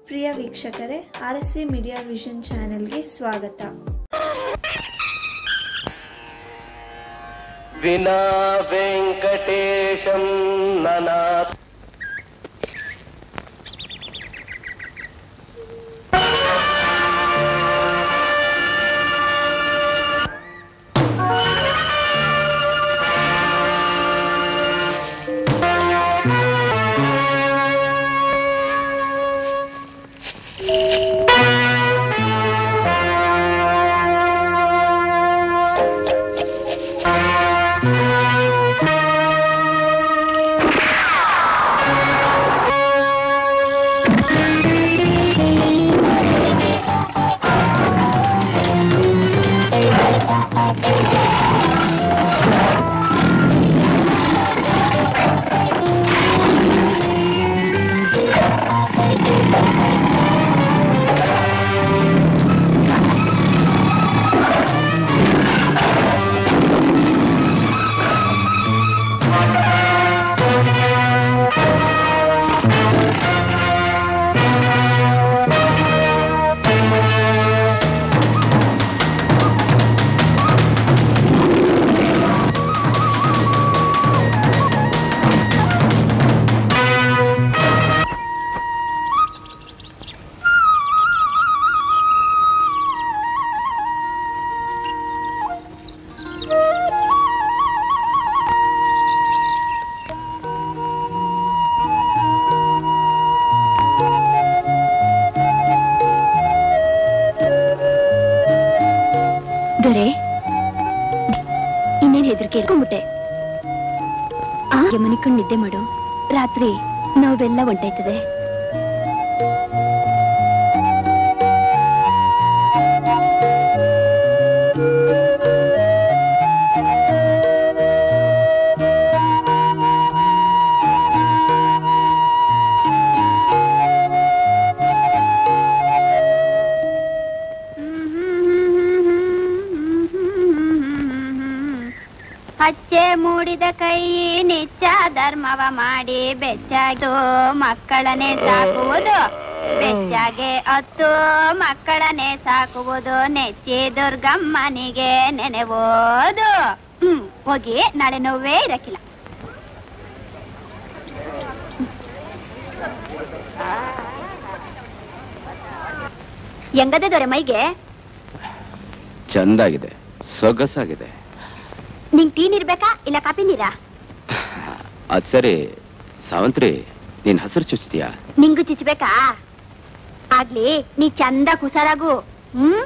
ಪ್ರಿಯ ವೀಕ್ಷಕರೇ R S V media vision ಚಾನೆಲ್ಗೆ ಸ್ವಾಗತ ವಿನಾ ವೆಂಕಟೇಶಂ ನನಾ ದೊರೆ ಇನ್ನೇನ್ ಹೆದರಿಕೆ ಇಟ್ಕೊಂಡ್ಬಿಟ್ಟೆ ಆ ಮನಿಕೊಂಡು ನಿದ್ದೆ ಮಾಡು ರಾತ್ರಿ ನೋವೆಲ್ಲ ಹೊಂಟಾಯ್ತದೆ ಹಚ್ಚೆ ಮೂಡಿದ ಕೈ ನಿಚ್ಚ ಧರ್ಮವ ಮಾಡಿ ಬೆಚ್ಚಾದು ಮಕ್ಕಳನ್ನೇ ಸಾಕುವುದು ಬೆಚ್ಚಾಗೆ ಹತ್ತು ಮಕ್ಕಳನ್ನೇ ಸಾಕುವುದು ನೆಚ್ಚಿ ದುರ್ಗಮ್ಮನಿಗೆ ನೆನೆವುದು ಹ್ಮ್ ಹೋಗಿ ನಾಳೆ ನೋವೇ ಇರಕ್ಕಿಲ್ಲ ಹೆಂಗದೆ ದೊರೆ ಮೈಗೆ ಚಂದಾಗಿದೆ ಸೊಗಸಾಗಿದೆ ನಿಂಗ್ ಟೀ ನೀರ್ಬೇಕಾ ಇಲ್ಲ ಕಾಪಿ ನೀರಾ ಅದ್ ಸರಿ ಸಾವಂತ್ರಿ ನೀನ್ ಹಸಿರು ಚುಚ್ತೀಯಾ ನಿಂಗು ಚಿಚ್ಬೇಕಾ ಆಗ್ಲಿ ನೀ ಚಂದ ಕುಸರಾಗು ಹ್ಮ್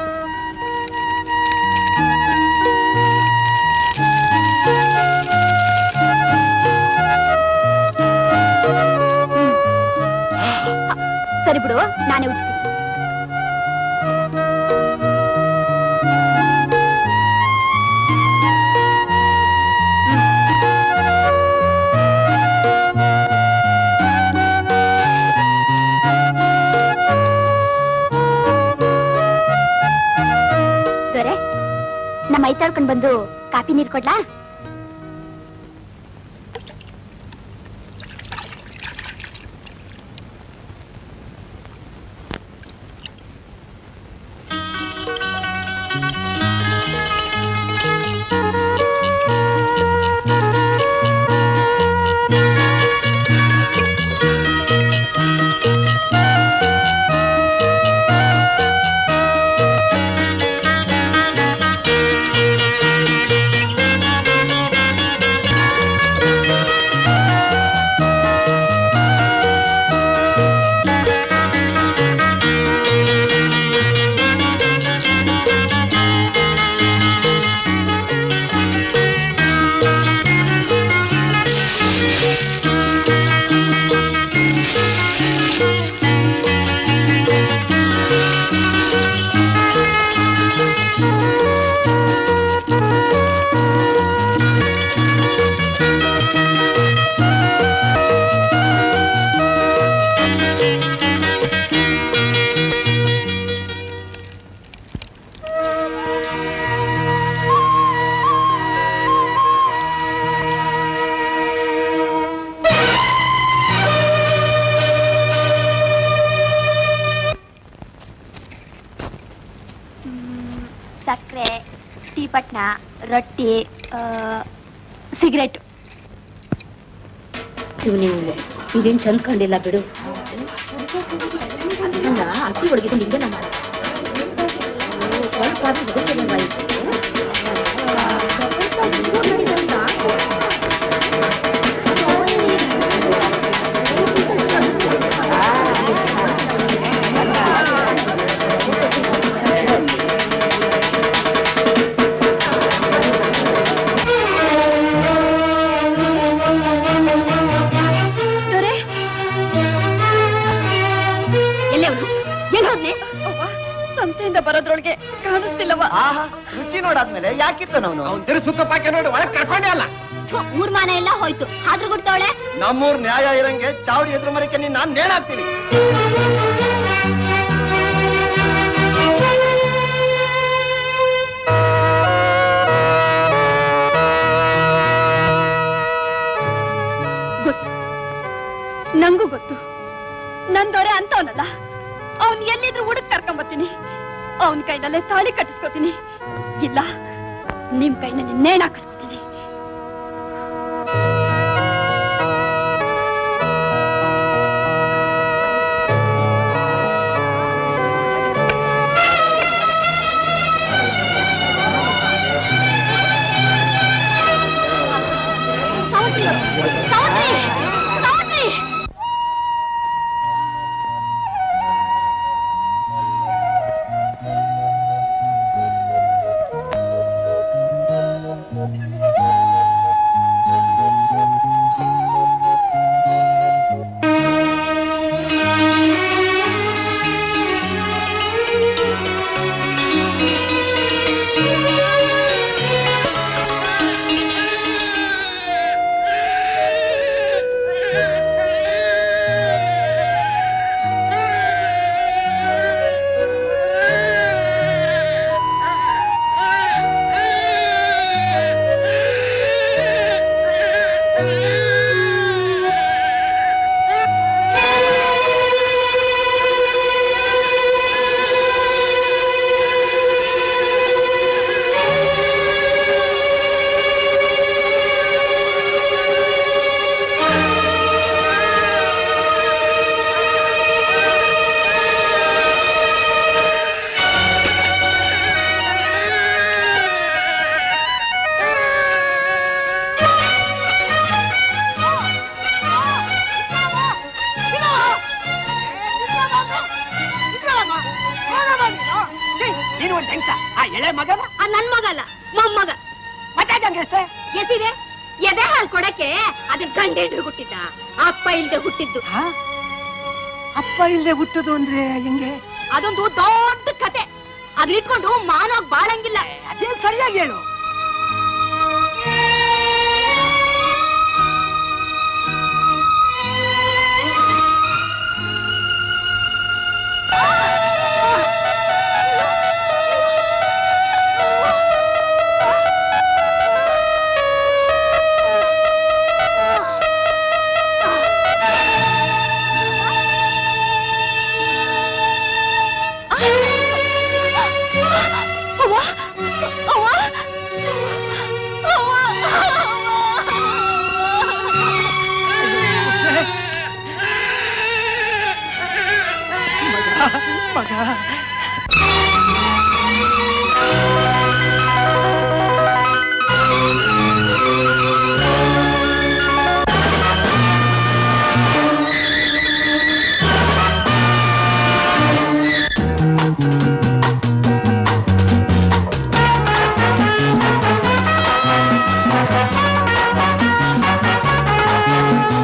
ಸರಿ ಬಿಡು ನಾನೇ ಉಜ್ತೀನಿ ದೊರೆ ನಮ್ಮ ಮೈ ತೊಳ್ಕೊಂಡ್ ಬಂದು ಕಾಫಿ ನೀರ್ ಕೊಡ್ಲಾ ಆ ಚನ್ನಪಟ್ಟಣ ರೊಟ್ಟಿ ಸಿಗರೇಟ್ ನೀವು ಇದೇನ್ ಚಂದ ಕಂಡಿಲ್ಲ ಬಿಡು ಅದನ್ನ ಅಕ್ಕಿ ಒಳಗಿದ್ದು ನಿಂಗೆ ನಮ್ಮ ಎಲ್ಲೇ ಅವನು ಎಲ್ಲಿ ಹೋದ್ನೆ ಸಂತೆಯಿಂದ ಬರೋದ್ರೊಳಗೆ ಕಾಣಿಸ್ತಿಲ್ಲವ ಆಹಾ ರುಚಿ ನೋಡಾದ್ಮೇಲೆ ಯಾಕಿತ್ತ ನಾವು ಅವ್ನು ತಿರು ಸುತ್ತ ಪಾಕೆ ನೋಡಿ ಒಳಗ್ ಕರ್ಕೊಂಡೆ ಅಲ್ಲ ಊರ್ ಮಾನ ಎಲ್ಲ ಹೋಯ್ತು ಆದ್ರೂ ಗುಡ್ತಾವಳೆ ನಮ್ಮೂರ್ ನ್ಯಾಯ ಇರಂಗೆ ಚಾವಡಿ ಎದುರು ಮರಕ್ಕೆ ನೀನ್ ನಾನ್ ನೇಣಾಕ್ತೀನಿ ಗೊತ್ತು ನಂಗೂ ಗೊತ್ತು ನನ್ ದೊರೆ ಅಂತವನಲ್ಲ ಅವನ್ ಎಲ್ಲಿದ್ರು ಹುಡುಕ್ ಕರ್ಕೊಂಬತ್ತೀನಿ ಅವನ್ ಕೈನಲ್ಲೇ ತಾಳಿ ಕಟ್ಟಿಸ್ಕೊತೀನಿ ಇಲ್ಲ ನಿಮ್ ಕೈನಲ್ಲಿ ನೇಣ್ ಹಾಕಿಸ್ಕೊತೀನಿ ಸಾವತ್ರಿ ಸಾವತ್ರಿ ಸಾವತ್ರಿ ನೀನು ಒಂದ್ ಹೆಂಗ್ಸ ಆ ಎಳೆ ಮಗನ ಆ ನನ್ ಮಗ ಅಲ್ಲ ಮೊಮ್ಮಗ ಮತ್ತೆ ಹೆಂಗಸ್ತೆ ಎಸಿದೆ ಎದೆ ಹಾಲ್ ಕೊಡಕ್ಕೆ ಅದು ಗಂಡೇಡ್ರು ಹುಟ್ಟಿದ್ದ ಅಪ್ಪ ಇಲ್ದೆ ಹುಟ್ಟಿದ್ದು ಅಪ್ಪ ಇಲ್ಲದೆ ಹುಟ್ಟುದು ಅಂದ್ರೆ ಹೆಂಗೆ ಅದೊಂದು ದೊಡ್ಡ ಕತೆ ಅದ್ ಇಟ್ಕೊಂಡು ಮಾನವ್ ಬಾಳಂಗಿಲ್ಲ ಅದೇನ್ ಸರಿಯಾಗಿ ಹೇಳು ಅವ್ವ ಅವ್ವ ಅವ್ವ ಮಗ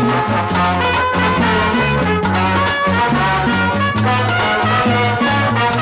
ಆ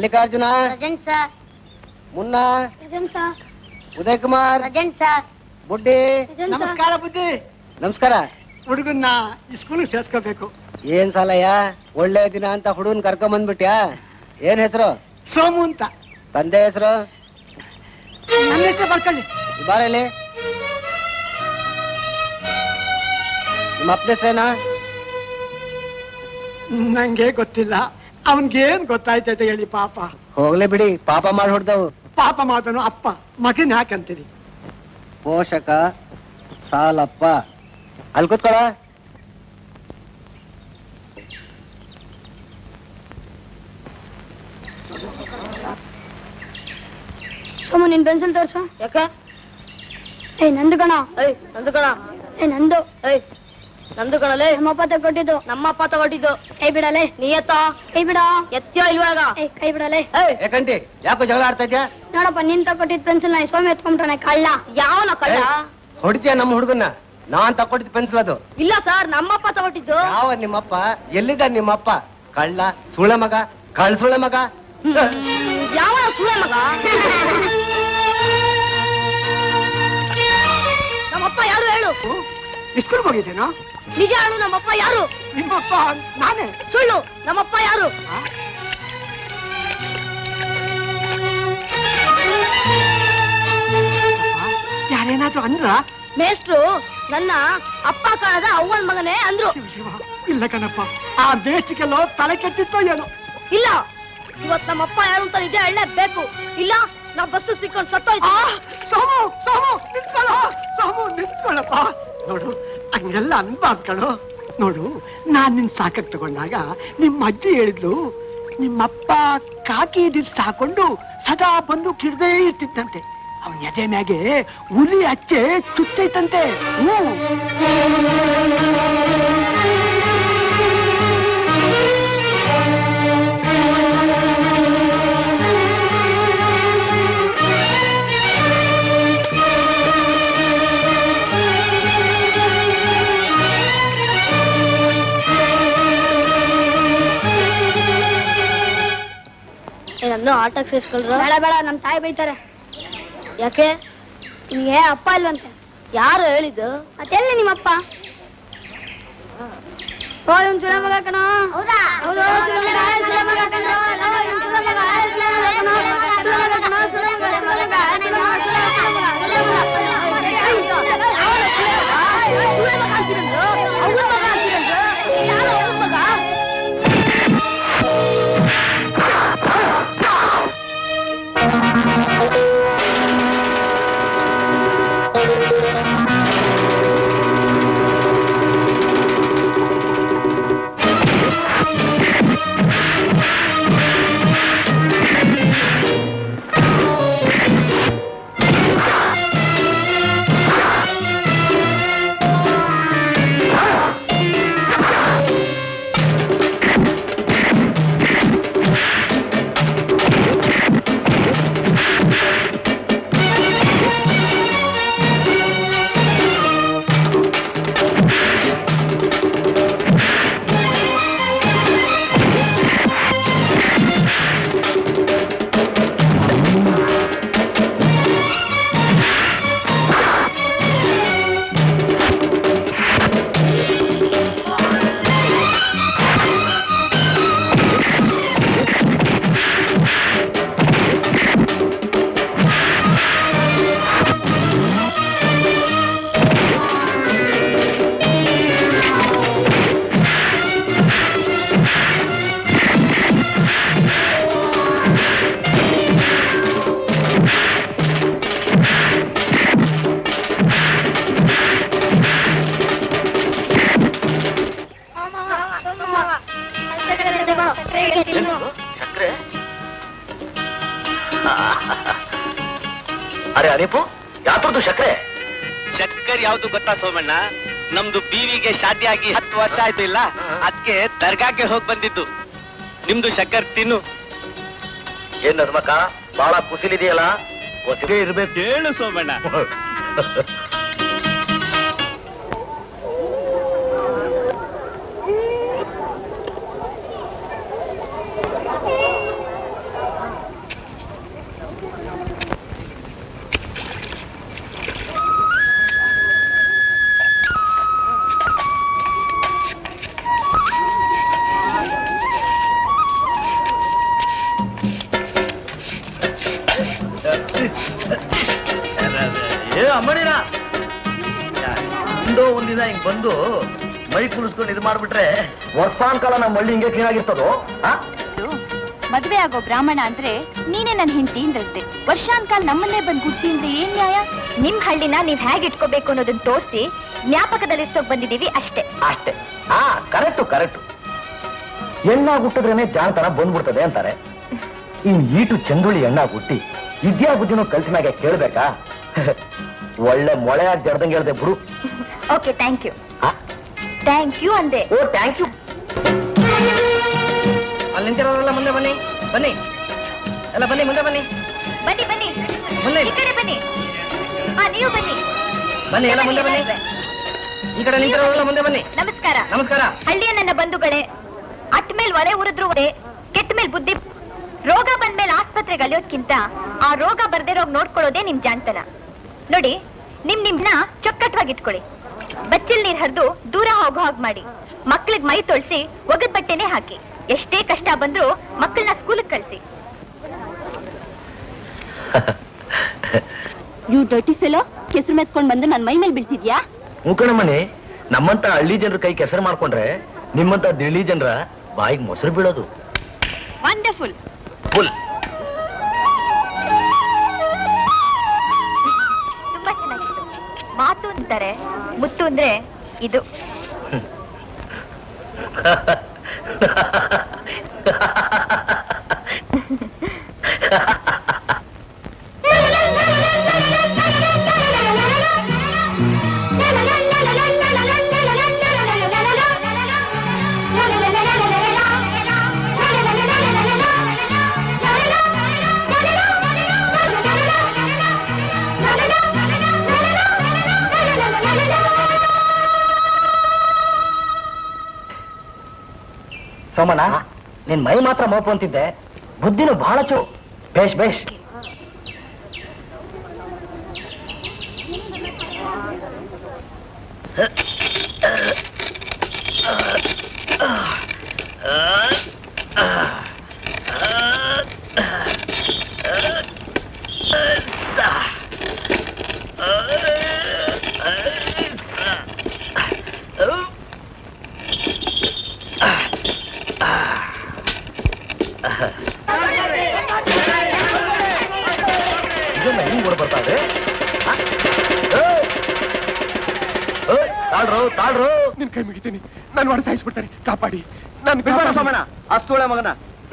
Mallikarjuna present sir Munna present sir Uday Kumar present sir ಬುಡ್ಡಿ ನಮಸ್ಕಾರ ಬುದ್ಧಿ ನಮಸ್ಕಾರ ಹುಡುಗನ್ನ ಸ್ಕೂಲ್ ಸೇರ್ಸ್ಕೋಬೇಕು ಏನ್ ಸಾಲಯ್ಯ ಒಳ್ಳೆ ದಿನ ಅಂತ ಹುಡುಗನ್ ಕರ್ಕೊಂಡ್ ಬಂದ್ಬಿಟ್ಯಾ ಏನ್ ಹೆಸರು ಸೋಮು ಅಂತ ತಂದೆ ಹೆಸರು ನನ್ನ ಹೆಸರು ಬರ್ಕೊಳ್ಳಿ ಬಾರಲ್ಲಿ ನಿಮ್ಮ ಅಪ್ಪನ ಹೆಸರೇನಾ ನಂಗೆ ಗೊತ್ತಿಲ್ಲ ಅವನ್ಗೇನ್ ಗೊತ್ತಾಯ್ತೈತೆ ಹೇಳಿ ಪಾಪ ಹೋಗ್ಲಿ ಬಿಡಿ ಪಾಪ ಮಾಡಿ ಹೊಡ್ದವು ಪಾಪ ಮಾತನು ಅಪ್ಪ ಮಗನ್ ಯಾಕಂತೀರಿ ಪೋಷಕ ಸಾಲಪ್ಪ ಅಲ್ಲಿ ಕೂತ್ಕೊಳ ಸೋಮು ನಿನ್ ಪೆನ್ಸಿಲ್ ತೋರ್ಸು ಯಾಕೆ ಏ ನಂದು ಕಣ ಏಯ್ ನಂದು ಕಣ ಏ ನಂದು ಏಯ್ ನಂದು ಕಣಲೆ ನಮ್ಮಪ್ಪ ತಗೊಟ್ಟಿದ್ದು ನಮ್ಮಪ್ಪ ತಗೊಟ್ಟಿದ್ದು ಕೈ ಬಿಡಲೆ ನೀ ಎತ್ತ ಕೈ ಬಿಡ ಎತ್ತಿಯೋ ಇಲ್ವಾಗ ಏಯ್ ಕೈ ಬಿಡಲೆ ಏಯ್ ಯಾಕಂಟಿ ಯಾಕೋ ಜಗಳ ಆಡ್ತಾ ಇದ್ಯಾ ನೋಡಪ್ಪ ನಿನ್ ತಗೊಟ್ಟಿದ್ ಪೆನ್ಸಿಲ್ ನಾ ಸೋಮಿ ಎತ್ಕೊಂಡ್ರೆ ಕಳ್ಳ ಯಾವನ ಕಳ್ಳ ಹೊಡಿತೀಯ ನಮ್ಮ ಹುಡುಗನ್ನ ನಾನ್ ತಕೊಟ್ಟಿದ್ ಪೆನ್ಸಿಲ್ ಅದು ಇಲ್ಲ ಸರ್ ನಮ್ಮಪ್ಪ ತಗೊಟ್ಟಿದ್ದು ಯಾವ ನಿಮ್ಮಪ್ಪ ಎಲ್ಲಿದ್ದ ನಿಮ್ಮಪ್ಪ ಕಳ್ಳ ಸುಳೆ ಮಗ ಕಳ್ ಸುಳೆ ಮಗ ಯಾವನ ಸುಳ್ಳ ಮಗ ನಮ್ಮಪ್ಪ ಯಾರು ಹೇಳು ಸ್ಕೂಲ್ಗೆ ಹೋಗಿದ್ದೇನೋ ನಿಜ ಹೇಳು ನಮ್ಮಪ್ಪ ಯಾರು ನಿಮ್ಮಪ್ಪ ನಾನೇ ಸುಳ್ಳು ನಮ್ಮಪ್ಪ ಯಾರು ಯಾರೇನಾದ್ರೂ ಅಂದ್ರ ಮೇಷ್ಟ್ರು ನನ್ನ ಅಪ್ಪ ಕಾಣದ ಅವ್ವನ್ ಮಗನೇ ಅಂದ್ರು ಶಿವ, ಇಲ್ಲ ಕಣಪ್ಪ ಆ ಬೇಸಿಗೆಲ್ಲೋ ತಲೆ ಕೆಟ್ಟಿತ್ತೋ ಏನೋ ಇಲ್ಲ ಇವತ್ ನಮ್ಮಪ್ಪ ಯಾರು ಅಂತ ನಿಜ ಹೇಳಲೇಬೇಕು ಇಲ್ಲ ನಾ ಬಸ್ ಸಿಕ್ಕೊಂಡು ಸತ್ತೋಯ್ತು ಆ, ಸೋಮು ಸೋಮು ನಿಂತ್ಕೊಳ್ಳೋ ಸೋಮು ನಿಂತ್ಕೊಳ್ಳಪ್ಪ ನೋಡು ಹಂಗೆಲ್ಲ ಅನ್ಬಾರ್ದು ಕಣೋ ನೋಡು ನಾನ್ ನಿನ್ ಸಾಕಕ್ ತಗೊಂಡಾಗ ನಿಮ್ಮ ಅಜ್ಜಿ ಹೇಳಿದ್ಲು ನಿಮ್ಮಪ್ಪ ಕಾಕಿ ಡಿಸ್ ಹಾಕೊಂಡು ಸದಾ ಬಂದು ಕಿಡ್ದೇ ಇರ್ತಿದ್ದಂತೆ ಅವನ್ ಎದೆ ಮ್ಯಾಗೆ ಹುಲಿ ಅಚ್ಚೆ ಚುಚ್ಚೈತಂತೆ ಹ್ಞೂ ನನ್ನ ಆಟಕ್ಕೆ ಸೇರಿಸ್ಕೊಳ್ರ ಬೇಡ ಬೇಡ ನಮ್ ತಾಯಿ ಬೈತಾರೆ ಯಾಕೆ ನಿಮ್ಗೆ ಅಪ್ಪ ಇಲ್ವಂತೆ ಯಾರು ಹೇಳಿದ್ದು ಅದೆಲ್ಲ ನಿಮ್ಮಪ್ಪ ಓ ಇವ್ನ್ ಸುಳೆ ಮಗ ಕಣ ಹೌದಾ ಹೌದು ಸುಳೆ ಮಗ ಸುಳೆ ಮಗ ಕಣ ಸುಳೆ ಮಗ ಸುಳೆ ಮಗ ಕಣ ಸುಳೆ ಮಗ ಕಣ ಸುಳೆ ಮಗ ಸುಳೆ ಮಗ ಸುಳೆ ಮಗ ಸುಳೆ ಮಗ ಸುಳೆ ಮಗ ಅಂತೀರಂದ್ರು ಅವ್ರ ಮಗ ಅಂತೀರಂದ್ರು ಯಾರು ಅವ್ರ ಮಗ ಅರೆ ಅರೇಪು ಯಾತ್ರದ್ದು ಸಕ್ಕರೆ ಚಕ್ಕರ್ ಯಾವ್ದು ಗೊತ್ತಾ ಸೋಮಣ್ಣ ನಮ್ದು ಬೀವಿಗೆ ಶಾದಿ ಆಗಿ ಹತ್ತು ವರ್ಷ ಆಯ್ತು ಇಲ್ಲ ಅದಕ್ಕೆ ದರ್ಗಾಕ್ಕೆ ಹೋಗ್ ಬಂದಿದ್ದು ನಿಮ್ದು ಶಕ್ಕರ್ ತಿನ್ನು ಏನ್ ನರ್ಮಕ ಬಹಳ ಕುಸಿಲಿದೆಯಲ್ಲ ಒಟ್ಟಿಗೆ ಇರ್ಬೇಕು ಹೇಳು ಸೋಮಣ್ಣ ಒಂದೋ ಒಂದಿನ ಹಿಂಗ್ ಬಂದು ಮೈ ಕುಳಿಸ್ಕೊಂಡು ಇದು ಮಾಡ್ಬಿಟ್ರೆ ವರ್ಷಾನ್ಕಾಲ ನಮ್ಮ ಹಳ್ಳಿ ಹಿಂಗೆ ಕ್ಲೀನ್ ಆಗಿರ್ತದೋ ಆ? ಮದುವೆ ಆಗೋ ಬ್ರಾಹ್ಮಣ ಅಂದ್ರೆ ನೀನೇ ನನ್ನ ಹೆಂಡತಿ ಅಂದ್ರತ್ತೆ ವರ್ಷಾನ್ಕಾಲ್ ನಮ್ಮನ್ನೇ ಬಂದ್ ಗುಡ್ತಿ ಅಂದ್ರೆ ಏನ್ ನ್ಯಾಯ ನಿಮ್ ಹಳ್ಳಿನ ನೀವ್ ಹೇಗ್ ಇಟ್ಕೋಬೇಕು ಅನ್ನೋದನ್ನ ತೋರಿಸಿ ಜ್ಞಾಪಕದಲ್ಲಿ ಇರ್ಸೋಕ್ ಬಂದಿದೀವಿ ಅಷ್ಟೇ ಅಷ್ಟೇ ಹಾ ಕರೆಕ್ಟು ಕರೆಕ್ಟು ಎಣ್ಣ ಹುಟ್ಟಿದ್ರೇನೆ ಜಾಣತನ ಬಂದ್ಬಿಡ್ತದೆ ಅಂತಾರೆ ಇನ್ ಈಟು ಚಂದುಳಿ ಎಣ್ಣ ಹುಟ್ಟಿ ವಿದ್ಯಾ ಬುದ್ಧಿನೂ ಕಲ್ತಿನಾಗೆ ಕೇಳ್ಬೇಕಾ ಒಳ್ಳೆ ಮೊಳೆಯಾಗಿ ಜಡ್ದಂಗೆ ಹೇಳ್ದೆ ಬಿಡು ಓಕೆ ಥ್ಯಾಂಕ್ ಯು ಆ? ಥ್ಯಾಂಕ್ ಯು ಅಂದೆ ಓ ಥ್ಯಾಂಕ್ ಯು ಅಲ್ಲಿ ನಿಂತಿರೋರೆಲ್ಲ ಮುಂದೆ ಬನ್ನಿ ಬನ್ನಿ ಎಲ್ಲ ಬನ್ನಿ ಮುಂದೆ ಬನ್ನಿ ಬನ್ನಿ ಬನ್ನಿ ಮುಂದೆ ಈ ಕಡೆ ಬನ್ನಿ ಹಾ ನೀವು ಬನ್ನಿ ಬನ್ನಿ ಎಲ್ಲ ಮುಂದೆ ಬನ್ನಿ ಈ ಕಡೆ ನಿಂತಿರೋರೆಲ್ಲ ಮುಂದೆ ಬನ್ನಿ ನಮಸ್ಕಾರ ನಮಸ್ಕಾರ ಹಳ್ಳಿಯ ನನ್ನ ಬಂಧುಗಳೇ ಅಟ್ ಮೇಲ್ ಒಳೆ ಉರಿದ್ರು ಒಡೆ ಕೆಟ್ಟ ಮೇಲ್ ಬುದ್ಧಿ ರೋಗ ಬಂದ್ಮೇಲೆ ಆಸ್ಪತ್ರೆಗೆ ಅಲಿಯೋದ್ಕಿಂತ ಆ ರೋಗ ಬರ್ದೇ ರೋಗ ನೋಡ್ಕೊಳ್ಳೋದೇ ನಿಮ್ ಜಾಣ್ತನ ನೋಡಿ ನಿಮ್ ನಿಮ್ನ ಚೊಕ್ಕಟ್ವಾಗಿ ಇಟ್ಕೊಳ್ಳಿ ಬಚ್ಚಲ್ ನೀರ್ ಹರಿದು ದೂರ ಹೋಗೋ ಹಾಗೆ ಮಾಡಿ ಮಕ್ಳಿಗ್ ಮೈ ತೊಳ್ಸಿ ಒಗದ್ ಬಟ್ಟೆನೆ ಹಾಕಿ ಎಷ್ಟೇ ಕಷ್ಟ ಬಂದ್ರು ಮಕ್ಕಳನ್ನ ಸ್ಕೂಲಿಗೆ ಕಳ್ಸಿ ಯು ಡರ್ಟಿ ಫೆಲೋ ಕೆಸರು ಮೆತ್ಕೊಂಡ್ ಬಂದು ನನ್ ಮೈ ಮೇಲೆ ಬೀಳ್ತಿದ್ಯಾ ಮುಖಣಮಣಿ ನಮ್ಮಂತ ಹಳ್ಳಿ ಜನರ ಕೈ ಕೆಸರು ಮಾಡ್ಕೊಂಡ್ರೆ ನಿಮ್ಮಂತ ದಿಳ್ಳಿ ಜನರ ಬಾಯಿಗೆ ಮೊಸರು ಬೀಳೋದು ವಂಡರ್ಫುಲ್ ಫುಲ್ ತುಂಬಾ ಚೆನ್ನಾಗಿತ್ತು ಮಾತು ಅಂತಾರೆ ಮುತ್ತು ಅಂದ್ರೆ ಇದು ಸೋಮಣ್ಣ ನಿನ್ ಮೈ ಮಾತ್ರ ಮೋಪು ಅಂತಿದ್ದೆ ಬುದ್ಧಿನೂ ಬಹಳ ಚು ಬೇಷ್ ಬೇಷ್ ಇದನ್ನ ಹಿಂಗ್ ಕೂಡ ಬರ್ತಾ ಇದೆ ಆ? ಏಯ್! ಏಯ್, ತಾಳ್ರು ತಾಳ್ರು ನಿನ್ ಕೈ ಮುಗಿತೀನಿ ನಾನು ಮಾಡಿ ಸಾಯಿಸ್ಬಿಡ್ತಾರೆ ಕಾಪಾಡಿ ನಾನು ಬಿಡ್ಬೇಡ ಸೋಮಣ್ಣ ಅಸ್ತೋಳೆ ಮಗನ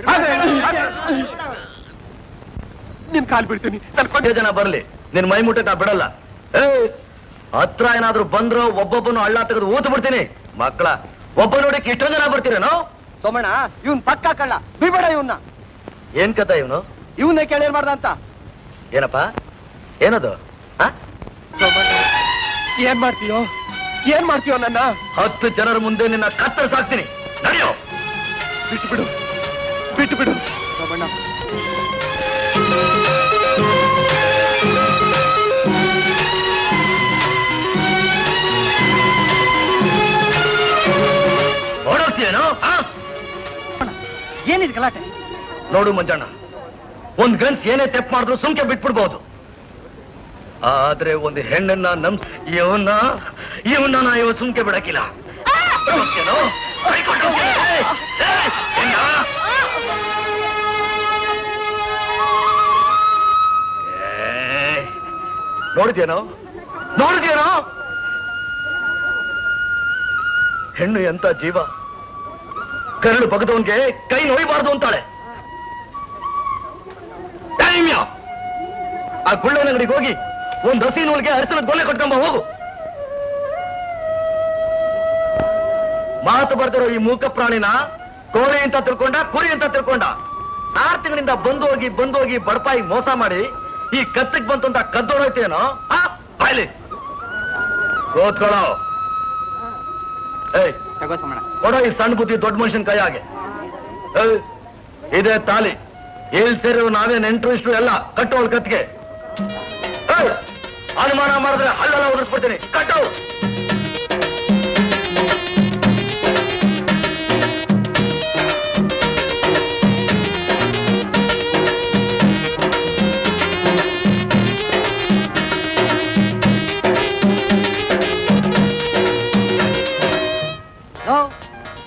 ನಿನ್ ಕಾಲ್ ಬಿಡ್ತೀನಿ ನನ್ ಕೊಂದೇ ಜನ ಬರ್ಲಿ ನಿನ್ ಮೈ ಮುಟ್ಟೆ ನಾ ಬಿಡಲ್ಲ ಏಯ್ ಹತ್ರ ಏನಾದ್ರೂ ಬಂದ್ರು ಒಬ್ಬೊಬ್ಬನು ಹಳ್ಳ ತೆಗೆದು ಊತು ಬಿಡ್ತೀನಿ ಮಕ್ಕಳ ಒಬ್ಬ ನೋಡಕ್ಕೆ ಇಷ್ಟೊಂದು ಜನ ಬರ್ತೀರೇನೋ ಸೋಮಣ್ಣ ಇವನ್ ಪಕ್ಕ ಕಳ್ಳ ಬಿಡ್ಬೇಡ ಇವನ್ನ ಏನ್ ಕತೆ ಇವನು ಇವನ್ನೇ ಕೇಳಿರ್ಬಾರ್ದ ಅಂತ ಏನಪ್ಪ ಏನದು ಆ? ಏನ್ ಮಾಡ್ತೀಯೋ ಏನ್ ಮಾಡ್ತೀಯೋ ನನ್ನ ಹತ್ತು ಜನರ ಮುಂದೆ ನಿನ್ನ ಕತ್ತರಿಸಾಕ್ತೀನಿ ನಡೆಯೋ ಬಿಟ್ಟು ಬಿಡು ಬಿಟ್ಟು ಬಿಡು ಸೋಮಣ್ಣ ಓಡೋಗ್ತೀಯೇನೋ ಆ? ಏನಿದ್ ಗಲಾಟೆ ನೋಡು ಮಂಜಣ್ಣ ಒಂದ್ ಗಂಟ್ ಏನೇ ತೆಪ್ ಮಾಡಿದ್ರು ಸುಮ್ಕೆ ಬಿಟ್ಬಿಡ್ಬೋದು ಆದ್ರೆ ಒಂದು ಹೆಣ್ಣನ್ನ ನಮ್ ಇವನ್ನ ಇವನ್ನ ನಾ ಇವ ಸುಮ್ಕೆ ಬಿಡಕ್ಕಿಲ್ಲ ಹೋಗ್ತೇನೋ? ಕೈಕೊಂಡು ಹೋಗ್ತೇನೆ. ಏಯ್, ಏಯ್, ಹೆಂಗ? ಏಯ್, ನೋಡಿದ್ಯೇನೋ ನೋಡಿದ್ಯೇನೋ ಹೆಣ್ಣು ಎಂತ ಜೀವ ಕರಳು ಬಗದವನ್ಗೆ ಕೈ ನೋಯ್ಬಾರ್ದು ಅಂತಾಳೆ ಟೈಮ್ಯ ಆ ಗುಳ್ಳನ ಅಂಗಡಿಗೆ ಹೋಗಿ ಒಂದ್ ಹಸಿ ನೂಲ್ಗೆ ಅರಸನ ಗೊಲೆ ಕೊಟ್ಕೊಂಬ ಹೋಗು ಮಾತು ಬರ್ದಿರೋ ಈ ಮೂಕ ಪ್ರಾಣಿನ ಕೋಳಿ ಅಂತ ತಿಳ್ಕೊಂಡ ಕುರಿ ಅಂತ ತಿಳ್ಕೊಂಡ ಆರ್ ತಿಂಗಳಿಂದ ಬಂದು ಹೋಗಿ ಬಂದು ಹೋಗಿ ಬಡಪಾಯಿ ಮೋಸ ಮಾಡಿ ಈ ಕತ್ತಿಗೆ ಬಂತು ಅಂತ ಕದ್ದೋಡೈತೇನೋ ಆ ಬಾಯ್ಲಿ ಕೂತ್ಕೊಳ್ಳೋ ಏಯ್ ತಗೋ ಸೋಮಣ್ಣ ಕೊಡೋ ಈ ಸಣ್ಣ ಬುದ್ಧಿ ದೊಡ್ಡ ಮನುಷ್ಯನ ಕೈಯಾಗೆ ಏಯ್, ಇದೇ ತಾಲಿ ಇಲ್ಲಿ ಸೇರಿರೋ ನಾವೇ ನೆಂಟ್ರು ಇಷ್ಟು ಎಲ್ಲ ಕಟ್ಟೋಳ್ ಕತ್ತಿಗೆ ಏಯ್, ಅನುಮಾನ ಮಾಡಿದ್ರೆ ಹಲ್ಲೆಲ್ಲ ಉದುರಿಸ್ಬಿಡ್ತೀನಿ ಕಟ್ಟೋ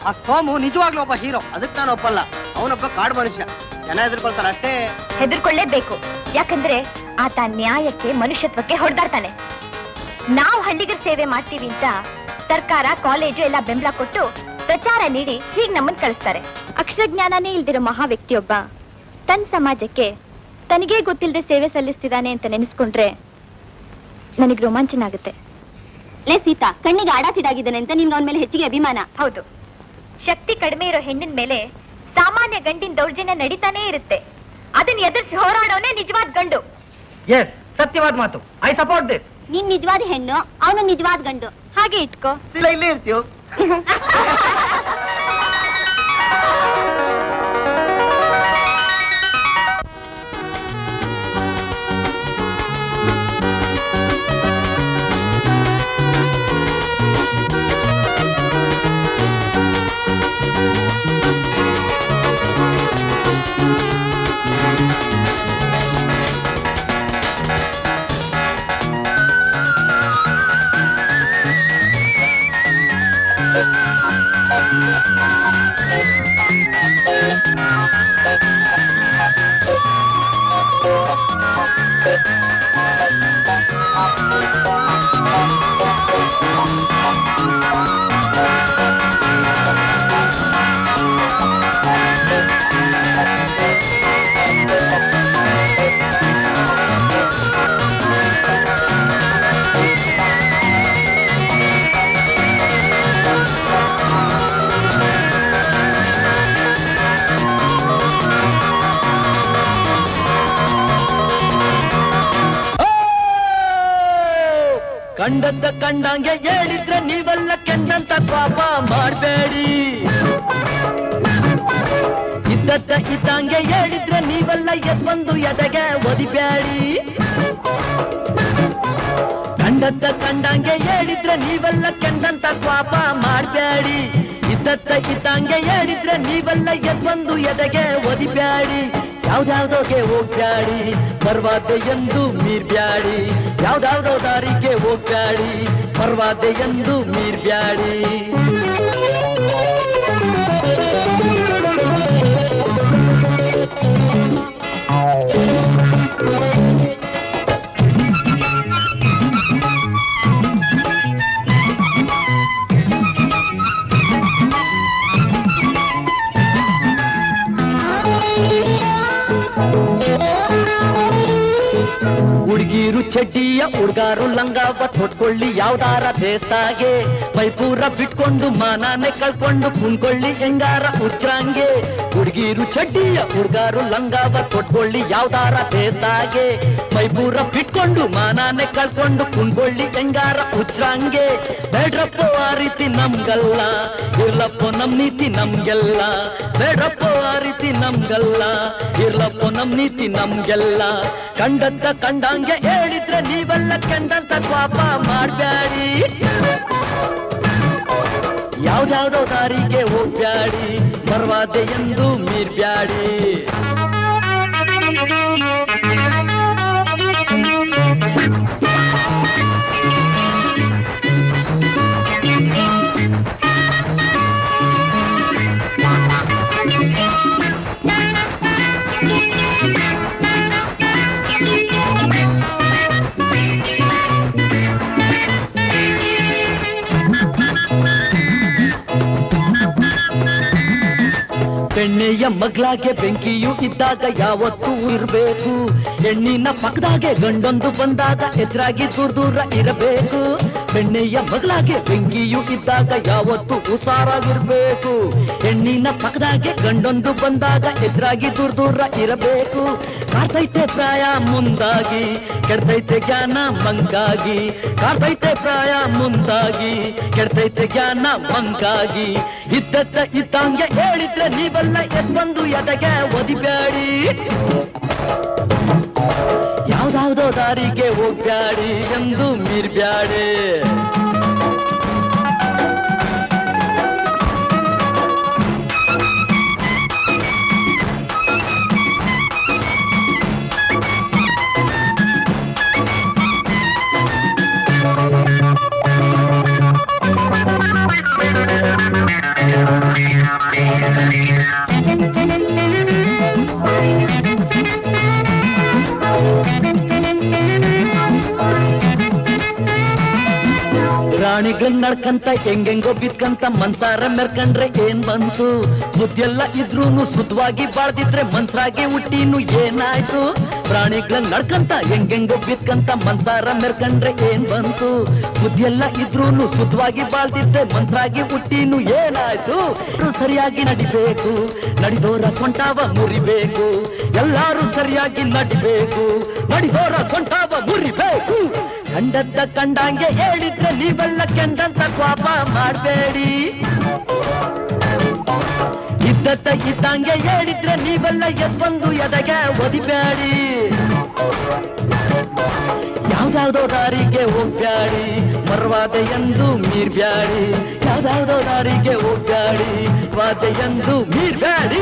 ಆ ಸೋಮು ನಿಜವಾಗ್ಲೂ ಒಬ್ಬ ಹೀರೋ ಅದಕ್ಕೆ ನಾನು ಒಪ್ಪಲ್ಲ ಅವನೊಬ್ಬ ಕಾಡು ಮನುಷ್ಯ ಜನ ಹೆದರ್ಕೊಳ್ತಾರೆ ಅಷ್ಟೇ ಹೆದರ್ಕೊಳ್ಳೇಬೇಕು ಯಾಕಂದ್ರೆ ಆತ ನ್ಯಾಯಕ್ಕೆ ಮನುಷ್ಯತ್ವಕ್ಕೆ ಹೊಡೆದಾಡ್ತಾನೆ ನಾವು ಹಳ್ಳಿಗರ ಸೇವೆ ಮಾಡ್ತೀವಿ ಅಂತ ಸರ್ಕಾರ ಕಾಲೇಜು ಎಲ್ಲ ಬೆಂಬಲ ಕೊಟ್ಟು ಪ್ರಚಾರ ನೀಡಿ ಹೀಗ್ ನಮ್ಮನ್ ಕಳಿಸ್ತಾರೆ ಅಕ್ಷರಜ್ಞಾನನೇ ಇಲ್ದಿರೋ ಮಹಾ ವ್ಯಕ್ತಿಯೊಬ್ಬ ತನ್ನ ಸಮಾಜಕ್ಕೆ ತನಗೇ ಗೊತ್ತಿಲ್ಲದೆ ಸೇವೆ ಸಲ್ಲಿಸ್ತಿದ್ದಾನೆ ಅಂತ ನೆನೆಸ್ಕೊಂಡ್ರೆ ನನಗೆ ರೋಮಾಂಚನ ಆಗುತ್ತೆ ಲೇ ಸೀತಾ ಕಣ್ಣಿಗೆ ಆಡಾತಿದಾಗಿದ್ದಾನೆ ಅಂತ ನಿನ್ಗೆ ಅವನ ಮೇಲೆ ಹೆಚ್ಚಿಗೆ ಅಭಿಮಾನ ಹೌದು ಶಕ್ತಿ ಕಡಿಮೆ ಇರೋ ಹೆಣ್ಣಿನ ಮೇಲೆ ಸಾಮಾನ್ಯ ಗಂಡಿನ ದೌರ್ಜನ್ಯ ನಡೀತಾನೇ ಇರುತ್ತೆ ಅದನ್ನ ಎದುರಿಸಿ ಹೋರಾಡೋನೇ ನಿಜವಾದ ಗಂಡು ಎಸ್ ಸತ್ಯವಾದ ಮಾತು ಐ ಸಪೋರ್ಟ್ ದಿಸ್ ನೀನ್ ನಿಜವಾದ ಹೆಣ್ಣು ಅವನು ನಿಜವಾದ ಗಂಡು ಹಾಗೆ ಇಟ್ಕೋ ಸಿಲ ಇಲ್ಲೇ ಇರ್ತೀವಿ ಕಂಡಂತ ಕಂಡಂಗೆ ಹೇಳಿದ್ರೆ ನೀವೆಲ್ಲ ಕೆಂಡಂತ ಪಾಪ ಮಾಡಬೇಡಿ ಇದ್ದದ್ದ ಇದ್ದಂಗೆ ಹೇಳಿದ್ರೆ ನೀವೆಲ್ಲ ಎದ್ಬಂದು ಎದೆಗೆ ಒದಿಬೇಡಿ ಕಂಡದ್ದ ಕಂಡಂಗೆ ಹೇಳಿದ್ರೆ ನೀವೆಲ್ಲ ಕೆಂಡಂತ ಪಾಪ ಮಾಡಬೇಡಿ ಇದ್ದದ್ದ ಇದ್ದಂಗೆ ಹೇಳಿದ್ರೆ ನೀವೆಲ್ಲ ಎದ್ಬಂದು ಎದೆಗೆ ಒದಿಬ್ಯಾಡಿ ಯಾವ್ದಾವ್ದೋಗೆ ಹೋಗ್ಬ್ಯಾಡಿ ಪರ್ವಾದೆ ಎಂದು ಮೀರ್ಬ್ಯಾಡಿ ಯಾವ್ದಾವ್ದೋ ದಾರಿಗೆ ಹೋಗ್ಬ್ಯಾಡಿ ಪರ್ವಾದೆ ಎಂದು ಮೀರ್ಬ್ಯಾಡಿ ಹುಡುಗಿರು ಚಡ್ಡಿಯ ಹುಡುಗಾರು ಲಂಗಾವ ತೊಟ್ಕೊಳ್ಳಿ ಯಾವ್ದಾರ ದೇಸಾಗೆ ಪೈಪೂರ ಬಿಟ್ಕೊಂಡು ಮಾನಾನೆ ಕಳ್ಕೊಂಡು ಕುಣ್ಕೊಳ್ಳಿ ಹೆಂಗಾರ ಉಚ್ಚಾಂಗೆ ಹುಡುಗಿರು ಚಡ್ಡಿಯ ಹುಡುಗಾರು ಲಂಗಾವ ತೊಟ್ಕೊಳ್ಳಿ ಯಾವ್ದಾರ ದೇಸಾಗೆ ಪೈಪೂರ ಬಿಟ್ಕೊಂಡು ಮಾನಾನೆ ಕಳ್ಕೊಂಡು ಕುಣ್ಕೊಳ್ಳಿ ಹೆಂಗಾರ ಉಚ್ಚಾಂಗೆ ಬೇಡ್ರಪ್ಪ ಆ ರೀತಿ ನಮ್ಗಲ್ಲ ಇರ್ಲಪ್ಪ ನಮ್ ನೀತಿ ನಮ್ಗೆಲ್ಲ ಬೇಡ್ರಪ್ಪ ಆ ರೀತಿ ನಮ್ಗಲ್ಲ ಇರ್ಲಪ್ಪ ನಮ್ ನೀತಿ ನಮ್ಗೆಲ್ಲ ಕಂಡಂತ ಕಂಡಂಗೆ ಹೇಳಿದ್ರೆ ನೀವೆಲ್ಲ ಕಂಡಂತ ಪಾಪ ಮಾಡ್ಬ್ಯಾಡಿ ಯಾವ್ದಾವ್ದೋ ದಾರಿಗೆ ಹೋಗ್ಬ್ಯಾಡಿ ಬರ್ವಾದೆ ಎಂದು ಮೀರ್ಬ್ಯಾಡಿ ಬೆಣ್ಣೆಯ ಮಗ್ಲಾಗೆ ಬೆಂಕಿಯು ಇದ್ದಾಗ ಯಾವತ್ತೂ ಇರಬೇಕು ಹೆಣ್ಣಿನ ಪಕ್ಕದಾಗೆ ಗಂಡೊಂದು ಬಂದಾಗ ಎದುರಾಗಿ ದೂರ ದೂರ ಇರಬೇಕು ಬೆಣ್ಣೆಯ ಮಗ್ಲಾಗೆ ಬೆಂಕಿಯು ಇದ್ದಾಗ ಯಾವತ್ತೂ ಹುಷಾರಾಗಿರ್ಬೇಕು ಹೆಣ್ಣಿನ ಪಕ್ಕದಾಗೆ ಗಂಡೊಂದು ಬಂದಾಗ ಎದುರಾಗಿ ದೂರ ದೂರ ಇರಬೇಕು ಕಾರ್ತೈತೆ ಪ್ರಾಯ ಮುಂದಾಗಿ ಕೆಡ್ತೈತೆ ಜ್ಞಾನ ಮಂಗಾಗಿ ಕಾರ್ತೈತೆ ಪ್ರಾಯ ಮುಂದಾಗಿ ಕೆಡ್ತೈತೆ ಜ್ಞಾನ ಮಂಗಾಗಿ ಇದ್ದತ್ತ ಇದ್ದಂಗೆ ಹೇಳಿದ್ರೆ ನೀವೆಲ್ಲ ಎದ್ಬಂದು ಎದೆಗೆ ಒದಿಬ್ಯಾಡಿ ಯಾವ್ದಾವ್ದೋ ದಾರಿಗೆ ಹೋಗ್ಬ್ಯಾಡಿ ಎಂದು ಮೀರ್ಬ್ಯಾಡಿ ನಡ್ಕಂತ ಹೆಂಗೆಂಗೋ ಬಿತ್ಕಂತ ಮನ್ಸಾರ ಮೆರ್ಕಂಡ್ರೆ ಏನ್ ಬಂತು ಬುದ್ಧಿಯೆಲ್ಲ ಇದ್ರೂನು ಸುದ್ವಾಗಿ ಬಾಳ್ದಿದ್ರೆ ಮನ್ಸರಾಗಿ ಹುಟ್ಟಿನು ಏನಾಯ್ತು ಪ್ರಾಣಿಗಳ ನಡ್ಕಂತ ಹೆಂಗೆಂಗೋ ಬಿತ್ಕಂತ ಮನ್ಸಾರ ಮೆರ್ಕಂಡ್ರೆ ಏನ್ ಬಂತು ಬುದ್ಧಿಯೆಲ್ಲ ಇದ್ರೂನು ಸುದ್ವಾಗಿ ಬಾಳ್ದಿದ್ರೆ ಮನ್ಸರಾಗಿ ಹುಟ್ಟಿನು ಏನಾಯ್ತು ಎಲ್ರೂ ಸರಿಯಾಗಿ ನಡಿಬೇಕು ನಡಿದೋರ ಸೊಂಟಾವ ಮುರಿಬೇಕು ಎಲ್ಲಾರು ಸರಿಯಾಗಿ ನಡಿಬೇಕು ನಡಿದೋರ ಸೊಂಟಾವ ಮುರಿಬೇಕು ಕಂಡದ್ದ ಕಂಡಂಗೆ ಹೇಳಿದ್ರೆ ನೀವೆಲ್ಲ ಕೆಂಡಂತ ಕೋಪ ಮಾಡಬೇಡಿ ಇದ್ದತ್ತ ಇದ್ದಂಗೆ ಹೇಳಿದ್ರೆ ನೀವೆಲ್ಲ ಎದ್ಬಂದು ಎದೆಗೆ ಒದಿಬೇಡಿ ಯಾವ್ದಾವ್ದೋ ದಾರಿಗೆ ಹೋಗ್ಬ್ಯಾಡಿ ಮರವಾದೆ ಎಂದು ಮೀರ್ಬ್ಯಾಡಿ ಯಾವ್ದಾವ್ದೋ ದಾರಿಗೆ ಹೋಗ್ಬ್ಯಾಡಿ ವಾದೆ ಎಂದು ಮೀರ್ಬ್ಯಾಡಿ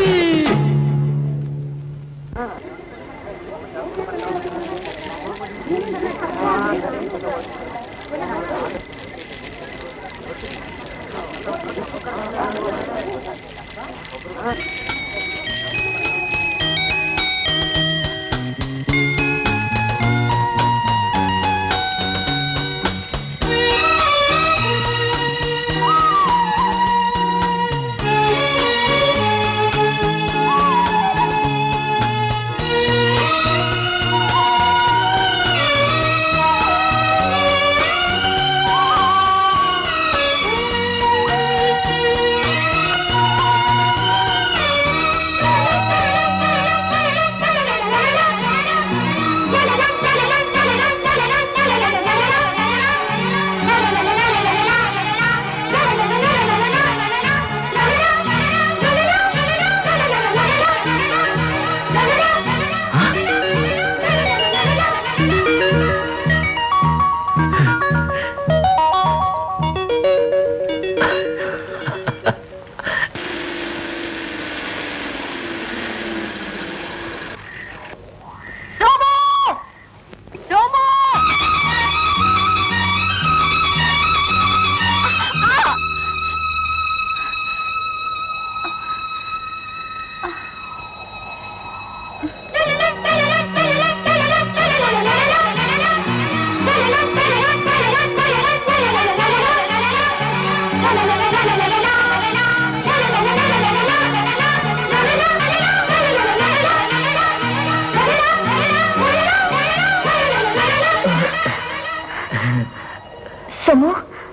ಸೋಮು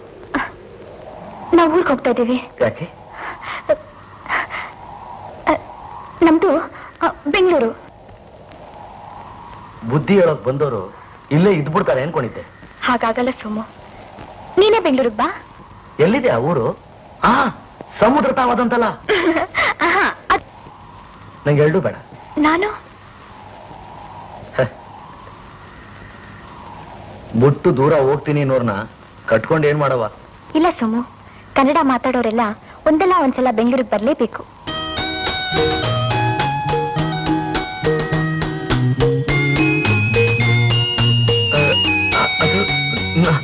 ನಾವು ಊರಿಗೆ ಹೋಗ್ತಾ ಇದ್ದೀವಿ ಯಾಕೆ ನಮ್ದು ಅ, ಬೆಂಗಳೂರು ಬುದ್ಧಿ ಹೇಳೋಕ್ ಬಂದವರು ಇಲ್ಲೇ ಇದ್ಬಿಡ್ತಾರೆ ಅನ್ಕೊಂಡಿದ್ದೆ ಹಾಗಾಗಲ್ಲ ಸೋಮು ನೀನೇ ಬೆಂಗಳೂರಿಗೆ ಬಾ ಎಲ್ಲಿದೆ ಆ ಊರು ಆ ಸಮುದ್ರ ತಾವಾದಂತಲ್ಲ ಆಹಾ, ಅದ್- ನಂಗೆ ಎರಡೂ ಬೇಡ ನಾನು ಮುಟ್ಟು ದೂರ ಹೋಗ್ತೀನಿ ನೋರ್ನ ಕಟ್ಕೊಂಡು ಏನ್ ಮಾಡವ ಇಲ್ಲ ಸೋಮು ಕನ್ನಡ ಮಾತಾಡೋರೆಲ್ಲ ಒಂದಲ್ಲ ಒಂದ್ಸಲ ಬೆಂಗಳೂರಿಗೆ ಬರಲೇಬೇಕು ಅದು ನ-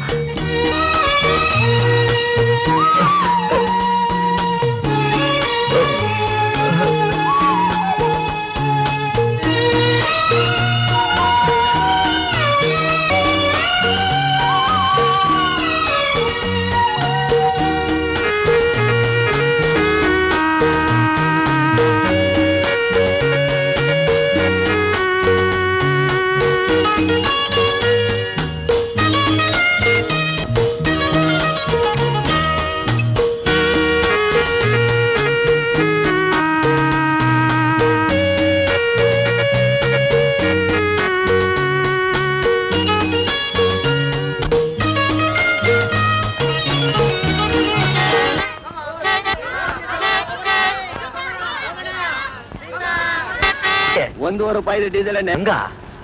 ಒಂದೂವರೆ ರೂಪಾಯಿ ಡೀಸೆಲ್ ಎಣ್ಣೆ ಹೆಂಗ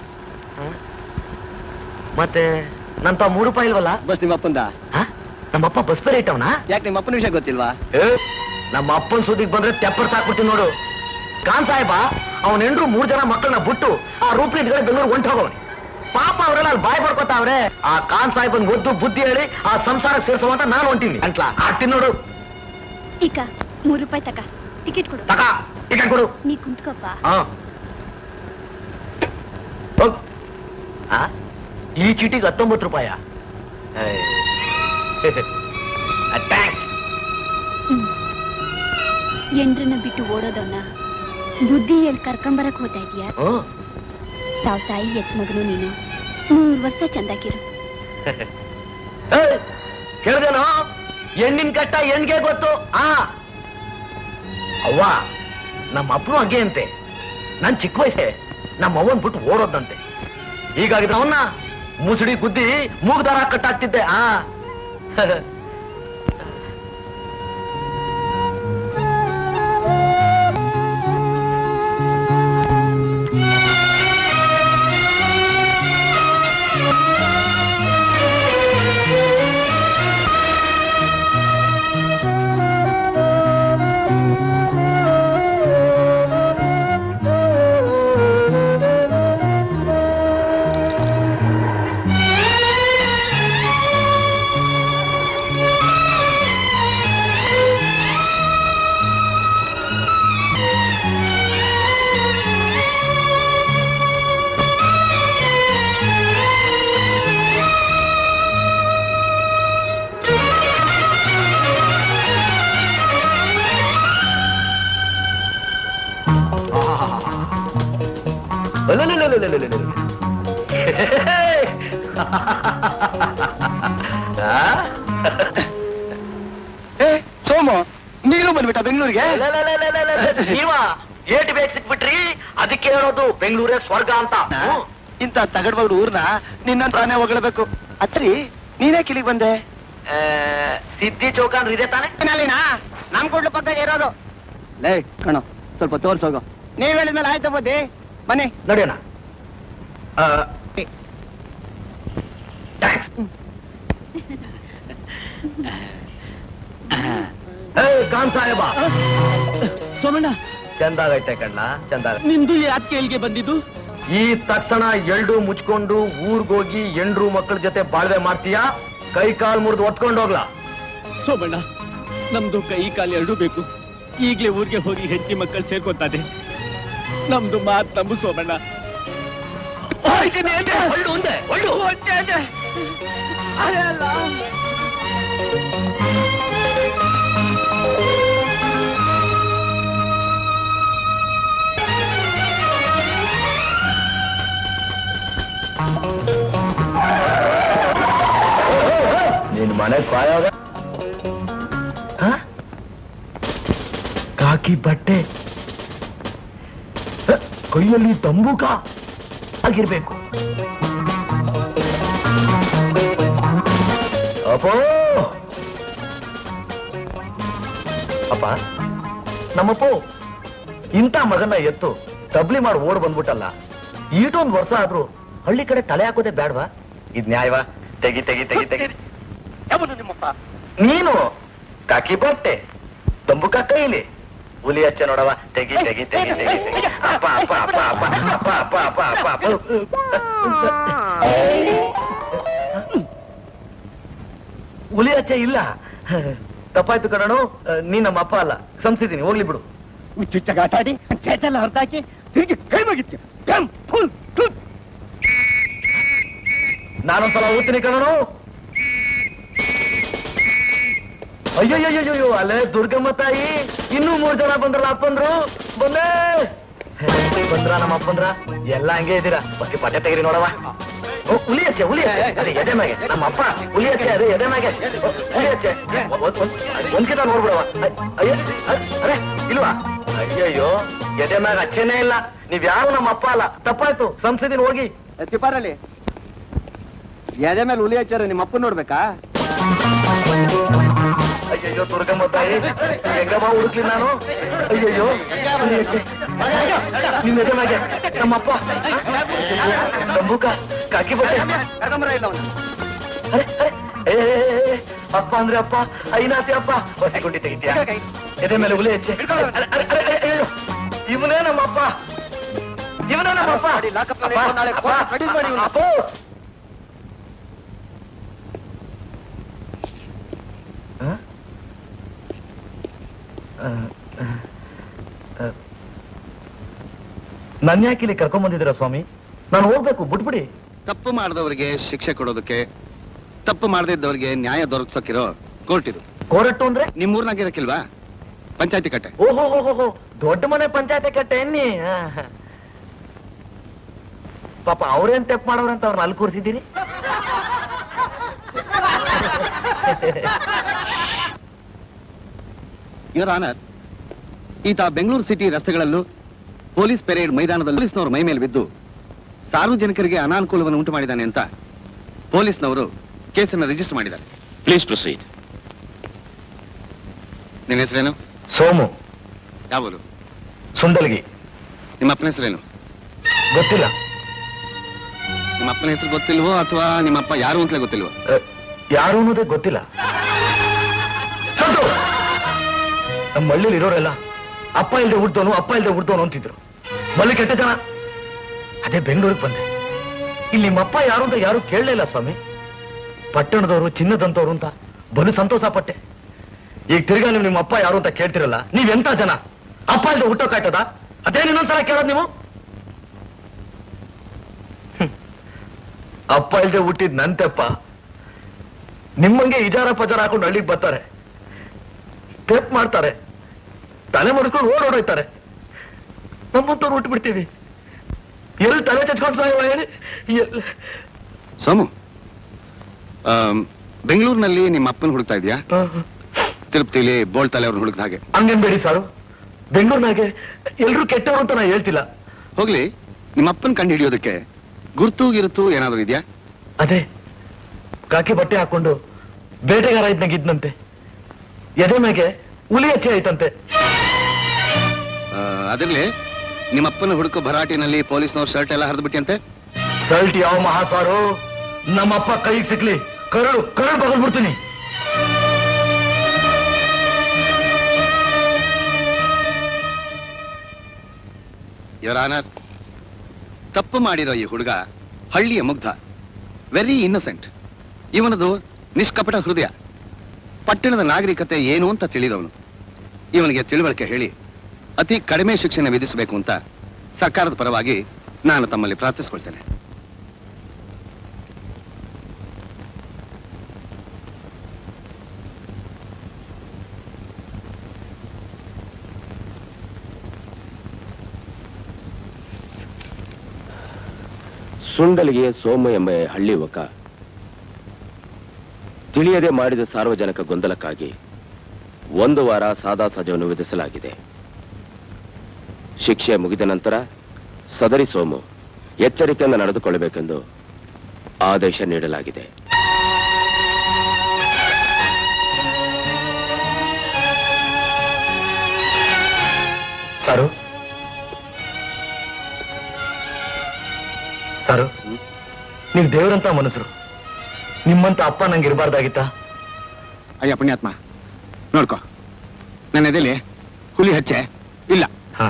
ಮತ್ತೆ ನಂತ ಮೂರು ರೂಪಾಯಿ ಇಲ್ವಲ್ಲ ಬಸ್ ನಿಮ್ಮ ಅಪ್ಪಂದ ಹ? ನಮ್ಮಪ್ಪ ಬಸ್ ಬೇರೆ ಇಟ್ಟವನ ಯಾಕೆ ನಿಮ್ಮ ಅಪ್ಪನ ವಿಷಯ ಗೊತ್ತಿಲ್ವಾ ನಮ್ಮ ಅಪ್ಪನ್ ಸುದ್ದಿಗೆ ಬಂದ್ರೆ ತೆಪ್ಪರ್ ಸಾಕ್ಬಿಡ್ತೀನಿ ನೋಡು ಕಾನ್ ಸಾಹೇಬ ಅವನ ಹೆಂಡ್ರು ಮೂರ್ ಜನ ಮಕ್ಕಳನ್ನ ಬಿಟ್ಟು ಆ ರೂಪಿ ಇದ್ಗಡೆ ಬೆಂಗಳೂರು ಹೊಂಟು ಹೋಗವನೆ ಪಾಪ ಅವರೆಲ್ಲ ಅಲ್ಲಿ ಬಾಯ್ ಪಡ್ಕೊತಾವ್ರೆ ಆ ಕಾನ್ ಸಾಹೇಬನ್ ಒದ್ದು ಬುದ್ಧಿ ಹೇಳಿ ಆ ಸಂಸಾರ ಸೇರ್ಸುವಂತ ನಾನು ಹೊಂಟೀನಿ ಅಂಟ್ಲಾ ಆಡ್ತೀನಿ ನೋಡು ಈಗ ಮೂರು ರೂಪಾಯಿ ತಕ ಟಿಕೆಟ್ ಕೊಡು ತಕ ಟಿಕೆಟ್ ಕೊಡು ನೀ ಕುಂತ್ಕೋಪ್ಪ ಹಾ ಹೋಗ್. ಆ? ಈ ಚೀಟಿಗೆ ಹತ್ತೊಂಬತ್ತು ರೂಪಾಯ ಎಂಡ್ರನ್ನ ಬಿಟ್ಟು ಓಡೋದನ್ನ ಬುದ್ಧಿ ಹೇಳಿ ಕರ್ಕೊಂಬರಕ್ ಹೋಗ್ತಾ ಇದೀಯಾ ತಾವ್ ತಾಯಿ ಎತ್ ಮಗನು ನೀನು ನೂರು ವರ್ಷ ಚಂದಾಗಿರು ಕೇಳ್ದೇನೋ ಹೆಣ್ಣಿನ ಕಟ್ಟ ಹೆಣ್ಗೆ ಗೊತ್ತು ಆ ಅವ್ವ ನಮ್ಮ ಅಪ್ಪನು ಹಂಗೆ ಅಂತೆ ನಾನ್ ಚಿಕ್ಕ ವಯಸ್ಸೆ ನಮ್ಮ ಅವ್ವನ್ ಬಿಟ್ಟು ಓಡೋದಂತೆ ಹೀಗಾಗಿದ್ರೆ ಅವನ್ನ ಮುಸುಡಿ ಗುದ್ದಿ ಮೂಗ್ದಾರ ಕಟ್ಟಾಕ್ತಿದ್ದೆ ಆ ಅಲಲಲಲಲಲಲಲ. ಆ? ಸೋಮು ನೀನು ಬಂದ್ಬಿಟ್ಟ ಬೆಂಗಳೂರಿಗೆ ಅಲಲಲಲಲಲ. ನೀವ ಏಟ್ ಬೇಕು ಸಿಕ್ಬಿಟ್ರಿ ಅದಕ್ಕೆ ಹೇಳೋದು ಬೆಂಗಳೂರೇ ಸ್ವರ್ಗ ಅಂತ ಹ್ಮ್. ಇಂತ ತಗಡ್ಬಗ್ಡು ಊರ್ನ ನಿನ್ನ ತಾನೇ ಹೊಗಳಬೇಕು ಅತ್ರಿ ನೀನೇ ಕಿಲಿಗ್ ಬಂದೆ ಆ, ಸಿದ್ಧಿ ಚೌಕಾನ್ ಇದೆ ತಾನೆ ನಮ್ ಕೊಡ್ಲು ಪಕ್ಕ ಇರೋದು ಲೇ ಕಣೋ ಸ್ವಲ್ಪ ತೋರ್ಸೋಗು ನೀವ್ ಹೇಳಿದ್ಮೇಲೆ ಆಯ್ತು ಬುದ್ಧಿ ಬನ್ನಿ ನಡೆಯೋಣ ಆ, ಏ ಖಾನ್ ಸಾಹೇಬ ಸೋಮಣ್ಣ ಚಂದಾಗೈತೆ ಕಣ್ಣ ಚಂದಾಗ ನಿಮ್ದು ಯಾಕೆ ಇಲ್ಲಿಗೆ ಬಂದಿದ್ದು ಈ ತಕ್ಷಣ ಎಲ್ಡು ಮುಚ್ಕೊಂಡು ಊರ್ಗೋಗಿ ಎಂಡ್ರು ಮಕ್ಕಳ ಜೊತೆ ಬಾಳ್ವೆ ಮಾಡ್ತೀಯಾ ಕೈ ಕಾಲ್ ಮುರಿದು ಒತ್ಕೊಂಡು ಹೋಗ್ಲಾ ಸೋಮಣ್ಣ ನಮ್ದು ಕೈ ಕಾಲು ಎರಡೂ ಬೇಕು ಈಗ್ಲೇ ಊರಿಗೆ ಹೋಗಿ ಹೆಂಡತಿ ಮಕ್ಕಳು ಸೇರ್ಕೊತಾನೆ ನಮ್ದು ಮಾತ್ ನಂಬು ಸೋಮಣ್ಣ ಒಳ್ಳು ಒಂದೇ ಒಳ್ಳು ನಿನ್ ಮನೆ ಕಾಯೋಗ ಕಾಕಿ ಬಟ್ಟೆ ಹ, ಕೈಯಲ್ಲಿ ತಂಬೂಕ ಆಗಿರ್ಬೇಕು ಅಪ್ಪೋ ಅಪ್ಪ ನಮ್ಮಪ್ಪು ಇಂಥ ಮಗನ ಎತ್ತು ತಬ್ಲಿ ಮಾಡಿ ಓಡ್ ಬಂದ್ಬಿಟ್ಟಲ್ಲ ಈಟೊಂದ್ ವರ್ಷ ಆದ್ರೂ ಹಳ್ಳಿ ಕಡೆ ತಲೆ ಹಾಕೋದೇ ಬೇಡವಾ ಇದ್ ನ್ಯಾಯವಾ ತೆಗಿ ತೆಗಿ ತೆಗಿ ತೆಗಿ ಯಾವುದು ನಿಮ್ಮಪ್ಪ ನೀನು ಕಾಕಿ ಬಟ್ಟೆ ತಂಬುಕ ಕೈಲಿ ಹುಲಿ ಹಚ್ಚ ನೋಡವ ತೆಗಿ ತೆಗಿ ತೆಗಿ ತೆಗಿ ತೆಗಿ. ಅಪ್ಪ ಅಪ್ಪ ಅಪ್ಪ ಅಪ್ಪ ಅಪ್ಪ ಅಪ್ಪ ಅಪ್ಪ ಅಪ್ಪ ಅಪ್ಪ ಹುಲಿ ಹಚ್ಚ ಇಲ್ಲ ತಪ್ಪಾಯ್ತು ಕಣನು ನೀ ನಮ್ಮ ಅಪ್ಪ ಅಲ್ಲ ಸಂಸಿದ್ದೀನಿ ಹೋಗ್ಲಿ ಬಿಡು ಹುಚ್ಚುಚ್ಚಗಾಟಾಡಿ ಚೇತೆಲ್ಲ ಹೊರತಾಕಿ ತಿರುಗಿ ಕೈ ಮುಗಿತ್ತು ಫುಲ್ ನಾನೊಂದ್ಸಲ ಓದ್ತೀನಿ ಕಣನು ಅಯ್ಯಯ್ಯಯ್ಯೋ ಅಲ್ಲೇ ದುರ್ಗಮ್ಮ ತಾಯಿ ಇನ್ನೂ ಮೂರ್ ಜನ ಬಂದ್ರಲ್ಲ ಅಪ್ಪಂದ್ರು ಬಂದೆ ಬಂದ್ರ ನಮ್ಮ ಅಪ್ಪಂದ್ರ ಎಲ್ಲ ಹಂಗೆ ಇದ್ದೀರಾ ಬಗ್ಗೆ ಪಟ್ಟೆ ತೆಗಿರಿ ನೋಡವ ಓ, ಹುಲಿ ಹಚ್ಚೆ ಹುಲಿ ಹಚ್ಚೆ ಅದೇ ಎದೆ ಮ್ಯಾಗೆ ನಮ್ಮ ಅಪ್ಪ ಹುಲಿ ಹಚ್ಚೆ ಅದೇ ಎದೆ ಮ್ಯಾಗೆ ಓ, ಹುಲಿ ಹಚ್ಚೆ ಒಂದ್- ಒಂದ್- ಒಂದ್ಕಿತ ನೋಡ್ಬಿಡವ ಅಯ್ಯೋ ಅ- ಅರೆ ಇಲ್ವಾ ಅಯ್ಯಯ್ಯೋ ಎದೆ ಮ್ಯಾಗ ಹಚ್ಚೇನೇ ಇಲ್ಲ ನೀವ್ ಯಾವ ನಮ್ಮ ಅಪ್ಪ ಅಲ್ಲ ತಪ್ಪಾಯ್ತು ಸಂಸದಿನ ಹೋಗಿ ತಿಪ್ಪಾರಲ್ಲಿ ಎದೆ ಮೇಲೆ ಹುಲಿ ಹಚ್ಚಾರ ನಿಮ್ಮ ಅಪ್ಪ ನೋಡ್ಬೇಕಾ ಅಯ್ಯಯ್ಯೋ ದುರ್ಗಮ್ಮ ತಾಯಿ ಹೆಂಗಮ್ಮ ಹುಡುಕ್ಲಿ ನಾನು ಅಯ್ಯಯ್ಯೋ ನಿಮ್ ಎದೆ ಮ್ಯಾಗೆ ನಮ್ಮಪ್ಪ ತಂಬೂಕ ಕಾಕಿ ಬಟ್ಟೆ ಕರ್ಕೊಂಬರ ಇಲ್ಲ ಅವನು ಅರೆ, ಅರೆ, ಏ, ಏ, ಏ, ಏ, ಅಪ್ಪ ಅಂದ್ರೆ ಅಪ್ಪ ಐನಾತಿ ಅಪ್ಪ ಹೊಸಿಗುಂಡಿ ತೆಗಿತೀಯ ಎದೆ ಮೇಲೆ ಹುಲಿ ಹೆಚ್ಚೆ ಅರೆ, ಅರೆ, ಅರೆ, ಅರೆ, ಅಯ್ಯೋ ಇವನೇ ನಮ್ಮಪ್ಪ ಇವನೇ ನಮ್ಮಪ್ಪ ಮಾಡಿ, lock up ನಲ್ಲಿ ಅಪ್ಪ, ನಾಳೆ ಅಪ್ಪ, court produce ಮಾಡಿ ಇವ್ನ. ಅಪ್ಪ. ಹ? ಆ, ಆ, ಆ. ನನ್ ಯಾಕೆ ಇಲ್ಲಿ ಕರ್ಕೊಂಡ್ ಬಂದಿದ್ದೀರಾ ಸ್ವಾಮಿ ನಾನು ಹೋಗ್ಬೇಕು ಬಿಟ್ಬಿಡಿ ತಪ್ಪು ಮಾಡಿದವರಿಗೆ ಶಿಕ್ಷೆ ಕೊಡೋದಕ್ಕೆ ತಪ್ಪು ಮಾಡದಿದ್ದವರಿಗೆ ನ್ಯಾಯ ದೊರಕಿಸೋಕಿರೋ ಕೋರ್ಟ್ ಇದು ಕೋರಟ್ಟು ಅಂದ್ರೆ ನಿಮ್ಮೂರ್ನಾಗ ಇರಕ್ಕಿಲ್ವಾ ಪಂಚಾಯತಿ ಕಟ್ಟೆ ಓಹೋ ಹೋ ಹೋ ದೊಡ್ಡ ಮನೆ ಪಂಚಾಯತಿ ಕಟ್ಟೆ ಎನ್ನಿ ಆ, ಹ. ಪಾಪ ಅವ್ರೇನ್ ತೆಪ್ ಮಾಡೋರಂತ ಅವ್ರನ್ನ ಅಲ್ಲಿ ಕೂರಿಸಿದ್ದೀರಿ ಯುವರ್ ಆನರ್ ಈತ ಬೆಂಗಳೂರು ಸಿಟಿ ರಸ್ತೆಗಳಲ್ಲೂ ಪೊಲೀಸ್ ಪೆರೇಡ್ ಮೈದಾನದಲ್ಲಿ ಪೊಲೀಸ್ನವರು ಮೈ ಮೇಲೆ ಬಿದ್ದು ಸಾರ್ವಜನಿಕರಿಗೆ ಅನಾನುಕೂಲವನ್ನು ಉಂಟು ಮಾಡಿದ್ದಾನೆ ಅಂತ ಪೊಲೀಸ್ನವರು ಕೇಸನ್ನು ರಿಜಿಸ್ಟರ್ ಮಾಡಿದ್ದಾರೆ ಪ್ಲೀಸ್ ಪ್ರೊಸೀಡ್ ನಿನ್ನ ಹೆಸರೇನು ಸೋಮು ಯಾವೂರು ಸುಂಡಲ್ಗಿ ನಿಮ್ಮ ಅಪ್ಪನ ಹೆಸರೇನು ಗೊತ್ತಿಲ್ಲ ನಿಮ್ಮ ಅಪ್ಪನ ಹೆಸರು ಗೊತ್ತಿಲ್ವೋ ಅಥವಾ ನಿಮ್ಮಪ್ಪ ಯಾರು ಅಂತಲೇ ಗೊತ್ತಿಲ್ವೋ ಅ, ಯಾರು ಅನ್ನೋದೇ ಗೊತ್ತಿಲ್ಲ ಸಂತು! ನಮ್ಮ ಹಳ್ಳಿಲಿ ಇರೋರೆಲ್ಲ ಅಪ್ಪ ಇಲ್ದೆ ಹುಡ್ದವನು ಅಪ್ಪ ಇಲ್ದೆ ಹುಡ್ದವನು ಅಂತಿದ್ರು ಬಲ್ಲಿ ಕೆಟ್ಟ ಜನ ಅದೇ ಬೆಂಗಳೂರಿಗೆ ಬಂದೆ ಇಲ್ಲಿ ನಿಮ್ಮಪ್ಪ ಯಾರು ಅಂತ ಯಾರು ಕೇಳಲೇ ಇಲ್ಲ ಸ್ವಾಮಿ ಪಟ್ಟಣದವರು ಚಿನ್ನದಂತವ್ರು ಅಂತ ಬಲು ಸಂತೋಷ ಪಟ್ಟೆ ಈಗ ತಿರ್ಗಾ ನೀವು ನಿಮ್ಮ ಅಪ್ಪ ಯಾರು ಅಂತ ಕೇಳ್ತಿರಲ್ಲ ನೀವೆಂತ ಜನ ಅಪ್ಪ ಇಲ್ದೆ ಹುಟ್ಟೋಕಾಯ್ತದ ಅದೇನು ಇನ್ನೊಂದ್ಸಲ ಕೇಳೋದು ನೀವು ಹ್ಮ್. ಅಪ್ಪ ಇಲ್ದೆ ಹುಟ್ಟಿದ್ ನಂತೆಪ್ಪ ನಿಮ್ಮಂಗೆ ಇಜಾರ ಪಜಾರ ಹಾಕೊಂಡು ಹಳ್ಳಿಗೆ ಬರ್ತಾರೆ ಟೇಪ್ ಮಾಡ್ತಾರೆ ತಲೆ ಮಡ್ಕೊಂಡು ಓಡ್ ಓಡೋಯ್ತಾರೆ ನಮ್ಮಂತವ್ರು ಹುಟ್ಟು ಬಿಡ್ತೀವಿ ಎಲ್ಲಿ ತಲೆ ಚಚ್ಕೊಂಡು ಸಾಯುವ ಹೇಳಿ ಎಲ್ಲಿ ಸೋಮು ಆಮ್, ಬೆಂಗಳೂರಿನಲ್ಲಿ ನಿಮ್ಮ ಅಪ್ಪನ ಹುಡುಕ್ತಾ ಇದೆಯಾ ತಿರುಪತಿಲಿ ಬೋಳ್ತಲೆ ಅವ್ರನ್ನ ಹುಡುಕ್ದ ಹಾಗೆ ಹಂಗನ್ಬೇಡಿ ಸಾರು ಬೆಂಗಳೂರಿನಾಗೆ ಎಲ್ರು ಕೆಟ್ಟವರು ಅಂತ ನಾ ಹೇಳ್ತಿಲ್ಲ ಹೋಗ್ಲಿ ನಿಮ್ಮ ಅಪ್ಪನ ಕಂಡು ಹಿಡಿಯೋದಕ್ಕೆ ಗುರ್ತು ಗಿರುತು ಏನಾದ್ರು ಇದೆಯಾ ಅದೇ ಕಾಕಿ ಬಟ್ಟೆ ಹಾಕೊಂಡು ಬೇಟೆಗಾರ ಇದ್ನಾಗ ಇದ್ನಂತೆ ಎದೆ ಮ್ಯಾಗೆ ಹುಲಿ ಹಚ್ಚಿ ಆಯ್ತಂತೆ ಆ, ಅದಿರ್ಲಿ ನಿಮ್ಮ ಅಪ್ಪನ ಹುಡುಕೋ ಭರಾಟಿನಲ್ಲಿ ಪೊಲೀಸ್ನವ್ರ ಶರ್ಟ್ ಎಲ್ಲ ಹರಿದು ಬಿಟ್ಟಿಯಂತೆ ಸಲ್ಟ್ ಯಾವ ಮಹಾಸಾರು ನಮ್ಮಪ್ಪ ಕೈಗೆ ಸಿಕ್ಲಿ ಕರಳು ಕರಳು ಬಗಲ್ಬಿಡ್ತೀನಿ ಯುವರ್ ಆನರ್ ತಪ್ಪು ಮಾಡಿರೋ ಈ ಹುಡುಗ ಹಳ್ಳಿಯ ಮುಗ್ಧ ವೆರಿ ಇನ್ನಸೆಂಟ್ ಇವನದು ನಿಷ್ಕಪಟ ಹೃದಯ ಪಟ್ಟಣದ ನಾಗರಿಕತೆ ಏನು ಅಂತ ತಿಳಿದವನು ಇವನಿಗೆ ತಿಳುವಳಿಕೆ ಹೇಳಿ ಅತಿ ಕಡಿಮೆ ಶಿಕ್ಷಣ ವಿಧಿಸಬೇಕು ಅಂತ ಸರ್ಕಾರದ ಪರವಾಗಿ ನಾನು ತಮ್ಮಲ್ಲಿ ಪ್ರಾರ್ಥಿಸ್ಕೊಳ್ತೇನೆ ಸುಂಡಲಿಗೆ ಸೋಮ ಎಂಬ ಹಳ್ಳಿ ಯುವಕ ತಿಳಿಯದೆ ಮಾಡಿದ ಸಾರ್ವಜನಿಕ ಗೊಂದಲಕ್ಕಾಗಿ ಒಂದು ವಾರ ಸಾದಾ ಸಜವನ್ನು ವಿಧಿಸಲಾಗಿದೆ ಶಿಕ್ಷೆ ಮುಗಿದ ನಂತರ ಸದರಿ ಸೋಮು ಎಚ್ಚರಿಕೆಯಿಂದ ನಡೆದುಕೊಳ್ಳಬೇಕೆಂದು ಆದೇಶ ನೀಡಲಾಗಿದೆ ಸಾರು ಸಾರು ನೀವು ದೇವರಂತ ಮನಸ್ಸರು ನಿಮ್ಮಂತ ಅಪ್ಪ ನಂಗೆ ಇರಬಾರ್ದಾಗಿತ್ತ ಅಯ್ಯ ಪುಣ್ಯಾತ್ಮ ನೋಡ್ಕೋ ನನ್ನ ಎದೆಲಿ ಹುಲಿ ಹಚ್ಚೆ ಇಲ್ಲ ಹಾ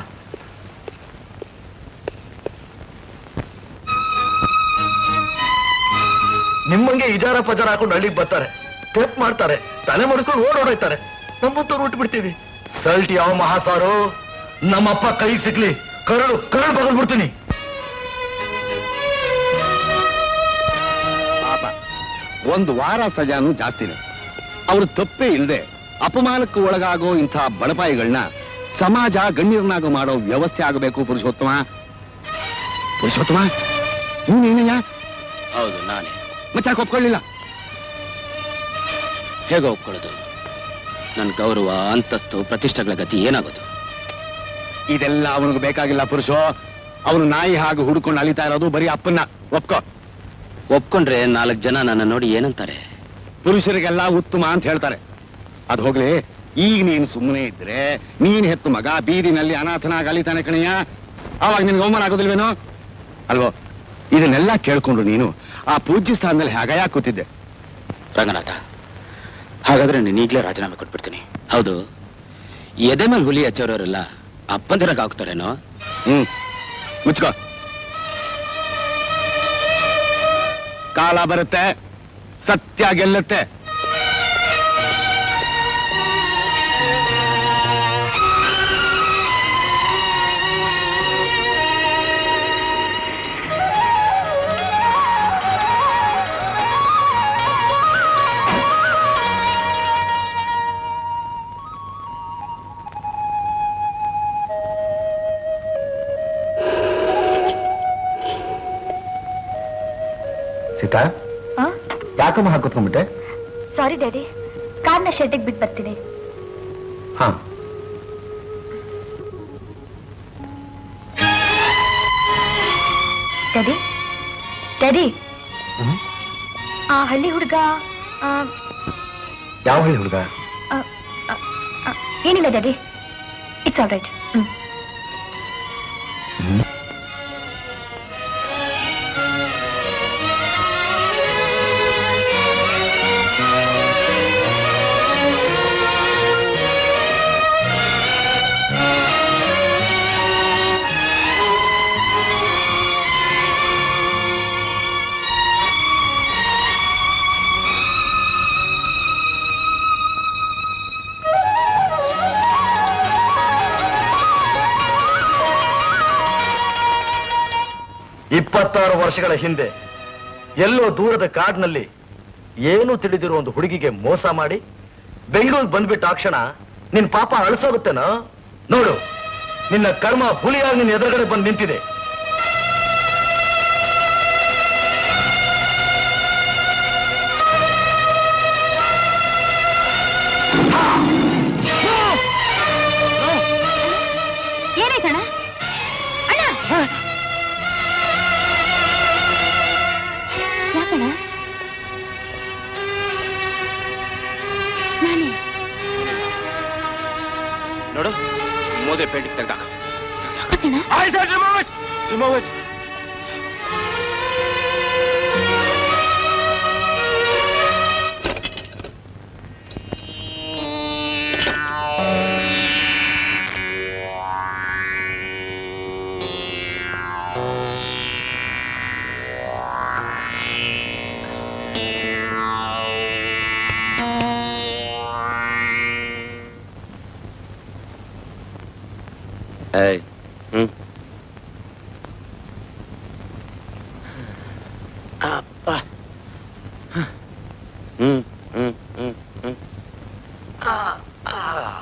ನಿಮ್ಮಂಗೆ ಇಜಾರ ಪಜಾರ ಹಾಕೊಂಡು ಹಳ್ಳಿಗೆ ಬರ್ತಾರೆ ಟೇಪ್ ಮಾಡ್ತಾರೆ ತಲೆ ಮಡ್ಕೊಂಡು ಓಡ್ ಓಡೋಯ್ತಾರೆ ನಮ್ಮಂತವ್ರು ಹುಟ್ಟು ಬಿಡ್ತೀವಿ ಸಲ್ಟ್ ಯಾವ ಮಹಾಸಾರು ನಮ್ಮಪ್ಪ ಕೈಗೆ ಸಿಕ್ಲಿ ಕರಳು ಕರಳು ಬಗಲ್ ಬಿಡ್ತೀನಿ ಪಾಪ ಒಂದು ವಾರ ಸಜಾನು ಜಾಸ್ತಿನೇ ಅವ್ರು ತಪ್ಪೇ ಇಲ್ಲದೆ ಅಪಮಾನಕ್ಕೆ ಒಳಗಾಗೋ ಇಂಥ ಬಡಪಾಯಿಗಳನ್ನ ಸಮಾಜ ಗಣ್ಯರನ್ನಾಗ ಮಾಡೋ ವ್ಯವಸ್ಥೆ ಆಗಬೇಕು ಪುರುಷೋತ್ತಮ ಪುರುಷೋತ್ತಮ ನೀನೇನಯ್ಯ ಹೌದು ನಾನೇ ಮತ್ತೆ ಯಾಕೆ ಒಪ್ಕೊಳ್ಳಿಲ್ಲ ಹೇಗೆ ಒಪ್ಕೊಳ್ಳೋದು ನನ್ನ ಗೌರವ ಅಂತಸ್ತು ಪ್ರತಿಷ್ಠೆಗಳ ಗತಿ ಏನಾಗೋದು ಇದೆಲ್ಲ ಅವನಿಗೆ ಬೇಕಾಗಿಲ್ಲ ಪುರುಷೋ ಅವನು ನಾಯಿ ಹಾಗೆ ಹುಡ್ಕೊಂಡು ಅಲಿತಾ ಇರೋದು ಬರೀ ಅಪ್ಪನ್ನ ಒಪ್ಕೋ ಒಪ್ಕೊಂಡ್ರೆ ನಾಲ್ಕು ಜನ ನನ್ನ ನೋಡಿ ಏನಂತಾರೆ ಪುರುಷರಿಗೆಲ್ಲ ಉತ್ತಮ ಅಂತ ಹೇಳ್ತಾರೆ ಅದು ಹೋಗ್ಲಿ ಈಗ ನೀನು ಸುಮ್ಮನೆ ಇದ್ರೆ ನೀನ್ ಹೆತ್ತು ಮಗ ಬೀದಿನಲ್ಲಿ ಅನಾಥನಾಗ ಅಲಿತಾನೆ ಕಣಯ್ಯ ಆವಾಗ ನಿನ್ಗೆ ಅವಮಾನ ಆಗೋದಿಲ್ವೇನೋ ಅಲ್ವೋ ಇದನ್ನೆಲ್ಲ ಕೇಳ್ಕೊಂಡು ನೀನು ಆ ಪೂಜ್ಯ ಸ್ಥಾನದಲ್ಲಿ ಹಾಗಯ ಕೂತಿದ್ದೆ ರಂಗನಾಥ ಹಾಗಾದ್ರೆ ನೀನು ಈಗಲೇ ರಾಜೀನಾಮೆ ಕೊಟ್ಬಿಡ್ತೀನಿ ಹೌದು ಎದೆ ಮೇಲೆ ಹುಲಿ ಹಚ್ಚೋರೆಲ್ಲ ಅಪ್ಪಂದಿರಾಗ ಆಗ್ತಾರೇನೋ ಹ್ಮ್ ಮುಚ್ಕೋ ಕಾಲ ಬರುತ್ತೆ ಸತ್ಯ ಗೆಲ್ಲುತ್ತೆ ಅಕ್ಕ ಯಾಕಮ್ಮ ಹಾಕಿ ಕೂತ್ಕೊಂಡ್ಬಿಟ್ಟೆ ಸಾರಿ ಡ್ಯಾಡಿ ಕಾರ್ನ ಶೆಡ್ಡಿಗೆ ಬಿಟ್ಟು ಬರ್ತೀನಿ ಹಾ ಡ್ಯಾಡಿ ಡ್ಯಾಡಿ ಆ ಹಳ್ಳಿ ಹುಡುಗ ಯಾವ ಹಳ್ಳಿ ಹುಡುಗ ಏನಿಲ್ಲ daddy it's all right hmm ಇಪ್ಪತ್ತಾರು ವರ್ಷಗಳ ಹಿಂದೆ ಎಲ್ಲೋ ದೂರದ ಕಾಡಿನಲ್ಲಿ ಏನು ತಿಳಿದಿರೋ ಒಂದು ಹುಡುಗಿಗೆ ಮೋಸ ಮಾಡಿ ಬೆಂಗಳೂರು ಬಂದ್ಬಿಟ್ಟ ಆ ಕ್ಷಣ ನಿನ್ ಪಾಪ ಅಳಿಸೋಗುತ್ತೇನೋ ನೋಡು ನಿನ್ನ ಕರ್ಮ ಹುಲಿಯಾಗಿ ನಿನ್ನ ಎದುರುಗಡೆ ಬಂದು ನಿಂತಿದೆ ಏನಾಯ್ತಣ್ಣ ಅಣ್ಣ ಯಾಕಣ್ಣ ನಾನೇ ನೋಡು ಮೋದೆ ಪೇಟಿಗೆ ತೆಗ್ದಾಕ ಏಯ್ ಹ್ಮ್ ಅಪ್ಪ ಹ್ಮ್ ಹ್ಮ್ ಹ್ಮ್ ಹ್ಮ್ ಆ, ಆ.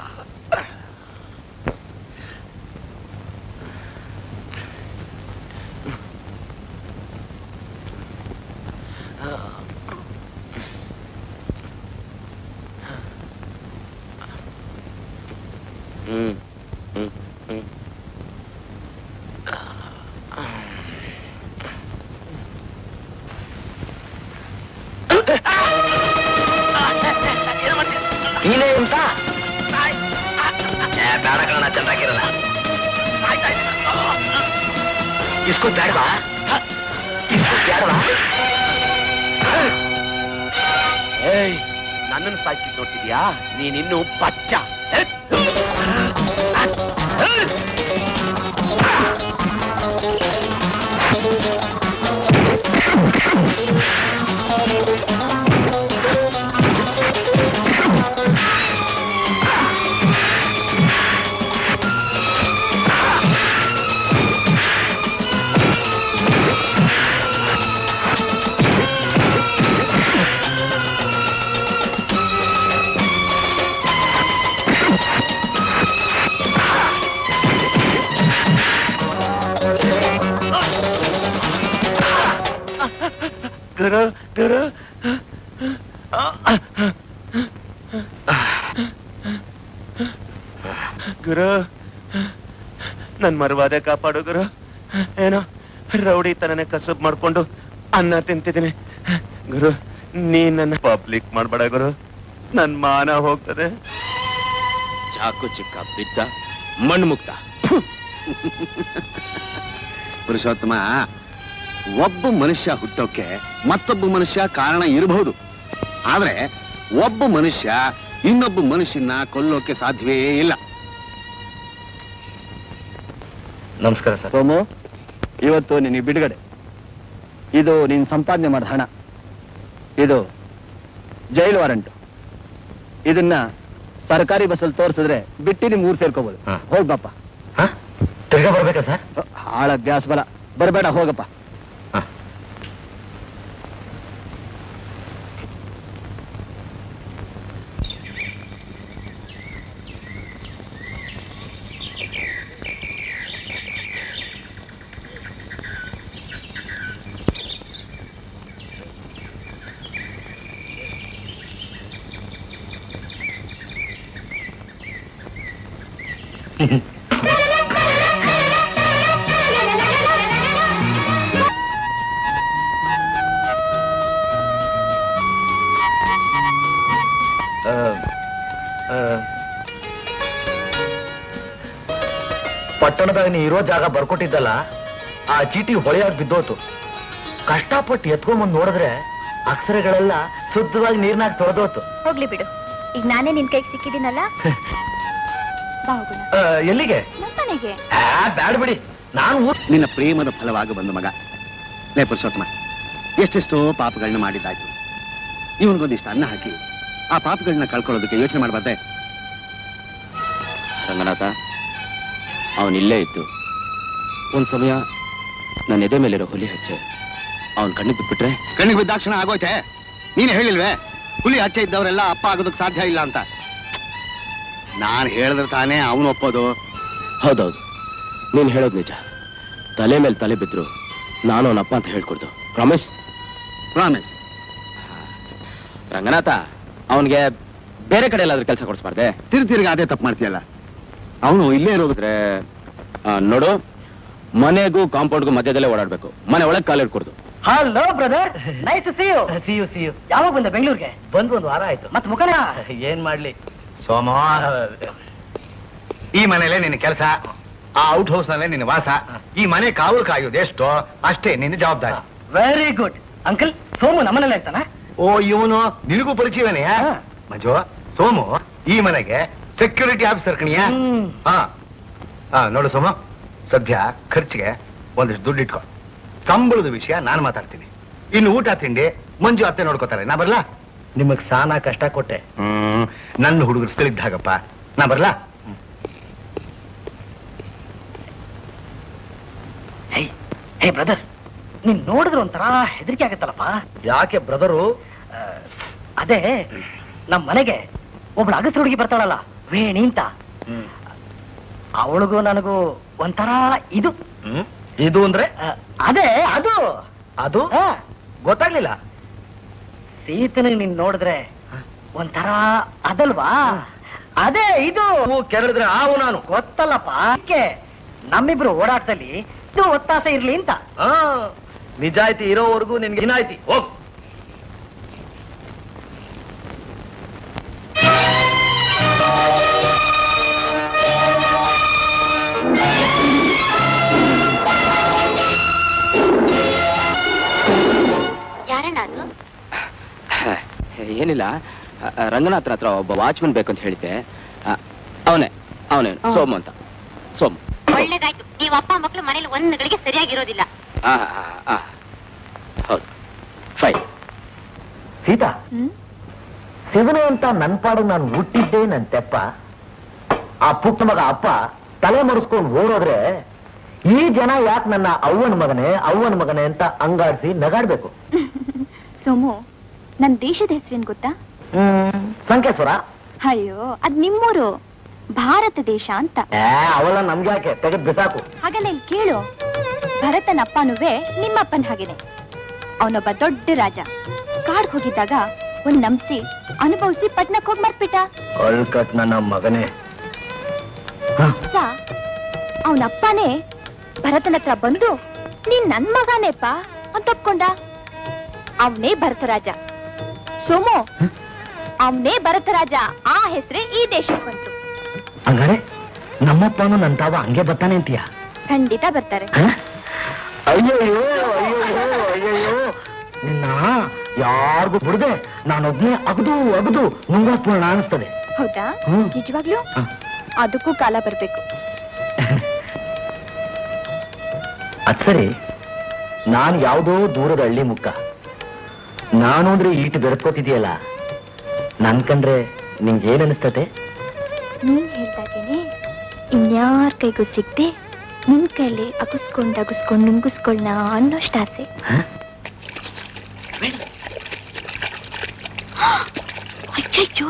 ಹ್ಮ್ ಹ್ಮ್ ಹ್ಮ್ ನೀನೇ ಅಂತ ಏ, ಬೇಡ ಕಣ ಚಂದಾಗಿರಲ್ಲ ಇಸ್ಕೂ ಬೇಡವಾ ಇಸ್ಕೂ ಬೇಡವಾ ಏಯ್ ನನ್ನನ್ನು ಸಾಯ್ತಿದ್ ನೋಡ್ತಿದ್ಯಾ ನೀನಿನ್ನು ಬಚ್ಚ ಗುರು ಗುರು ಗುರು ನನ್ ಮರವಾದ ಕಾಪಾಡು ಗುರು ಏನೋ ರೌಡಿ ತನನೇ ಕಸಬ್ ಮಾಡ್ಕೊಂಡು ಅನ್ನ ತಿಂತಿದ್ದೀನಿ ಗುರು ನೀ ನನ್ನ ಪಬ್ಲಿಕ್ ಮಾಡ್ಬೇಡ ಗುರು ನನ್ ಮಾನ ಹೋಗ್ತದೆ ಚಾಕು ಚಿಕ್ಕ ಬಿದ್ದ ಮಣ್ಣು ಮುಕ್ತ ಪುರುಷೋತ್ತಮ ಒಬ್ಬ ಮನುಷ್ಯ ಹುಟ್ಟೋಕೆ ಮತ್ತೊಬ್ಬ ಮನುಷ್ಯ ಕಾರಣ ಇರಬಹುದು ಆದ್ರೆ ಒಬ್ಬ ಮನುಷ್ಯ ಇನ್ನೊಬ್ಬ ಮನುಷ್ಯನ ಕೊಲ್ಲೋಕೆ ಸಾಧ್ಯವೇ ಇಲ್ಲ ನಮಸ್ಕಾರ ಸರ್ ಸೋಮು ಇವತ್ತು ನಿನಗೆ ಬಿಡುಗಡೆ ಇದು ನೀನ್ ಸಂಪಾದನೆ ಮಾಡಿದ ಹಣ ಇದು ಜೈಲ್ ವಾರಂಟ್ ಇದನ್ನ ಸರ್ಕಾರಿ ಬಸ್ಸಲ್ಲಿ ತೋರಿಸಿದ್ರೆ ಬಿಟ್ಟು ನಿಮ್ ಊರ್ ಸೇರ್ಕೋಬಹುದು ಹಾ. ಹೋಗ್ಬಪ್ಪ ತಿರ್ಗಾ ಬರ್ಬೇಕಾ ಸರ್ ಹಾಳ ಗ್ಯಾಸ್ ಬಲ ಬರಬೇಡ ಹೋಗಪ್ಪ ಆ, ಆ, ಪಟ್ಟಣದಾಗ ನೀ ಇರೋ ಜಾಗ ಬರ್ಕೊಟ್ಟಿದ್ದಲ್ಲ ಆ ಚೀಟಿ ಹೊಳೆಯಾಗಿ ಬಿದ್ದೋತು ಕಷ್ಟಪಟ್ಟು ಎತ್ಕೊಂಬಂದ್ ನೋಡಿದ್ರೆ ಅಕ್ಷರಗಳೆಲ್ಲ ಶುದ್ಧವಾಗಿ ನೀರ್ನಾಗ ತೊಳೆದೋತು ಹೋಗ್ಲಿ ಬಿಡು ಈಗ ನಾನೇ ನಿನ್ ಕೈಗೆ ಸಿಕ್ಕಿದ್ದೀನಲ್ಲ ಬಾ ಹೋಗೋಣ ಆ, ಎಲ್ಲಿಗೆ ನಮ್ಮನೆಗೆ ಆ, ಬ್ಯಾಡ್ ಬಿಡಿ ನಾನು ಊರ್- ನಿನ್ನ ಪ್ರೇಮದ ಫಲವಾಗಿ ಬಂದ ಮಗ ಲೇ ಪುರುಷೋತ್ತಮ ಎಷ್ಟೆಷ್ಟೋ ಪಾಪಗಳನ್ನ ಮಾಡಿದ್ದಾಯ್ತು ಇವನಿಗೊಂದಿಷ್ಟು ಅನ್ನ ಹಾಕಿ ಆ ಪಾಪಗಳನ್ನ ಕಳ್ಕೊಳ್ಳೋದಕ್ಕೆ ಯೋಚನೆ ಮಾಡಬಾರ್ದೆ ರಂಗನಾಥ ಅವನಿಲ್ಲೇ ಇದ್ದು ಒಂದ್ ಸಮಯ ನನ್ನ ಎದೆ ಮೇಲಿರೋ ಹುಲಿ ಹಚ್ಚೆ ಅವನ್ ಕಣ್ಣಿಗೆ ಬಿಟ್ಬಿಟ್ರೆ ಕಣ್ಣಿಗೆ ಬಿದ್ದಾಕ್ಷಣ ಆಗೋಯ್ತೆ ನೀನು ಹೇಳಿಲ್ವೇ ಹುಲಿ ಹಚ್ಚೆ ಇದ್ದವರೆಲ್ಲ ಅಪ್ಪ ಆಗೋದಕ್ಕೆ ಸಾಧ್ಯ ಇಲ್ಲ ಅಂತ ನಾನು ಹೇಳಿದ್ರೆ ತಾನೇ ಅವನು ಒಪ್ಪೋದು ಹೌದೌದು ನೀನ್ ಹೇಳೋದು ನಿಜ ತಲೆ ಮೇಲೆ ತಲೆ ಬಿದ್ರು ನಾನು ಅವನಪ್ಪ ಅಂತ ಹೇಳ್ಕೊಡ್ದು ಪ್ರಾಮಿಸ್ ಪ್ರಾಮಿಸ್ ರಂಗನಾಥ ಅವನ್ಗೆ ಬೇರೆ ಕಡೆ ಎಲ್ಲಾದ್ರೂ ಕೆಲಸ ಕೊಡಿಸ್ಬಾರ್ದೆ ತಿರು ತಿರುಗಿ ಅದೇ ತಪ್ಪು ಮಾಡ್ತೀಯಲ್ಲ ಅವನು ಇಲ್ಲೇ ಇರೋದ್ರೆ ಆ, ನೋಡು ಮನೆಗೂ ಕಾಂಪೌಂಡ್ಗೂ ಮಧ್ಯದಲ್ಲೇ ಓಡಾಡ್ಬೇಕು ಮನೆ ಒಳಗೆ ಕಾಲಿಡ್ಕೊಡ್ದು hello brother nice see you see you see you ಯಾವಾಗ ಬಂದೆ ಬೆಂಗಳೂರಿಗೆ ಬಂದು ಒಂದು ವಾರ ಆಯ್ತು ಮತ್ ಮುಖನ ಏನ್ ಮಾಡ್ಲಿ ಸೋಮ ಈ ಮನೇಲೆ ನಿನ್ನ ಕೆಲಸ ಆ ಔಟ್ ಹೌಸ್ ನಲ್ಲೇ ನಿನ್ನ ವಾಸ ಈ ಮನೆ ಕಾವಲು ಕಾಯೋದು ಎಷ್ಟೋ ಅಷ್ಟೇ ನಿನ್ನ ಜವಾಬ್ದಾರಿ ವೆರಿ ಗುಡ್ ಅಂಕಲ್ ಸೋಮು ನಮ್ಮನೆಲ್ಲ ಇರ್ತಾನ ಓ ಇವನು ನಿನಗೂ ಪರಿಚಯವನೇ ಮಂಜು ಸೋಮು ಈ ಮನೆಗೆ ಸೆಕ್ಯೂರಿಟಿ ಆಫೀಸರ್ ಕಣಿಯ ಹಾ ಹಾ ನೋಡು ಸೋಮು ಸದ್ಯ ಖರ್ಚಿಗೆ ಒಂದಿಷ್ಟು ದುಡ್ಡು ಇಟ್ಕೊ ಸಂಬಳದ ವಿಷಯ ನಾನು ಮಾತಾಡ್ತೀನಿ ಇನ್ನು ಊಟ ತಿಂಡಿ ಮಂಜು ಅತ್ತೆ ನೋಡ್ಕೋತಾರೆ ನಾ ಬರ್ಲಾ ನಿಮಗ್ ಸಾನ ಕಷ್ಟ ಕೊಟ್ಟೆ ಹ್ಮ್ ನನ್ನ ಹುಡುಗರು ಸ್ಥಳಿದ್ದಾಗಪ್ಪ ನಾ ಬರ್ಲಾ ಹೇ ಬ್ರದರ್ ನೀನ್ ನೋಡಿದ್ರೆ ಒಂಥರ ಹೆದರಿಕೆ ಆಗತ್ತಲ್ಲಪ್ಪ ಯಾಕೆ ಬ್ರದರು ಅದೇ ನಮ್ ಮನೆಗೆ ಒಬ್ಳು ಅಗಸ್ರ ಹುಡುಗಿ ಬರ್ತಾಳಲ್ಲ ವೇಣಿ ಅಂತ ಅವಳಿಗೂ ನನಗೂ ಒಂಥರ ಇದು ಹ್ಮ್ ಇದು ಅಂದ್ರೆ ಆ, ಅದೇ ಅದು ಅದು ಆ, ಗೊತ್ತಾಗ್ಲಿಲ್ಲ ಸೀತನಿಗೆ ನೀನ್ ನೋಡಿದ್ರೆ ಒಂಥರ ಅದಲ್ವಾ ಅದೇ ಇದು ನೀವು ಕೆರಳಿದ್ರೆ ಆವು ನಾನು ಗೊತ್ತಲ್ಲಪ್ಪ ಅದಕ್ಕೆ ನಮ್ಮಿಬ್ರು ಓಡಾಟದಲ್ಲಿ ಇದು ಒತ್ತಾಸೆ ಇರ್ಲಿ ಅಂತ ಆ ನಿಜಾಯ್ತಿ ಇರೋವರೆಗೂ ನಿನ್ಗೆ ಏನಾಯ್ತಿ ಹೋಗ್ ಯಾರಣ್ಣ ಅದು ಏನಿಲ್ಲ ಆ, ಆ, ರಂಗನಾಥನ ಹತ್ರ ಒಬ್ಬ ವಾಚ್ಮನ್ ಬೇಕು ಅಂತ ಹೇಳಿದ್ದೆ ಅವನೇ ಅವನೇ ಸೋಮು ಅಂತ ಸೋಮು ಒಳ್ಳೇದಾಯ್ತು ನೀವು ಅಪ್ಪ ಮಕ್ಕಳು ಮನೇಲಿ ಒಂದ್ ಗಳಿಗೆ ಸರಿಯಾಗಿರೋದಿಲ್ಲ ಆ, ಆ, ಆ. ಹೌದು ಫೈನ್ ಸೀತಾ ಶಿವನೇ ಅಂತ ನನ್ ಪಾಡು ನಾನು ಹುಟ್ಟಿದ್ದೆ ನನ್ ತೆಪ್ಪ ಆ ಪುಟ್ಟ ಮಗ ಅಪ್ಪ ತಲೆ ಮರೆಸ್ಕೊಂಡು ಓಡೋದ್ರೆ ಈ ಜನ ಯಾಕೆ ನನ್ನ ಅವ್ವನ ಮಗನೇ ಅವ್ವನ ಮಗನೇ ಅಂತ ಅಂಗಾಡಿಸಿ ನಗಾಡ್ಬೇಕು ಸೋಮು ನನ್ ದೇಶದ ಹೆಸರೇನ್ ಗೊತ್ತಾ ಹ್ಮ್ ಸಂಕೇಶ್ವರ ಅಯ್ಯೋ ಅದ್ ನಿಮ್ಮೂರು ಭಾರತ ದೇಶ ಅಂತ ಏ ಅವಳ ನಮ್ಗೆ ಯಾಕೆ ತೆಗೆದ್ ಬಿಸಾಕು ಹಾಗಲ್ಲ ಇಲ್ಲಿ ಕೇಳು ಭರತನ ಅಪ್ಪನುವೆ ನಿಮ್ಮಪ್ಪನ ಹಾಗೇನೆ ಅವನೊಬ್ಬ ದೊಡ್ಡ ರಾಜ ಕಾಡ್ಗ್ ಹೋಗಿದ್ದಾಗ ಒಂದ್ ನಂಬಿಸಿ ಅನುಭವಿಸಿ ಪಟ್ನಕ್ ಹೋಗಿ ಮರ್ಬಿಟ್ಟ ಕಳ್ಕಟ್ ನನ್ನ ಮಗನೇ ಅವನ ಅಪ್ಪನೇ ಭರತನ ಹತ್ರ ಬಂದು ನೀನ್ ನನ್ ಮಗನೇಪ ಅಂತ ಒಪ್ಕೊಂಡ ಅವನೇ ಭರತರಾಜ ಸೋಮು ಅವನೇ ಭರತರಾಜ ಆ ಹೆಸರೇ ಈ ದೇಶಕ್ಕೆ ಬಂತು ಹಂಗಾರೆ ನಮ್ಮಪ್ಪನು ನನ್ ತಾವ ಹಂಗೆ ಬರ್ತಾನೆ ಅಂತೀಯ ಖಂಡಿತ ಬರ್ತಾರೆ ಅಯ್ಯಯ್ಯೋ ಅಯ್ಯಯ್ಯೋ ಅಯ್ಯಯ್ಯೋ ನಿನ್ನ ಯಾರಿಗೂ ಬಿಡದೆ ನಾನೊಬ್ನೇ ಅಗದು ಅಗದು ನುಂಗಾಕ್ಬಿಡೋಣ ಅನಿಸ್ತದೆ ಹೌದಾ ಹ್ಮ್. ನಿಜವಾಗ್ಲೂ ಹ. ಅದಕ್ಕೂ ಕಾಲ ಬರ್ಬೇಕು ಅದ್ ಸರಿ ನಾನ್ ಯಾವ್ದೋ ದೂರದ ಹಳ್ಳಿ ಮುಕ್ಕ ನಾನು ಅಂದ್ರೆ ಈಟು ಬೆರೆಸ್ಕೋತಿದ್ಯಲ್ಲ ನನ್ ಕಂಡ್ರೆ ನಿಂಗೆ ಏನ್ ಅನಿಸ್ತತೆ ನೀನ್ ಹೇಳ್ದಾಗೇನೆ ಇನ್ಯಾರ ಕೈಗೂ ಸಿಗ್ದೆ ನಿನ್ ಕೈಲಿ ಅಗುಸ್ಕೊಂಡ್ ಅಗುಸ್ಕೊಂಡ್ ನುಂಗಿಸ್ಕೊಳ್ಳ ಅನ್ನೋಷ್ಟ ಆಸೆ ಅಯ್ಯಯ್ಯೋ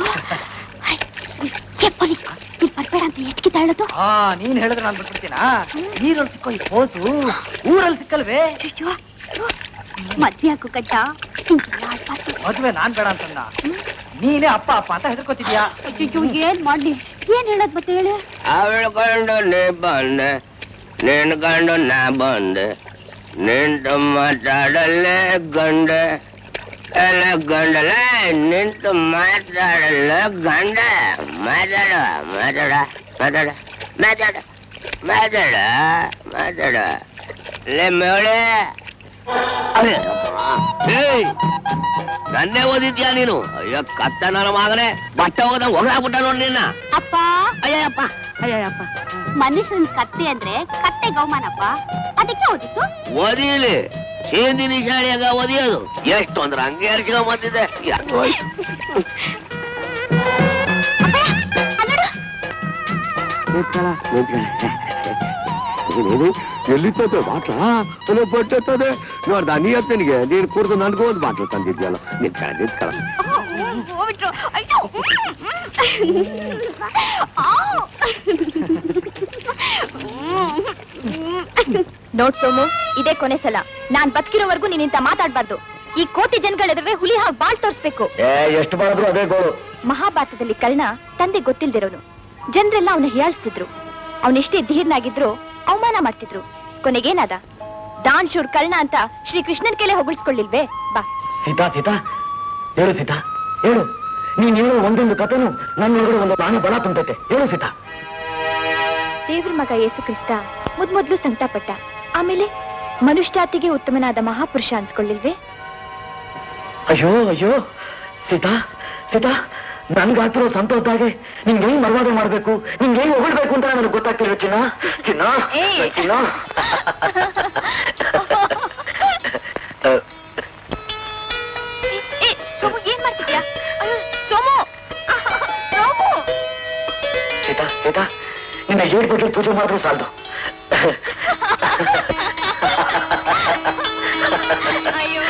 ಏ ಪೊಲೀಸ್ ಇಲ್ಲಿ ಬರ್ಬೇಡ ಅಂತ ಹೆಚ್ಚಿಗೆ ತಾಳೋದು ಆ ನೀನ್ ಹೇಳಿದ್ರೆ ನಾನು ಬಿಟ್ಬಿಡ್ತೀನಾ ನೀರಲ್ಲಿ ಸಿಕ್ಕೋ ಈ ಪೋಸು ಊರಲ್ಲಿ ಸಿಕ್ಕಲ್ವೇ ಅಯ್ಯೋ ಮದ್ವೆ ಹಾಕು ಕಟ್ಟ ಹಿಂಗೆಲ್ಲ ಆಡ್ಬಾರ್ದು. ಮದ್ವೆ ನಾನ್ ಬೇಡ ಅಂತಂದ ನೀನೇ ಅಪ್ಪ ಅಪ್ಪ ಅಂತ ಹೆದರ್ಕೋತಿದ್ಯಾ ಅಯ್ಯಯ್ಯೋ ಏನ್ ಮಾಡ್ಲಿ ಏನ್ ಹೇಳೋದ್ ಮತ್ತೆ ಹೇಳಿ ಅವಳ ಕಂಡು ನೀ ಬಂದೆ ನಿನ್ ಕಂಡು ನಾ ಬಂದೆ ನಿಂತು ಮಾತಾಡಲ್ಲೇ ಗಂಡೆ ಎಲ್ಲ ಗಂಡಲ್ಲ ನಿಂತು ಮಾತಾಡಲ್ಲ ಗಂಡ ಮಾತಾಡ ಮಾತಾಡ ಮಾತಾಡ ಮಾತಾಡ ಮಾತಾಡ ಮಾತಾಡ ಲೇ ಮೇಳೆ ಅರೆ ಏಯ್ ನನ್ನೇ ಓದಿದ್ಯಾ ನೀನು ಅಯ್ಯೋ ಕತ್ತ ನನ್ನ ಮಗನೇ ಬಟ್ಟೆ ಹೋದ ಹೊಗಳಾಗ್ಬಿಟ್ಟ ನೋಡಿ ನಿನ್ನ ಅಪ್ಪ ಅಯ್ಯಪ್ಪ ಅಯ್ಯಪ್ಪ ಮನುಷ್ಯನ್ ಕತ್ತೆ ಅಂದ್ರೆ ಕತ್ತೆ ಗೌಮಾನಪ್ಪ ಅದಕ್ಕೆ ಓದಿತ್ತು ಓದಿಲಿ ಹಿಂದಿನ ಶಾಲೆಯಾಗ ಓದಿಯೋದು ಎಷ್ಟು ಅಂದ್ರೆ ಹಂಗೆ ಹರ್ಸ್ಕೊಂಡ್ ಬಂದಿದ್ದೆ ಯಾಕೋ ಎಲ್ಲಿತ್ತದೆ ಬಾಟ್ಲ ಅಲ್ಲೋ ಬಟ್ಟೆತ್ತದೆ ನೋಡ್ದ ನೀ ನಿನಗೆ ನೀನು ಕುಡ್ದು ನನ್ಗೂ ಒಂದು ಬಾಟ್ಲು ತಂದಿದ್ಯಲ್ಲ ನಿಂತ್ಕಳ ನಿಂತ್ಕಳ ನೋಡ್ ಸೋಮು ಇದೇ ಕೊನೆ ಸಲ ನಾನ್ ಬದುಕಿರೋವರೆಗೂ ನೀನಿಂತ ಮಾತಾಡ್ಬಾರ್ದು ಈ ಕೋಟಿ ಜನಗಳೆದುರುವೆ ಹುಲಿ ಹಾಗೆ ಬಾಳ್ ತೋರ್ಸ್ಬೇಕು ಎಷ್ಟು ಮಾಡಿದ್ರು ಅದೇ ಗೋಳು ಮಹಾಭಾರತದಲ್ಲಿ ಕರ್ಣ ತಂದೆ ಗೊತ್ತಿಲ್ದಿರೋನು ಜನರೆಲ್ಲ ಅವನ ಹೀಯಾಳಿಸ್ತಿದ್ರು ಅವನೆಷ್ಟೇ ಧೀರ್ನಾಗಿದ್ರು ಅವಮಾನ ಮಾಡ್ತಿದ್ರು ಕೊನೆಗೇನಾದ ದಾನ್ ಶೂರ್ ಕರ್ಣ ಅಂತ ಶ್ರೀ ಕೃಷ್ಣನ್ ಕೆಲೆ ಹೊಗಳಿಸ್ಕೊಳ್ಳಿಲ್ವೇ ಬಾ ಸೀತಾ ಸೀತಾ ಹೇಳು ಸೀತಾ ಹೇಳು ನೀನ್ ಹೇಳೋ ಒಂದೊಂದು ಕಥೆನು ನನ್ನ ಒಳಗಡೆ ಒಂದು ಪ್ರಾಣ ಬಲ ತುಂಬೈತೆ ಹೇಳು ಸೀತಾ ದೇವ್ರ ಮಗ ಯೇಸು ಕ್ರಿಸ್ತ ಮೊದ್ಮೊದ್ಲು ಸಂಕಟ ಪಟ್ಟ ಆಮೇಲೆ ಮನುಷ್ಯಾತಿಗೆ ಉತ್ತಮನಾದ ಮಹಾಪುರುಷ ಅನ್ಸ್ಕೊಳ್ಳಿಲ್ವೇ ಅಯ್ಯೋ ಅಯ್ಯೋ ಸೀತಾ ಸೀತಾ ನನ್ಗಾಗ್ತಿರೋ ಸಂತೋಷದಾಗೆ ನಿಂಗೆ ಹೆಂಗ್ ಮರ್ವಾದೆ ಮಾಡ್ಬೇಕು ನಿಂಗೆ ಹೆಂಗ್ ಹೊಗಳ್ಬೇಕು ಅಂತ ನನಗೆ ಗೊತ್ತಾಗ್ತಿಲ್ಲ ಚಿನ್ನ ಚಿನ್ನ ಚಿನ್ನ ಏ ಸೋಮು ಏನ್ ಮಾಡ್ತಿದ್ಯಾ ಅಯ್ಯೋ, ಸೋಮು ಸೋಮು ಸೀತಾ ಸೀತಾ ನಿನ್ನ ಏಳ್ ಬಗ್ಗೆ ಪೂಜೆ ಮಾಡಿದ್ರು ಸಾಲದು ಅಯ್ಯೋ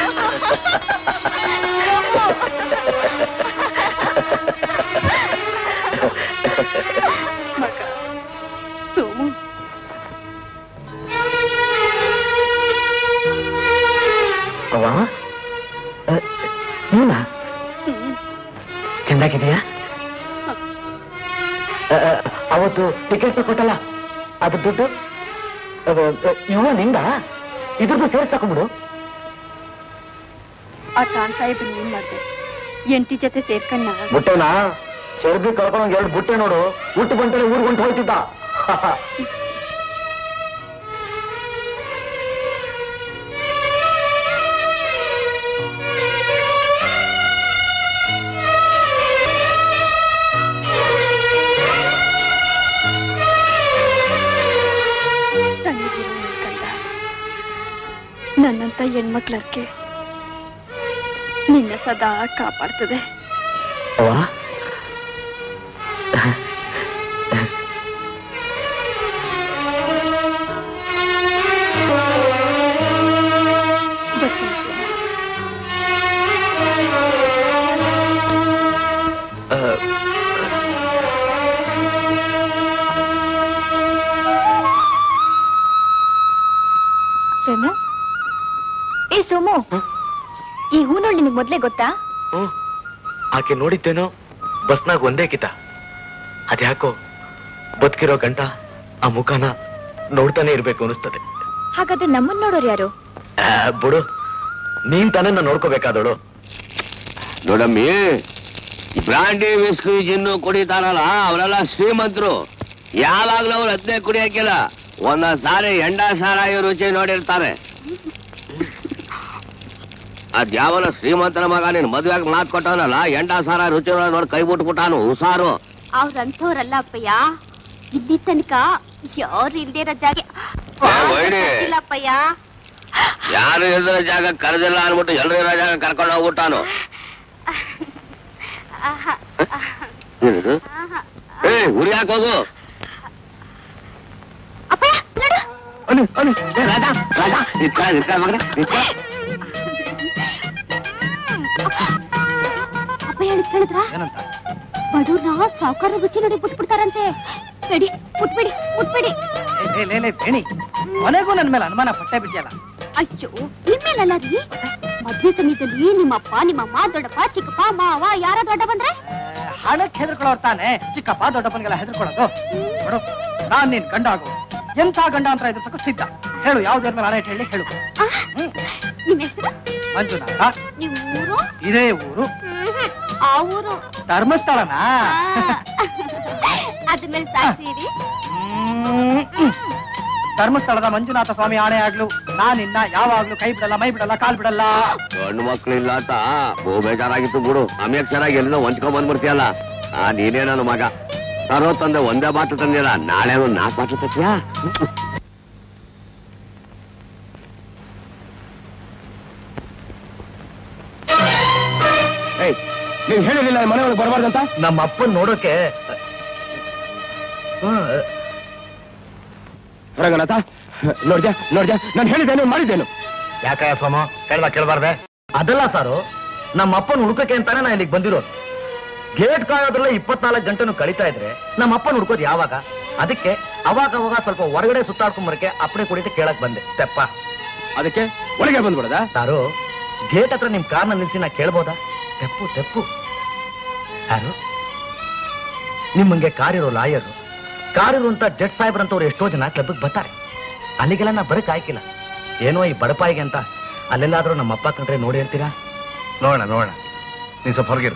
ಸೋಮು ಅವ್ವ ಅ, ನೀನಾ ಚೆಂದಾಗಿದೆಯಾ ಅ, ಅ, ಅವತ್ತು ಟಿಕೆಟ್ ಕೊಟ್ಟಲ್ಲ ಅದ್ರ ದುಡ್ಡು ಅ, ಅ, ಇವ ನಿಂದ ಇದ್ರದ್ದು ಸೇರ್ಸ್ ತಕೊಂಬಿಡು ಆ ತಾನ್ ಸಾಹೇಬ್ ಏನ್ ಮಾಡ್ದೆ ಎಂಟಿ ಜೊತೆ ಸೇರ್ಕಣ್ಣ ಬುಟ್ಟೆನಾ ಚರ್ಬಿ ಕಳ್ಕೊಂಡ್ ಎರಡು ಬುಟ್ಟೆ ನೋಡು ಹುಟ್ಟು ಬಂಟಲೆ ಊರ್ಗ್ ಹೊಂಟು ಹೋಯ್ತಿದ್ದ ತಣ್ಣಗಿರು ನನ್ ಕಂದ ನನ್ನಂತ ಹೆಣ್ಮಕ್ಳಕ್ಕೆ ನಿನ್ನ ಸದಾ ಕಾಪಾಡ್ತದೆ ಅವ್ವ ಬರ್ತೀನಿ ಸೋಮು. ಅ, ಸೋಮು ಏ ಸೋಮು ಈ ಹೂನೋಳ್ ನಿನಗ್ ಮೊದ್ಲೇ ಗೊತ್ತಾ ಹ್ಮ್ ಆಕೆ ನೋಡಿದ್ದೇನೋ ಬಸ್ನಾಗ ಒಂದೇ ಕಿತ ಅದ್ಯಾಕೋ ಬದುಕಿರೋ ಗಂಟ ಆ ಮುಖನ ನೋಡ್ತಾನೆ ಇರ್ಬೇಕು ಅನಿಸ್ತದೆ ಹಾಗಾದ್ರೆ ನಮ್ಮನ್ ನೋಡೋರು ಯಾರು ಆ, ಬಿಡು ನೀನ್ ತಾನೇ ನಾನು ನೋಡ್ಕೋಬೇಕಾದವಳು ನೋಡಮ್ಮಿ ಈ ಬ್ರಾಂಡಿ ವಿಸ್ಕಿ ಜಿನ್ನು ಕುಡಿತಾರಲ್ಲ ಅವರೆಲ್ಲ ಶ್ರೀಮಂತರು ಯಾವಾಗ್ಲೂ ಅವ್ರು ಅದನ್ನೇ ಕುಡಿಯಕ್ಕಿಲ್ಲ ಒಂದೊಂದ್ ಸಾರಿ ಎಂಡ ಸಾರಾಯಿ ರುಚಿ ನೋಡಿರ್ತಾರೆ ಅದ್ ಯಾವನ ಶ್ರೀಮಂತನ ಮಗ ನೀನ್ ಮದ್ವೆಗ್ ಮಾತ್ ಕೊಟ್ಟವನಲ್ಲ ಎಂಡ ಸಾರ ರುಚಿ ನೋಡಿ ಕೈ ಬಿಟ್ಬಿಟ್ಟಾನು ಹುಷಾರು ಅವ್ರಂಥವ್ರಲ್ಲ ಅಪ್ಪಯ್ಯ ಇಲ್ಲಿ ತನಕ ಯಾರು ಇಲ್ದೇ ಇರೋ ಜಾಗ ಏ, ವೈನಿ. ಇಲ್ಲ ಅಪ್ಪಯ್ಯ ಯಾರು ಇಲ್ದಿರೋ ಜಾಗ ಕರೆದಿಲ್ಲ ಅನ್ಬಿಟ್ಟು ಎಲ್ರು ಇರೋ ಜಾಗ ಕರ್ಕೊಂಡು ಹೋಗ್ಬಿಟ್ಟಾನು ಆಹಾ, ಏನಿದು? ಏ ಉರಿಯಾಕ್ ಹೋಗು ಅಪ್ಪಯ್ಯ ನೋಡು ಅನು ಅನು ಏ, ರಾಜ ರಾಜ ನಿತ್ಕ ನಿತ್ಕ ಮಗನ ನಿತ್ಕ ಅಪ್ಪಯ್ಯ ಹೇಳಿದ್ ಕೇಳಿದ್ರ ಬಡವ್ರನ್ನ ಸಾವುಕಾರ ರುಚಿ ನೋಡಿ ಬಿಟ್ಬಿಡ್ತಾರಂತೆ ಬೇಡಿ ಮುಟ್ಬೇಡಿ ಮುಟ್ಬೇಡಿ ಬೇಣಿ ಕೊನೆಗೂ ನನ್ನ ಮೇಲೆ ಅನುಮಾನ ಪಟ್ಟೆ ಬಿಟ್ಟಿಯಲ್ಲ ಅಯ್ಯೋ ನಿಮ್ಮೇಲಲ್ಲ ರೀ ಮದ್ವೆ ಸಮಯದಲ್ಲಿ ನಿಮ್ಮಪ್ಪ ನಿಮ್ಮಮ್ಮ ದೊಡ್ಡಪ್ಪ ಚಿಕ್ಕಪ್ಪ ಮಾವ ಯಾರ ದೊಡ್ಡ ಬಂದ್ರೆ ಹಣಕ್ಕೆ ಹೆದರ್ಕೊಳ್ಳೋರ್ ತಾನೆ ಚಿಕ್ಕಪ್ಪ ದೊಡ್ಡಪ್ಪನಿಗೆಲ್ಲ ಹೆದರ್ಕೊಳ್ಳೋದು ನೋಡು ನಾನ್ ನಿನ್ ಗಂಡ ಆಗು ಎಂಥ ಗಂಡ ಅಂತ ಎದುರ್ಸಕ್ಕೂ ಸಿದ್ಧ ಹೇಳು ಯಾವ್ದ್ರ ಮೇಲೆ ಆಣೆ ಹೇಳಿ ಹೇಳು ನಿಮ್ ಹೆಸರು ಮಂಜುನಾಥ ನಿಮ್ ಊರು ಇದೇ ಊರು ಆ ಊರು ಧರ್ಮಸ್ಥಳನಾ ಅದ್ರ ಮೇಲೆ ಸಾಕ್ತೀರಿ ಧರ್ಮಸ್ಥಳದ ಮಂಜುನಾಥ ಸ್ವಾಮಿ ಆಣೆ ಆಗ್ಲು ನಾನಿನ್ನ ಯಾವಾಗ್ಲೂ ಕೈ ಬಿಡಲ್ಲ ಮೈ ಬಿಡಲ್ಲ ಕಾಲ್ ಬಿಡಲ್ಲ ಗಂಡು ಮಕ್ಳಿಲ್ಲ ಅಂತ ಬಹು ಬೇಜಾರಾಗಿತ್ತು ಬಿಡು ಆಮ್ಯಾಗ ಚೆನ್ನಾಗಿ ಎಲ್ಲಿಂದ ಹೊಂಚ್ಕೊಂಡ್ ಬಂದ್ಬಿಡ್ತೀಯಲ್ಲ ಆ ನೀನೇ ನನ್ನ ಮಗ ತರೋ ತಂದೆ ಒಂದೇ ಬಾಟ್ಲು ತಂದಿಲ್ಲ ನಾಳೆ ಒಂದು ನಾಲ್ಕು ಬಾಟ್ಲು ತತ್ತೀಯಾ ನೀನ್ ಹೇಳಿರ್ಲಿಲ್ಲ ಮನೆ ಒಳಗೆ ಬರಬಾರ್ದಂತ ನಮ್ಮ ಅಪ್ಪನ್ ನೋಡೋಕೆ ರಂಗನಾಥ ನೋಡ್ದ್ಯಾ ನೋಡ್ದ್ಯಾ ನಾನು ಹೇಳಿದ್ದೇನು ಮಾಡಿದ್ದೇನು ಯಾಕ ಸೋಮ ಕೇಳ್ದ ಕೇಳ್ಬಾರ್ದೆ ಅದಲ್ಲ ಸಾರು ನಮ್ಮ ಅಪ್ಪನ ಹುಡುಕಕ್ಕೆ ಅಂತಾನೆ ನಾ ಇಲ್ಲಿಗೆ ಬಂದಿರೋದು ಗೇಟ್ ಕಾಯೋದ್ರಲ್ಲ ಇಪ್ಪತ್ನಾಲ್ಕು ಗಂಟೆನೂ ಕಳೀತಾ ಇದ್ರೆ ನಮ್ಮ ಅಪ್ಪನ ಹುಡ್ಕೋದು ಯಾವಾಗ ಅದಕ್ಕೆ ಅವಾಗ ಅವಾಗ ಸ್ವಲ್ಪ ಹೊರಗಡೆ ಸುತ್ತಾಡ್ಕೊಂಬರಕ್ಕೆ ಅಪ್ಪಣೆ ಕುಡಿತ ಕೇಳಕ್ ಬಂದೆ ತೆಪ್ಪ ಅದಕ್ಕೆ ಒಳಗೆ ಬಂದ್ಬಿಡದ ಸಾರು ಗೇಟ್ ಹತ್ರ ನಿಮ್ ಕಾರ್ನ ನಿಲ್ಸಿ ನಾ ಕೇಳ್ಬೋದಾ ತೆಪ್ಪು ತೆಪ್ಪು ಯಾರು ನಿಮ್ಮಂಗೆ ಕಾರಿರೋ ಲಾಯರು ಕಾರಿರುವಂತ ಜಡ್ ಸಾಹೇಬ್ರಂತವ್ರು ಎಷ್ಟೋ ಜನ ಕ್ಲಬ್ಗೆ ಬರ್ತಾರೆ ಅಲ್ಲಿಗೆಲ್ಲ ನಾ ಬರಕ್ ಆಯ್ಕಿಲ್ಲ ಏನೋ ಈ ಬಡಪಾಯಿಗೆ ಅಂತ ಅಲ್ಲೆಲ್ಲಾದ್ರೂ ನಮ್ಮ ಅಪ್ಪ ಕಂಡ್ರೆ ನೋಡಿ ಅಂತೀರಾ ನೋಡೋಣ ನೋಡೋಣ ನೀನ್ ಸ್ವಲ್ಪ ಹೊರಗಿರು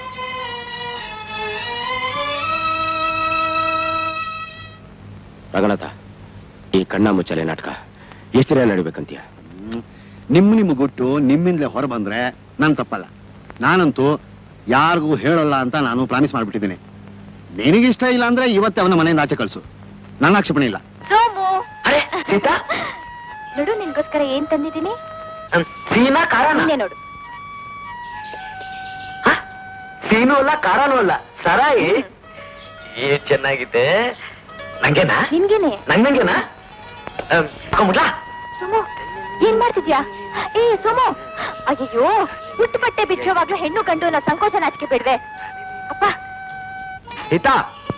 ರಂಗನಾಥ ಈ ಕಣ್ಣ ಮುಚ್ಚಲೆ ನಾಟಕ ಎಷ್ಟು ದಿನ ನಡಿಬೇಕಂತೀಯ ನಿಮ್ ನಿಮ್ ಗುಟ್ಟು ನಿಮ್ಮಿಂದಲೇ ಹೊರ ಬಂದ್ರೆ ನನ್ ತಪ್ಪಲ್ಲ ನಾನಂತೂ ಯಾರಿಗೂ ಹೇಳಲ್ಲ ಅಂತ ನಾನು ಪ್ರಾಮಿಸ್ ಮಾಡ್ಬಿಟ್ಟಿದ್ದೀನಿ ನಿನಗಿಷ್ಟ ಇಲ್ಲ ಅಂದ್ರೆ ಇವತ್ತೇ ಅವನ ಮನೆಯಿಂದ ಆಚೆ ಕಳ್ಸು ನನ್ನ ಆಕ್ಷೇಪಣೆ ಇಲ್ಲ ಸೋಮು ನೋಡು ನಿನ್ಗೋಸ್ಕರ ಏನ್ ತಂದಿದ್ದೀನಿ ಸೀನಾ ಕಾರಣ ನೀನೇ ನೋಡು ಸೀನು ಅಲ್ಲ ಕಾರನೂ ಅಲ್ಲ ಸರಾಯಿ ಏ ಚೆನ್ನಾಗಿದೆ ನಂಗೆನಾ ನಿನ್ಗೇನೆ ನಂಗಂಗೆನಾ ಮುಟ್ಲಾ ಸೋಮು ಏನ್ ಮಾಡ್ತಿದ್ಯಾ ಏ ಸೋಮು ಅಯ್ಯಯ್ಯೋ ಹುಟ್ಟು ಬಟ್ಟೆ ಬಿಚ್ಚೋವಾಗ್ಲೂ ಹೆಣ್ಣು ಗಂಡು ಅನ್ನೋ ಸಂಕೋಚ ನಾಚಿಕೆ ಬಿಡ್ವೆ ಅಪ್ಪ ಹಿತಾ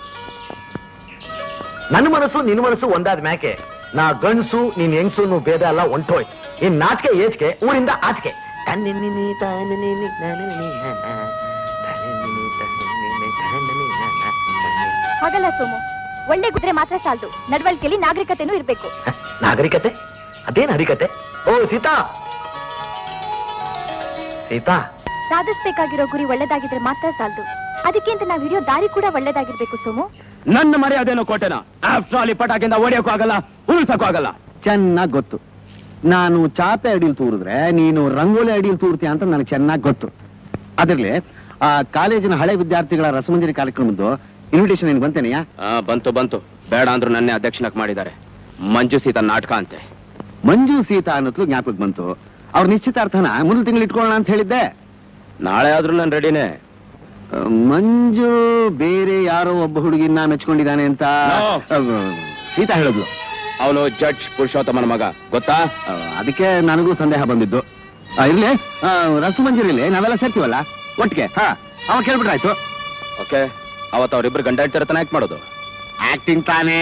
ನನ್ನ ಮನಸ್ಸು ನಿನ್ನ ಮನಸ್ಸು ಒಂದಾದ ಮ್ಯಾಕೆ ನಾ ಗಂಡಸು ನೀನ್ ಹೆಂಗ್ಸು ನೀವು ಭೇದ ಎಲ್ಲ ಹೊಂಟೋಯ್ತು ಇನ್ ನಾಚಿಕೆ ಏಚಿಕೆ ಊರಿಂದ ಆಚಿಕೆ ತನ್ನಿನ್ನಿನಿ ತಾನಿನಿನಿ ನನಿನಿ ಹನ, ತನ್ನಿನ್ನಿನಿ ತಾನಿನಿನಿ ತಾನಿನಿನಿ ಹನ, ತನ್ನಿನಿ. ಹಾಗಲ್ಲ ಸೋಮು ಒಳ್ಳೆ ಗುದ್ರೆ ಮಾತ್ರ ಸಾಲದು ನಡವಳಿಕೆಯಲ್ಲಿ ನಾಗರಿಕತೆನೂ ಇರ್ಬೇಕು ನಾಗರಿಕತೆ ಅದೇನ್ ಹರಿಕತೆ ಓ ಸೀತಾ ಸೀತಾ ಸಾಧಿಸ್ಬೇಕಾಗಿರೋ ಗುರಿ ಒಳ್ಳೇದಾಗಿದ್ರೆ ಮಾತ್ರ ಸಾಲದು ಅದಕ್ಕೆ ಅಂತ ನಾವ್ ಹಿಡಿಯೋ ದಾರಿ ಕೂಡ ಒಳ್ಳೇದಾಗಿರ್ಬೇಕು ಸೋಮು ನನ್ನ ಮರ್ಯಾದೆನೋ ಕೋಟೆನ ಆಫ್ಟರ್ ಆಲ್ ಈ ಪಟಾಕಿಂದ ಹೊಡಿಯೋಕ್ಕೂ ಆಗಲ್ಲ ಉಳಿಸಕ್ಕೂ ಆಗಲ್ಲ ಚೆನ್ನಾಗ್ ಗೊತ್ತು ನಾನು ಚಾಪೆ ಅಡಿಲ್ ತೂರಿದ್ರೆ ನೀನು ರಂಗೋಲಿ ಅಡಿಲ್ ತೂರ್ತೀಯ ಅಂತ ನನಗೆ ಚೆನ್ನಾಗಿ ಗೊತ್ತು ಅದಿರ್ಲಿ ಆ ಕಾಲೇಜಿನ ಹಳೆ ವಿದ್ಯಾರ್ಥಿಗಳ ರಸಮಂಜರಿ ಕಾರ್ಯಕ್ರಮದ್ದು ಇನ್ವಿಟೇಷನ್ ಏನ್ ಬಂತೇನೆಯಾ ಆ, ಬಂತು ಬಂತು ಬೇಡ ಅಂದ್ರು ನನ್ನೇ ಅಧ್ಯಕ್ಷನಾಗಿ ಮಾಡಿದ್ದಾರೆ ಮಂಜು ಸೀತ ನಾಟಕ ಅಂತೆ ಮಂಜು ಸೀತಾ ಅನ್ನೋದ್ಲು ಜ್ಞಾಪಕ ಬಂತು ಅವ್ರ ನಿಶ್ಚಿತಾರ್ಥನ ಮುಂದಿನ ತಿಂಗಳು ಇಟ್ಕೊಳ್ಳೋಣ ಅಂತ ಹೇಳಿದ್ದೆ ನಾಳೆ ಆದ್ರೂ ನಾನು ರೆಡಿನೇ ಆ, ಮಂಜು ಬೇರೆ ಯಾರೋ ಒಬ್ಬ ಹುಡುಗಿನ ಮೆಚ್ಕೊಂಡಿದ್ದಾನೆ ಅಂತ ಆ, ಸೀತಾ ಹೇಳಿದ್ಲು ಅವನು ಜಡ್ಜ್ ಪುರುಷೋತ್ತಮನ ಮಗ ಗೊತ್ತಾ ಆ, ಅದಕ್ಕೆ ನನಗೂ ಸಂದೇಹ ಬಂದಿದ್ದು ಆ, ಇರ್ಲಿ ಆ, ರಸಮಂಜರಿಲಿ ನಾವೆಲ್ಲ ಸೇರ್ತೀವಲ್ಲ ಒಟ್ಟಿಗೆ ಹಾ ಅವ ಕೇಳ್ಬಿಟ್ರಾಯ್ತು ಓಕೆ ಅವತ್ತು ಅವ್ರಿಬ್ರು ಗಂಡ ಹೇಳ್ತಿರತನ ಆಕ್ಟ್ ಮಾಡೋದು ಆಕ್ಟಿಂಗ್ ತಾನೇ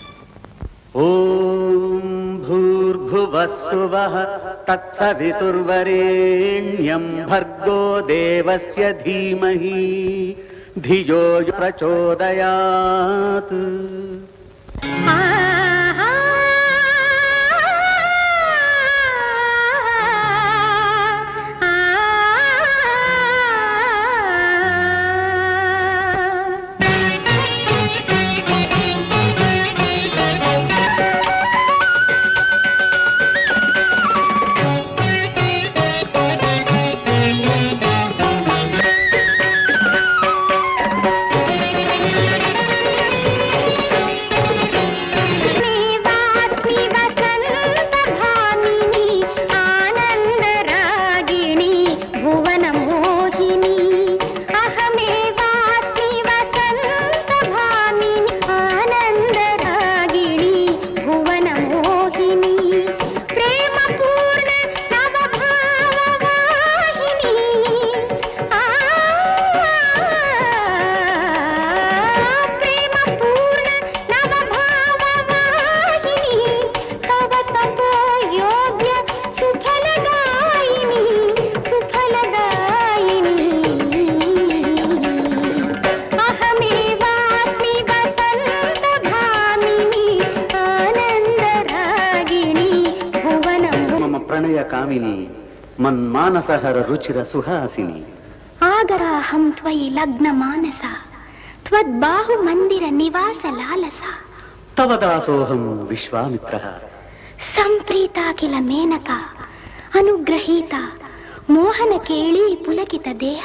ಓಂ ಭೂರ್ಭುವಸ್ಸುವಃ ತತ್ಸವಿತುರ್ವರೆಣ್ಯಂ ಭರ್ಗೋ ದೇವಸ್ಯ ಧೀಮಹಿ ಧಿಯೋ ಯೋ ಪ್ರಚೋದಯಾತ್ Thank you. ಕಾಮಿನಿ ಮನ್ಮಾನಸಹರ ರುಚಿರ ಸುಹಾಸಿನಿ ಆಗರಾಹಂ ತ್ವಯಿ ಲಗ್ನ ಮಾನಸ ತ್ವದ್ಬಾಹು ಮಂದಿರ ನಿವಾಸ ಲಾಲಸ ತವ ದಾಸೋಹಂ ವಿಶ್ವಾಮಿತ್ರ ಸಂಪ್ರೀತ ಕಿಲ ಮೇನಕ ಅನುಗ್ರಹೀತ ಮೋಹನ ಕೇಳಿ ಪುಲಕಿತ ದೇಹ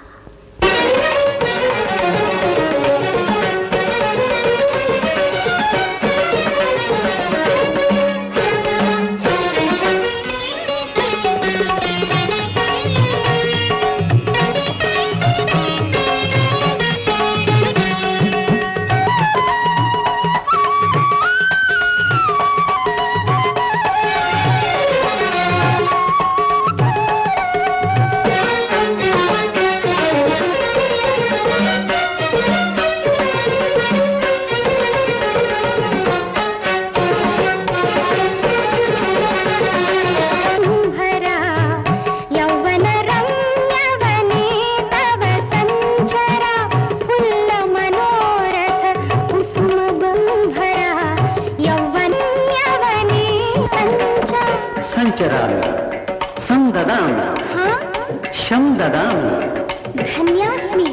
ಕುಂಭರ ಯೌವನ ರಮ್ಯವನೇ ತವ ಸಂಚರ ಹುಲ್ಲ ಮನೋರಥ ಕುಸುಮ ಬಂಧರ ಯೌವನ್ಯವನೇ ಸಂಚರ ಸಂಚರಾಮಿ ಸಂದದಾಮಿ ಹಾ ಶಂದದಾಮಿ ಧನ್ಯಾಸ್ಮಿ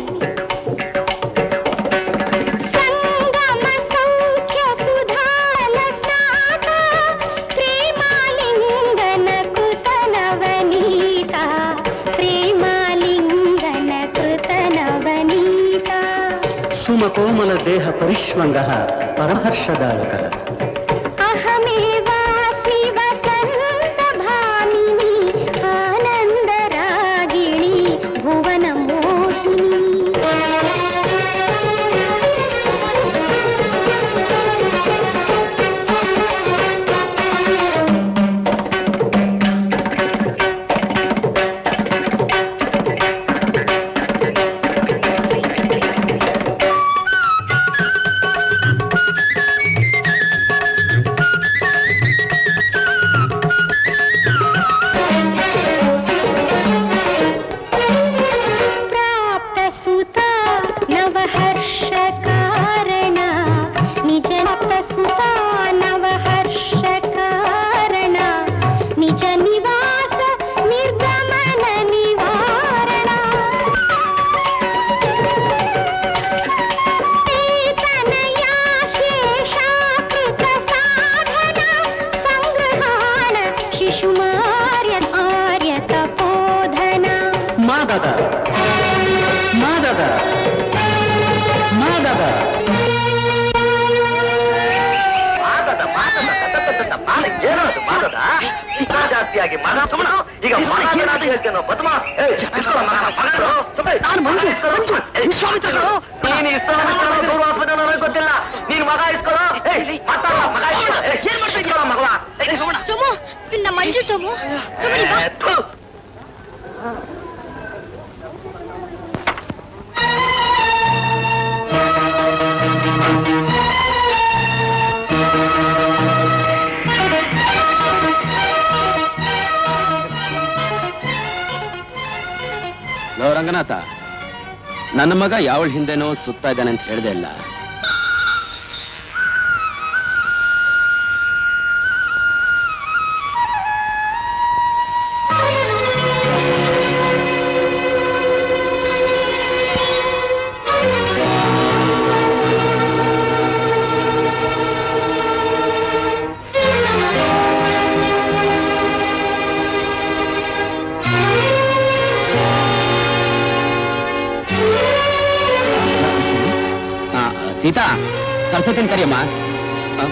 ಸಂಗಮ ಸೌಖ್ಯ ಸುಧಾಲ ಸ್ನಾತ ಪ್ರೇಮಾಲಿಂಗನ ಕೃತನವನೀತ ಪ್ರೇಮಾಲಿಂಗನ ಕೃತನವನೀತ ಸುಮಕೋಮಲ ದೇಹ ಪರಿಶ್ವಂಗ ಪರಹರ್ಷದಾಯಕ ಅಹಮೇವಾಸ್ಮಿ ವಸಂತ ಭಾಮಿನಿ ಆನಂದರಾಗಿಣಿ ಭುವನ ಮೋಹಿನಿ ಪ್ರಾಪ್ತ ಸುತ ನವಹರ್ಷ ಕಾರಣ ನಿಜ ಪ್ರಾಪ್ತ ಸುತ ನವಹರ್ಷ ಕಾರಣ ನಿಜ ನಿವಾಸ ನಿರ್ಗಮನ ನಿವಾರಣ ಚೇತನಯಾ ಶೇಷಾಕೃತ ಸಾಧನ ಸಂಗ್ರಹಾಣ ಶಿಶುಮಾರ್ಯ ಆರ್ಯ ತಪೋಧನ ಮಾದದ ಮಾದದ ಮಾದದ ಮಾದದ ಮಾದದ ತತತತತ ಮಾದ ಏನೋ ಅದು ಮಾದದ ಇಷ್ಟ ಜಾಸ್ತಿಯಾಗಿ ಮಗ ಸುಮ್ಮನ ಈಗ ಮಾದನಾಗಿ ಹೇಳ್ತೇನೋ ಬದ್ಮ ನಾನು ಮಂಜು ಮಂಜು ವಿಶ್ವಾಮಿತ್ರರು ನೀನು ಇಸ್ಲಾಮಿತ್ರನ ದೂರ್ವಾಪದ ನನಗೆ ಗೊತ್ತಿಲ್ಲ ನೀನು ಮಗ ಇಸ್ಕೊಳ್ಳೋ ಏಯ್ ಮಾತಾಡ ಮಗ ಇಸ್ಕೊಳ್ಳೋ ಏನ್ ಮಾಡ್ತಾ ಇದೀಯ ಮಗಳ ಸೋಮು ನಿನ್ನ ಮಂಜು ಸೋಮು ಸುಮ್ಮನೆ ಬಾ ಲೋ ರಂಗನಾಥ ನನ್ನ ಮಗ ಯಾವಳ ಹಿಂದೆನೋ ಸುತ್ತಾ ಇದ್ದಾನೆ ಅಂತ ಹೇಳ್ದೆ ಇಲ್ಲ ಆ, ಸೀತಾ ಸರಸ್ವತಿನ ಕರಿಯಮ್ಮ ಆ,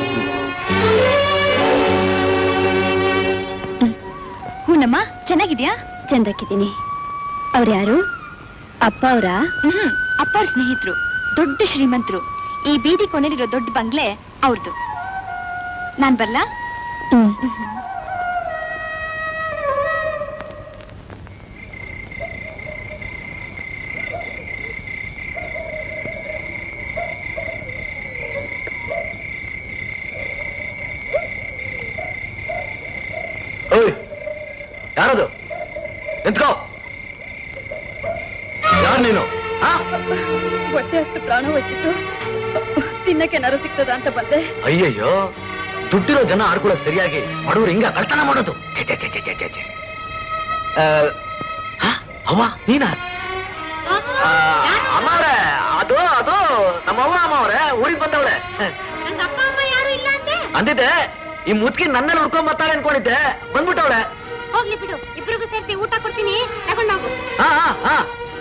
ಹೂನಮ್ಮ ಚೆನ್ನಾಗಿದ್ಯಾ ಚಂದಕ್ಕಿದ್ದೀನಿ ಅವ್ರು ಯಾರು ಅಪ್ಪ ಅವರ ಹ್ಮ್ ಅಪ್ಪ ಅವ್ರ ಸ್ನೇಹಿತರು ದೊಡ್ಡ ಶ್ರೀಮಂತರು ಈ ಬೀದಿ ಕೊನೆಲಿರೋ ದೊಡ್ಡ ಬಂಗ್ಲೆ ಅವ್ರದ್ದು ನಾನ್ ಬರ್ಲಾ ಓಯ್ ಯಾರದು ನಿಂತ್ಕೋ ಯಾರು ನೀನು ಹೊಟ್ಟೆ ಅಷ್ಟು ಪ್ರಾಣ ಹೋಯ್ತಿತ್ತು ತಿನ್ನಕ್ಕೆ ಏನಾರು ಸಿಗ್ತದ ಅಂತ ಬಂದೆ ಅಯ್ಯಯ್ಯೋ ದುಡ್ಡಿರೋ ಜನ ಆಡ್ಕೊಳ್ಳೋ ಸರಿಯಾಗಿ ಬಡವ್ರು ಹಿಂಗ ಕಳ್ತನ ಮಾಡೋದು ಛೆ, ಛೆ, ಛೆ, ಛೆ, ಛೆ, ಛೆ, ಛೆ. ಆ, ಹ? ಅವ್ವ ನೀನಾ ಅಮ್ಮ ಅವ್ರೆ ಅದು ಅದು ನಮ್ಮ ಅವ್ವ ಅಮ್ಮ ಅವ್ರೆ ಊರಿಗೆ ಬಂದವಳೆ ನಂಗೆ ಅಪ್ಪ ಅಮ್ಮ ಯಾರು ಇಲ್ಲ ಅಂದೆ ಅಂದಿದ್ದೆ ಈ ಮುದ್ಕಿ ನನ್ನಲ್ಲಿ ಹುಡ್ಕೊಂಡ್ ಬರ್ತಾಳೆ ಅನ್ಕೊಂಡಿದ್ದೆ ಬಂದ್ಬಿಟ್ಟವಳೆ ಹೋಗ್ಲಿ ಬಿಡು ಇಬ್ರಿಗೂ ಸೇರ್ಸಿ ಊಟ ಕೊಡ್ತೀನಿ ತಗೊಂಡೋಗು ಹಾ ಹಾ ಹಾ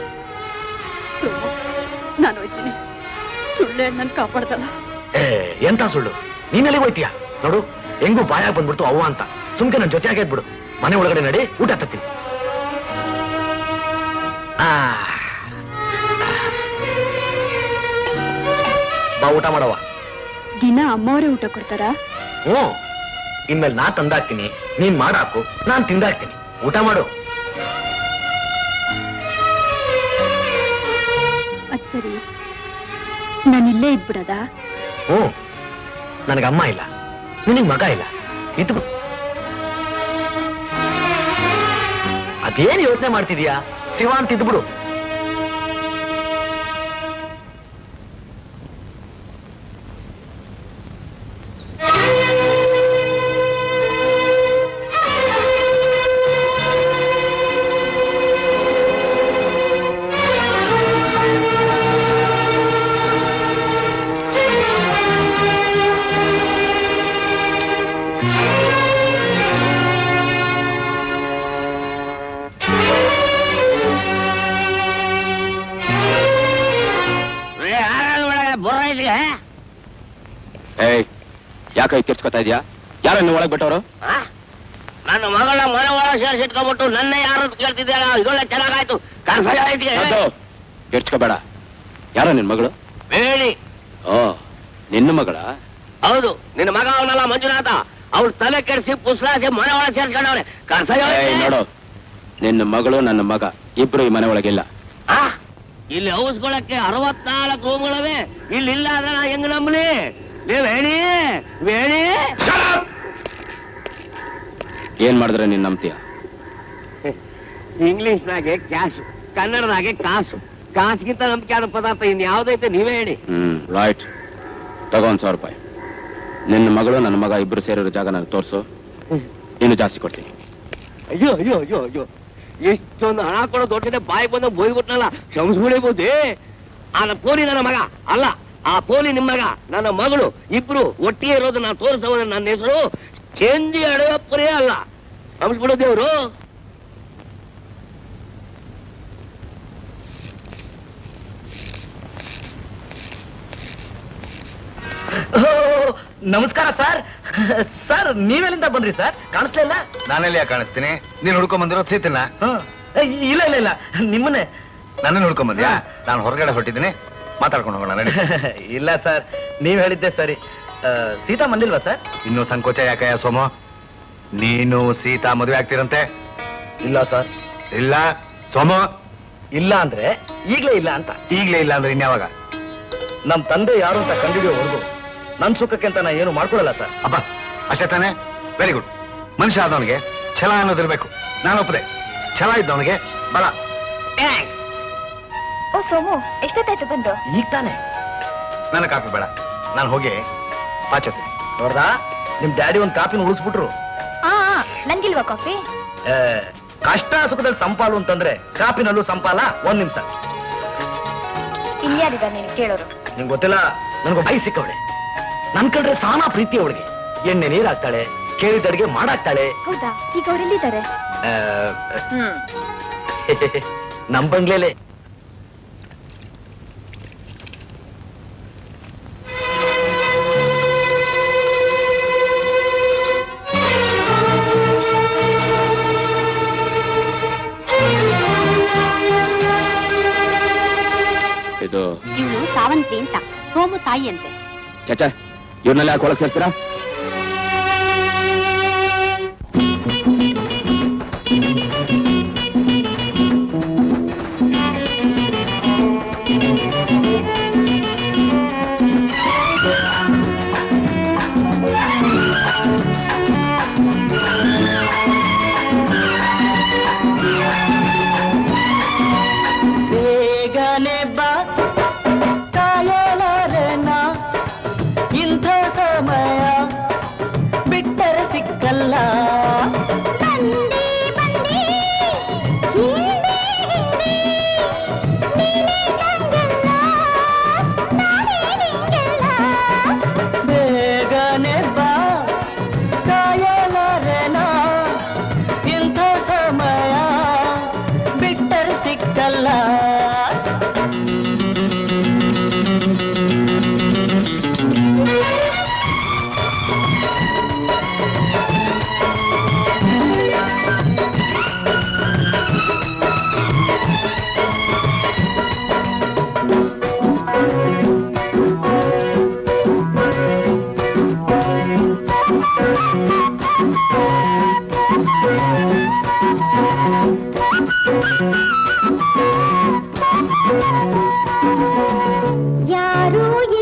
ನಾನು ಹೋಯ್ತೀನಿ ಸುಳ್ಳೆ ನನ್ ಕಾಪಾಡ್ದಲ್ಲ ಏ ಎಂತ ಸುಳ್ಳು ನೀನೆಲ್ಲಿ ಹೋಯ್ತೀಯ ನೋಡು ಹೆಂಗೂ ಬಾಯಾಗ ಬಂದ್ಬಿಡ್ತು ಅವ್ವ ಅಂತ ಸುಮ್ಕೆ ನನ್ ಜೊತೆ ಆಗೇದ್ ಬಿಡು ಮನೆ ಒಳಗಡೆ ನಡಿ ಊಟ ತತ್ತೀನಿ ಆ. ಬಾ ಊಟ ಮಾಡವ ದಿನ ಅಮ್ಮವರೇ ಊಟ ಕೊಡ್ತಾರಾ ಹ್ಞೂ ಇನ್ಮೇಲೆ ನಾ ತಂದಾಕ್ತೀನಿ ನೀನ್ ಮಾಡಾಕು ನಾನ್ ತಿಂದಾಕ್ತೀನಿ ಊಟ ಮಾಡು ಅದ್ ಸರಿ ನಾನು ಇಲ್ಲೇ ಇದ್ಬಿಡದ ಹ್ಞೂ ನನಗೆ ಅಮ್ಮ ಇಲ್ಲ ನಿನಗ್ ಮಗ ಇಲ್ಲ ಇದು ಅದೇನ್ ಯೋಚನೆ ಮಾಡ್ತಿದೀಯಾ ಶಿವ ಅಂತ ಇದ್ಬಿಡು ಏಯ್ ಯಾಕೆ ಕಿರ್ಚ್ಕೊತಾ ಇದೀಯಾ ಯಾರ ನೀವು ಒಳಗೆ ಬಿಟ್ಟವರು ನನ್ನ ಮಗಳ ಮನೆ ಒಳಗೆ ಸೇರಿಸಿಟ್ಕೊಂಡ್ಬಿಟ್ಟು ನನ್ನ ಯಾರು ಕೇಳ್ತಿದ್ಯಾರ ಇದೊಳ್ಳೆ ಚೆನ್ನಾಗಾಯ್ತು ಕರ್ಸಯ್ಯ ಐತಿಗೆ ಕಿರ್ಚ್ಕೋಬೇಡ ಯಾರ ನಿನ್ ಮಗಳು ಬೇಡಿ ಓ ನಿನ್ನ ಮಗಳ ಹೌದು ನಿನ್ನ ಮಗ ಅವನಲ್ಲ ಮಂಜುನಾಥ ಅವ್ಳು ತಲೆ ಕೆಡಿಸಿ ಪುಸ್ಲಾಸಿ ಮನೆ ಒಳಗೆ ಸೇರ್ಸ್ಕೊಂಡವ್ರೆ ಕರ್ಸಯ್ಯ ಏಯ್ ನೋಡು ನಿನ್ನ ಮಗಳು ನನ್ನ ಮಗ ಇಬ್ರು ಈ ಮನೆ ಒಳಗಿಲ್ಲ ಇಲ್ಲಿ ಔಸ್ಕೊಳಕ್ಕೆ ಅರವತ್ನಾಲ್ಕು ರೂಮ್ಗಳವೆ ಇಲ್ಲಿ ಇಲ್ಲ ಅಂದ್ರೆ ನಾ ಹೆಂಗ್ ನಂಬಲಿ ನೀವ್ ಹೇಳಿ ಹೇಳಿ ಏನ್ ಮಾಡಿದ್ರೆ ನೀನ್ ನಂಬ್ತೀಯ ಇಂಗ್ಲಿಷ್ನಾಗೆ ಕ್ಯಾಶ್ ಕನ್ನಡದಾಗೆ ಕಾಸು ಕಾಸಿಗಿಂತ ನಂಬಿಕೆ ಆದ ಪದಾರ್ಥ ಇನ್ ಯಾವ್ದೈತೆ ನೀವೇ ಹೇಳಿ ಹ್ಮ್ ರೈಟ್ ತಗೋ ಒಂದ್ ಸಾವಿರ ರೂಪಾಯಿ ನಿನ್ನ ಮಗಳು ನನ್ನ ಮಗ ಇಬ್ರು ಸೇರಿರೋ ಜಾಗ ನನಗೆ ತೋರ್ಸು ಇನ್ನು ಜಾಸ್ತಿ ಕೊಡ್ತೀನಿ ಅಯ್ಯೋ ಅಯ್ಯೋ ಅಯ್ಯೋ ಅಯ್ಯೋ ಎಷ್ಟೊಂದು ಹಣ ಕೊಡೋ ದೊಡ್ಡದೆ ಬಾಯಿ ಬಂದ ಬೋಯ್ಬಿಟ್ನಲ್ಲ ಕ್ಷಮಿಸ್ಬಿಡಿಬೋದೇ ಆ ನ- ಪೋಲಿ ನನ್ನ ಮಗ ಅಲ್ಲ ಆ ಪೋಲಿ ನಿಮ್ಮ ಮಗ ನನ್ನ ಮಗಳು ಇಬ್ರು ಒಟ್ಟಿಗೆ ಇರೋದು ನಾನು ತೋರಿಸೋದ ನನ್ನ ಹೆಸರು ಚೆಂದಿ ಅಡೆಯಪ್ಪರೇ ಅಲ್ಲ ಕ್ಷಮಿಸ್ಬಿಡೋ ದೇವ್ರು ಓ, ನಮಸ್ಕಾರ ಸರ್ ಸರ್ ನೀವೆಲ್ಲಿಂದ ಬಂದ್ರಿ ಸರ್ ಕಾಣಿಸ್ಲಿಲ್ಲ ನಾನೆಲ್ಲಿ ಯಾಕೆ ಕಾಣಿಸ್ತೀನಿ ನೀನ್ ಹುಡ್ಕೊಂಡ್ ಬಂದಿರೋ ಸೀತನ್ನ ಏ, ಇಲ್ಲ ಇಲ್ಲ ಇಲ್ಲ ನಿಮ್ಮನ್ನೇ ನನ್ನನ್ನು ಹುಡ್ಕೊಂಡ್ ಬಂದ್ಯಾ ನಾನು ಹೊರಗಡೆ ಹೊಟ್ಟಿದ್ದೀನಿ ಮಾತಾಡ್ಕೊಂಡು ಹೋಗೋಣ ನಡಿ ಇಲ್ಲ ಸರ್ ನೀವ್ ಹೇಳಿದ್ದೆ ಸರಿ ಆ, ಸೀತಾ ಬಂದಿಲ್ವಾ ಸರ್ ಇನ್ನು ಸಂಕೋಚ ಯಾಕಯ್ಯ ಸೋಮ ನೀನು ಸೀತಾ ಮದುವೆ ಆಗ್ತೀರಂತೆ ಇಲ್ಲ ಸರ್ ಇಲ್ಲ ಸೋಮ ಇಲ್ಲ ಅಂದ್ರೆ ಈಗ್ಲೇ ಇಲ್ಲ ಅಂತ ಈಗ್ಲೇ ಇಲ್ಲ ಅಂದ್ರೆ ಇನ್ಯಾವಾಗ ನಮ್ ತಂದೆ ಯಾರು ಅಂತ ಕಂಡಿಡಿಯೋವರೆಗೂ ನನ್ ಸುಖಕ್ಕೆ ಅಂತ ನಾ ಏನು ಮಾಡ್ಕೊಳಲ್ಲ ಸರ್ ಅಬ್ಬ ಅಷ್ಟೇ ತಾನೇ ವೆರಿ ಗುಡ್ ಮನುಷ್ಯ ಆದವನಿಗೆ ಛಲ ಅನ್ನೋದಿರ್ಬೇಕು ನಾನು ಒಪ್ಪದೆ ಛಲ ಇದ್ದವನಿಗೆ ಬಲ ಓ ಸೋಮು ಎಷ್ಟೊತ್ತಾಯ್ತು ಬಂದು ಈಗ ತಾನೆ ನನ್ನ ಕಾಪಿ ಬೇಡ ನಾನು ಹೋಗಿ ಪಾಚೋತೀನಿ ನೋಡ್ದಾ ನಿಮ್ ಡ್ಯಾಡಿ ಒಂದ್ ಕಾಪಿನ ಉಳಿಸ್ಬಿಟ್ರು ಆ ಆ, ನನ್ಗಿಲ್ವಾ ಕಾಫಿ ಆ, ಕಷ್ಟ ಸುಖದಲ್ಲಿ ಸಂಪಾಲು ಅಂತಂದ್ರೆ ಕಾಪಿನಲ್ಲೂ ಸಂಪಾಲ ಒಂದ್ ನಿಮಿಷ ಇನ್ಯಾರಿದ ನೀನು ಕೇಳೋರು ನಿಂಗೆ ಗೊತ್ತಿಲ್ಲ ನನ್ಗೆ ಬಾಯಿ ಸಿಕ್ಕವಳೆ ನನ್ ಕಂಡ್ರೆ ಸಾನಾ ಪ್ರೀತಿ ಅವಳಿಗೆ ಎಣ್ಣೆ ನೀರ್ ಹಾಕ್ತಾಳೆ ಕೇಳಿದ ಅಡಿಗೆ ಮಾಡಾಕ್ತಾಳೆ ಹೌದಾ ಈಗ ಅವರೆಲ್ಲಿದ್ದಾರೆ ಆ, ಹ್ಮ್ ನಮ್ ಬಂಗ್ಲೇಲೆ ಇದು ಇವಳು ಸಾವಂತಿ ಅಂತ ಸೋಮು ತಾಯಿ ಅಂತೆ ಚಚ ಇವ್ರನ್ನೆಲ್ಲ ಯಾಕೆ ಒಳಗೆ ಸೇರ್ತೀರಾ ಬೇಗನೆ ಬಾ ಕಾಯಲಾರೆ ನಾ ಇಂಥ ಸಮಯ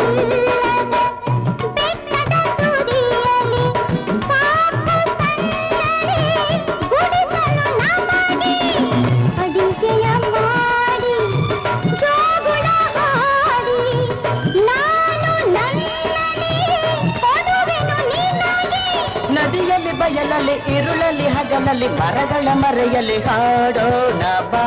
ನದಿಯಲ್ಲಿ ಬಯಲಲ್ಲಿ ಇರುಳಲ್ಲಿ ಹಗಲಲ್ಲಿ ಮರಗಳ ಮರೆಯಲ್ಲಿ ಹಾಡೋಣ ಬಾ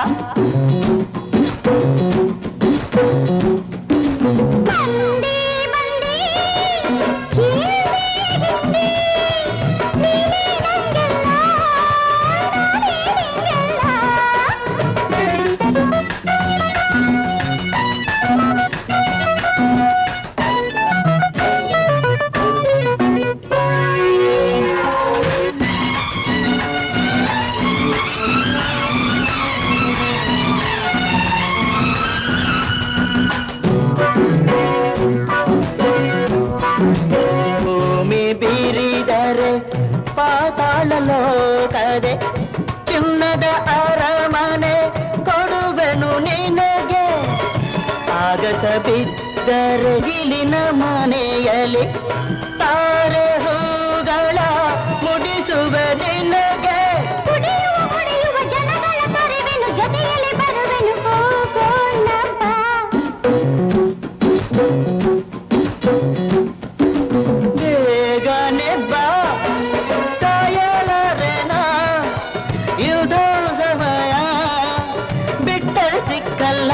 ಭೂಮಿ ಬೀರಿದರೆ ಪಾತಾಳ ಲೋಕದೆ ಚಿನ್ನದ ಅರಮನೆ ಕೊಡುವೆನು ನಿನಗೆ ಆಗಸ ಬಿದ್ದರೆ ಇಲಿನ ಮನೆಯಲ್ಲಿ ತಾರೆ ಹೂಗಳ ಮುಡಿಸುವೆ ನಿನಗೆ ಜೊತೆಯಲ್ಲಿ ಬರುವೆನು ಹೋಗೋಣ ಬಾ. ಬೇಗನೆ ಬಾ ಕಾಯಲಾರೆನ ಇದು ಸಮಯ ಬಿಟ್ಟರೆ ಸಿಕ್ಕಲ್ಲ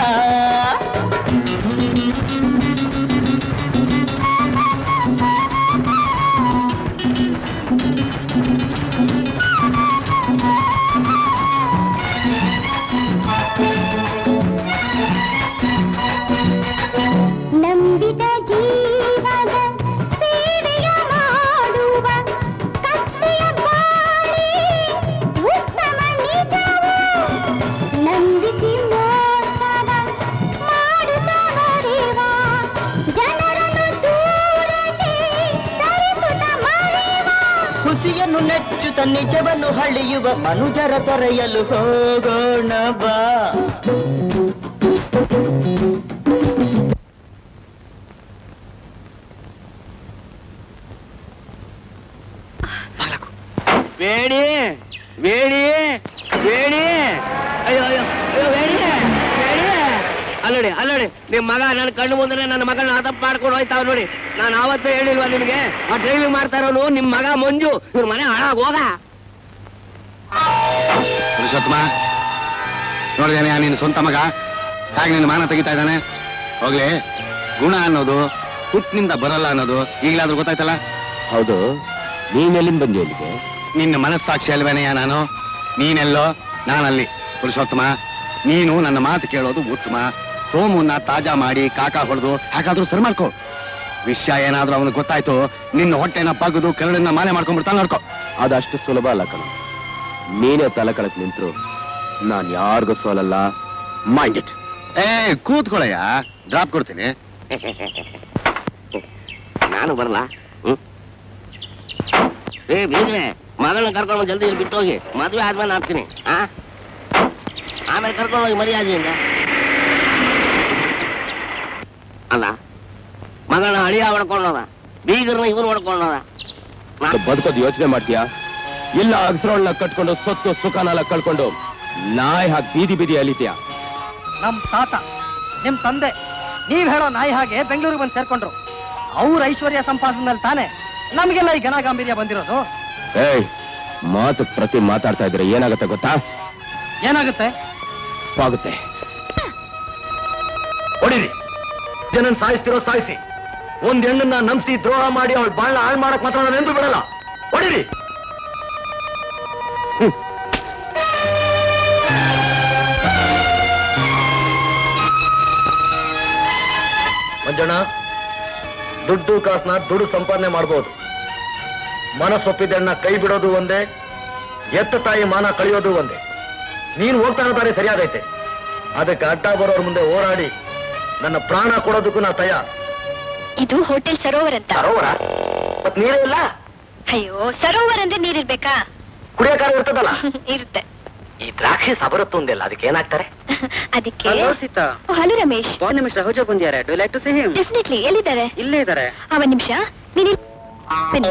ನಂಬಿದ ಜೀವದ ಸೇವೆಯ ಮಾಡುವ ಕತ್ತೆಯ ಬಾಳಿ ಉತ್ತಮ ನಿಜವು ನಂಬಿಸಿ ಮೋಸವ ಮಾಡುತ್ತವರಿವ ಜನರನ್ನು ದೂರಕ್ಕೆ ಸರಿಸುತ್ತ ಮರೆವ ಹುಸಿಯನ್ನು ನೆಚ್ಚುತ್ತ ನಿಜವನ್ನು ಹಳಿಯುವ ಮನುಜರ ತೊರೆಯಲು ಹೋಗೋಣ ಬಾ ಬೇಡಿ ಬೇಡಿ ಬೇಡಿ ಅಯ್ಯೋ ಅಯ್ಯೋ ಅಯ್ಯೋ ಬೇಡಿ ಬೇಡಿ ಅಲ್ಲೋಡಿ ಅಲ್ಲೋಡಿ ನಿಮ್ ಮಗ ನನ್ನ ಕಣ್ಣು ಮುಂದೆ ನನ್ನ ಮಗನ ಹದಪ್ ಮಾಡ್ಕೊಂಡು ಹೋಯ್ತಾವ ನೋಡಿ ನಾನು ಆವತ್ತೇ ಹೇಳಿಲ್ವಾ ನಿಮ್ಗೆ ಆ ಡ್ರೈವಿಂಗ್ ಮಾಡ್ತಾ ಇರೋನು ನಿಮ್ ಮಗ ಮಂಜು ಇವ್ರ ಮನೆ ಹಾಳಾಗ್ ಹೋಗ ಪುರುಷೋತ್ತಮ ನೋಡಿದೇನೆ ನಿನ್ನ ಸ್ವಂತ ಮಗ ಹಾಗೆ ನಿನ್ನ ಮಾನ ತೆಗಿತಾ ಇದ್ದಾನೆ ಹೋಗ್ಲಿ ಗುಣ ಅನ್ನೋದು ಹುಟ್ಟಿನಿಂದ ಬರಲ್ಲ ಅನ್ನೋದು ಈಗಲಾದ್ರೂ ಗೊತ್ತಾಯ್ತಲ್ಲ ಹೌದು ನೀನೆಲ್ಲಿಂದ ಬಂದಿ ಅಲ್ಲಿಗೆ ನಿನ್ನ ಮನಸ್ಸಾಕ್ಷಿ ಅಲ್ವೇನೆಯ ನಾನು ನೀನೆಲ್ಲೋ ನಾನಲ್ಲಿ ಪುರುಷೋತ್ತಮ ನೀನು ನನ್ನ ಮಾತು ಕೇಳೋದು ಉತ್ತಮ ಸೋಮುನ್ನ ತಾಜಾ ಮಾಡಿ ಕಾಕ ಹೊಡೆದು ಹಾಗಾದ್ರೂ ಸರಿ ಮಾಡ್ಕೋ ವಿಷಯ ಏನಾದ್ರೂ ಅವನಿಗೆ ಗೊತ್ತಾಯ್ತು ನಿನ್ನ ಹೊಟ್ಟೆನ ಪಗದು ಕರಳನ್ನ ಮಾಲೆ ಮಾಡ್ಕೊಂಡ್ಬಿಡ್ತಾನೆ ನೋಡ್ಕೋ ಅದಷ್ಟು ಸುಲಭ ಅಲ್ಲ ಕಣ ನೀನೇ ತಲೆ ಕಳಕ್ ನಿಂತ್ರು ನಾನ್ ಯಾರಿಗೂ ಸೋಲಲ್ಲ ಮೈಂಡ್ ಇಟ್ ಏ ಕೂತ್ಕೊಳ್ಳಯ್ಯ ಡ್ರಾಪ್ ಕೊಡ್ತೀನಿ ನಾನು ಬರಲ್ಲ ಹ್ಮ್ ಏ ಬೀಗ್ರೆ ಮಗಳನ್ನ ಕರ್ಕೊಂಡು ಜಲ್ದಿ ಇಲ್ಲಿ ಬಿಟ್ಟು ಹೋಗಿ ಮದ್ವೆ ಆದ್ಮೇಲೆ ಹಾಕ್ತೀನಿ ಆ ಆಮೇಲೆ ಕರ್ಕೊಂಡು ಹೋಗಿ ಮರ್ಯಾದೆಯಿಂದ ಅಲ್ಲ ಮಗಳನ್ನ ಅಳಿಯ ಹೊಡ್ಕೊಂಡೋದ ಬೀಗರ್ನ ಇವ್ರು ಹೊಡ್ಕೊಂಡೋದ ಬದುಕೋದು ಯೋಚನೆ ಮಾಡ್ತೀಯಾ ಇಲ್ಲ ಅಗಸ್ರೋಳ್ನ ಕಟ್ಕೊಂಡು ಸೊತ್ತು ಸುಖನೆಲ್ಲ ಕಳ್ಕೊಂಡು ನಾಯಿ ಹಾಕಿ ಬೀದಿ ಬೀದಿ ಅಲಿತೀಯಾ ನಮ್ ತಾತ ನಿಮ್ ತಂದೆ ನೀವ್ ಹೇಳೋ ನಾಯಿ ಹಾಗೆ ಬೆಂಗಳೂರಿಗೆ ಬಂದು ಸೇರ್ಕೊಂಡ್ರು ಅವ್ರ ಐಶ್ವರ್ಯ ಸಂಪಾದನೆ ಮೇಲೆ ತಾನೆ ನಮ್ಗೆಲ್ಲ ಈ ಘನ ಗಾಂಭೀರ್ಯ ಬಂದಿರೋದು ಏಯ್ ಮಾತು ಪ್ರತಿ ಮಾತಾಡ್ತಾ ಇದ್ರೆ ಏನಾಗುತ್ತೆ ಗೊತ್ತಾ ಏನಾಗುತ್ತೆ ಆಗುತ್ತೆ ಹೊಡಿರಿ ಜನನ್ ಸಾಯಿಸ್ತಿರೋ ಸಾಯಿಸಿ ಒಂದ್ ಹೆಣ್ಣನ್ನ ನಂಬಿಸಿ ದ್ರೋಹ ಮಾಡಿ ಅವಳು ಬಾಳ ಹಾಳು ಮಾಡಕ್ ಮಾತ್ರ ನಾನು ಎಂದೂ ಬಿಡಲ್ಲ ಹೊಡಿರಿ ಮಂಜಣ್ಣ ದುಡ್ಡು ಕಾಸನ್ನ ದುಡ್ಡು ಸಂಪಾದನೆ ಮಾಡ್ಬೋದು ಮನಸ್ಸೊಪ್ಪಿದ್ದಣ್ಣ ಕೈ ಬಿಡೋದು ಒಂದೇ ಎತ್ತ ತಾಯಿ ಮಾನ ಕಳಿಯೋದು ಒಂದೇ ನೀನು ಹೋಗ್ತಾ ಇರೋ ದಾರಿ ಸರಿಯಾಗೈತೆ ಅದಕ್ಕೆ ಅಡ್ಡ ಬರೋರ್ ಮುಂದೆ ಹೋರಾಡಿ ನನ್ನ ಪ್ರಾಣ ಕೊಡೋದಕ್ಕೂ ನಾ ತಯಾರ್ ಇದು ಹೋಟೆಲ್ ಸರೋವರ್ ಅಂತ ಸರೋವರ ಮತ್ ನೀರೇ ಇಲ್ಲ ಅಯ್ಯೋ ಸರೋವರ್ ಅಂದ್ರೆ ನೀರಿರ್ಬೇಕಾ ಕುಡಿಯಕಾರ ಇರ್ತದಲ್ಲ ಇರುತ್ತೆ ಈ ದ್ರಾಕ್ಷಿ ಸಬರತ್ತು ಒಂದಿಲ್ಲ ಅದಕ್ಕೆ ಏನಾಗ್ತಾರೆ ಅದಕ್ಕೆ ಹಲೋ ಸೀತಾ ಹಲೋ ರಮೇಶ್ ಒಂದು ನಿಮಿಷ ಹುಜ ಬಂದಿದ್ದಾರೆ do like to see him definitely ಎಲ್ಲಿದ್ದಾರೆ ಇಲ್ಲೇ ಇದ್ದಾರೆ ಆ, ಒಂದ್ ನಿಮಿಷ ನೀನು ಬನ್ನಿ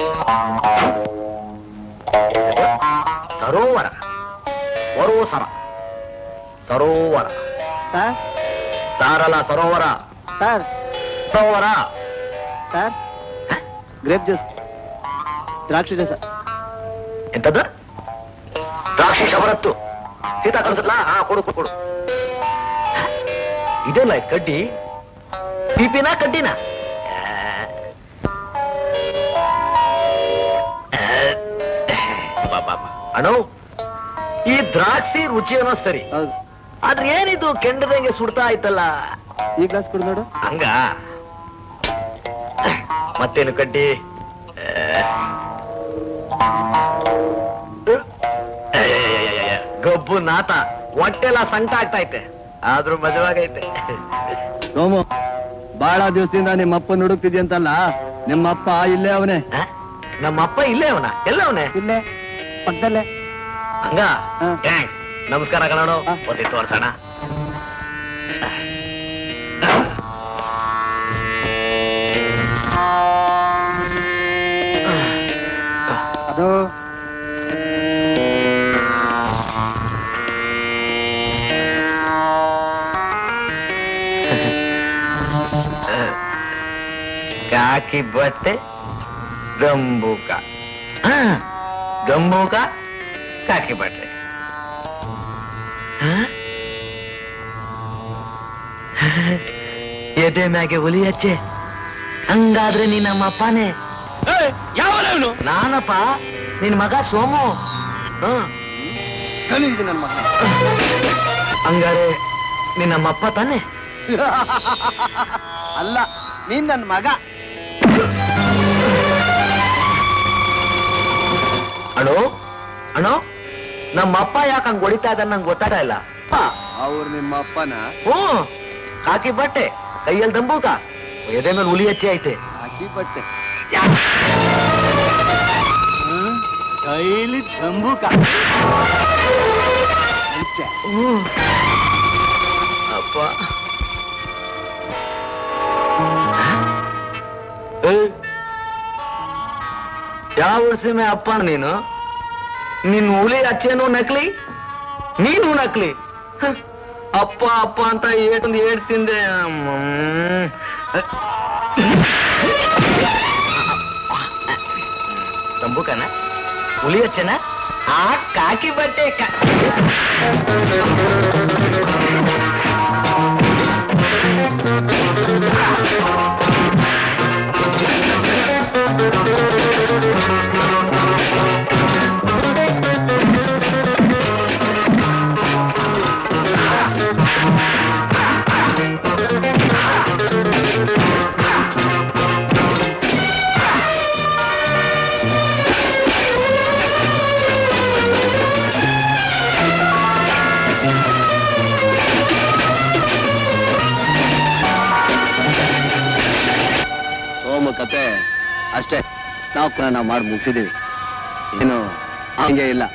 ಸರೋವರ ಸರೋಸರ ಸರೋವರ ಸರ್ ಸಾರಲ್ಲ ಸರೋವರ ಸರ್ ಸರೋವರ ಸರ್ ಗ್ರೇಪ್ ಜ್ಯೂಸ್ ದ್ರಾಕ್ಷಿ ರಸ ಎಂತದ್ದು ದ್ರಾಕ್ಷಿ ಶಬರತ್ತು ಸೀತಾ ಕಳಿಸಲ್ಲ ಹಾ ಕೊಡು ಕೊಡು, ಕೊಡು ಇದೆಲ್ಲ ಇದು ಕಡ್ಡಿ ಪಿಪಿನ ಕಡ್ಡಿನ ಅಣ್ಣ ಈ ದ್ರಾಕ್ಷಿ ರುಚಿ ಅನ್ನೋ ಸರಿ ಆದ್ರೆ ಏನಿದು ಕೆಂಡದಂಗೆ ಸುಡ್ತಾ ಆಯ್ತಲ್ಲ ಈ ಗ್ಲಾಸ್ ಕುಡ್ ನೋಡು ಹಂಗ ಮತ್ತೇನು ಕಡ್ಡಿ ಅಯ್ಯಯ್ಯಯ್ಯಯ್ಯ, ಗಬ್ಬು ನಾತ ಹೊಟ್ಟೆಲ್ಲ ಸಂಕಟ ಆಗ್ತಾ ಐತೆ ಆದ್ರೂ ಮಜವಾಗೈತೆ ಸೋಮು ಬಹಳ ದಿವಸದಿಂದ ನಿಮ್ಮ ಅಪ್ಪನ ಹುಡುಕ್ತಿದ್ಯಂತಲ್ಲ ನಿಮ್ಮ ಅಪ್ಪ ಇಲ್ಲೇ ಅವನೇ ನಮ್ಮ ಅಪ್ಪ ಇಲ್ಲೇ ಅವನ ಎಲ್ಲ ಅವನೇ ಇಲ್ಲೇ ಪಕ್ಕದಲ್ಲೇ ಹಂಗ Thanks. ನಮಸ್ಕಾರ ಕಣೋ ಒಂದಿತ್ತು ತೋರ್ಸೋಣ ಅದು ಕಾಕಿ ಬಟ್ಟೆ ಗಂಬೂಕ ಹಾ, ಗಂಬೂಕ ಕಾಕಿ ಬಟ್ಟೆ ಹಾ? ಎದೆ ಮ್ಯಾಗೆ ಹುಲಿ ಹಚ್ಚೆ ಹಂಗಾದ್ರೆ ನೀ ನಮ್ಮ ಅಪ್ಪನೇ ಯಾವನು ನಾನಪ್ಪ ನಿನ್ ಮಗ ಸೋಮು ಹ್ಮ್ ನನ್ನ ಮಗ ಹಂಗಾರೆ ನೀನ್ ನಮ್ಮ ಅಪ್ಪ ತಾನೆ ಅಲ್ಲ ನೀನ್ ನನ್ನ ಮಗ ಅಣು ಅಣು ನಮ್ಮ ಅಪ್ಪ ಯಾಕೆ ಹಂಗ್ ಹೊಡಿತಾ ಇದ್ದಾನೆ ನಂಗೆ ಗೊತ್ತಾಗ ಇಲ್ಲ ಅವ್ರು ನಿಮ್ಮ ಅಪ್ಪನ ಹ್ಞೂ ಕಾಕಿ ಬಟ್ಟೆ ಕೈಯಲ್ಲಿ ದಂಬೂಕ ಎದೆ ಮೇಲೆ ಹುಲಿ ಹಚ್ಚಿ ಐತೆ ಹಾಕಿ ಬಟ್ಟೆ ಕೈಲಿ ಜಂಬೂಕ ಹ್ಮ್. ಅಪ್ಪ ಏ, ಯಾವ ಸೀಮೆ ಅಪ್ಪ ನೀನು ನಿನ್ ಹುಲಿ ಹಚ್ಚೇನು ನಕಲಿ ನೀನು ನಕಲಿ ಹ, ಅಪ್ಪ ಅಪ್ಪ ಅಂತ ಏಟೊಂದು ಏಟ್ ತಿಂದೆ ಹ್ಮ್. ತಂಬುಕನ ಹುಲಿ ಹಚ್ಚನ ಆ ಕಾಕಿ ಬಟ್ಟೆ ಕಾ- ಸೋಮು ಕತೆ ಅಷ್ಟೇ ನಾವು ಕೂಡ ನಾವು ಮಾಡಿ ಮುಗಿಸಿದೀವಿ ಏನು ಹಂಗೆ ಇಲ್ಲ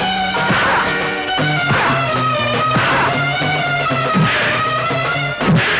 ಆ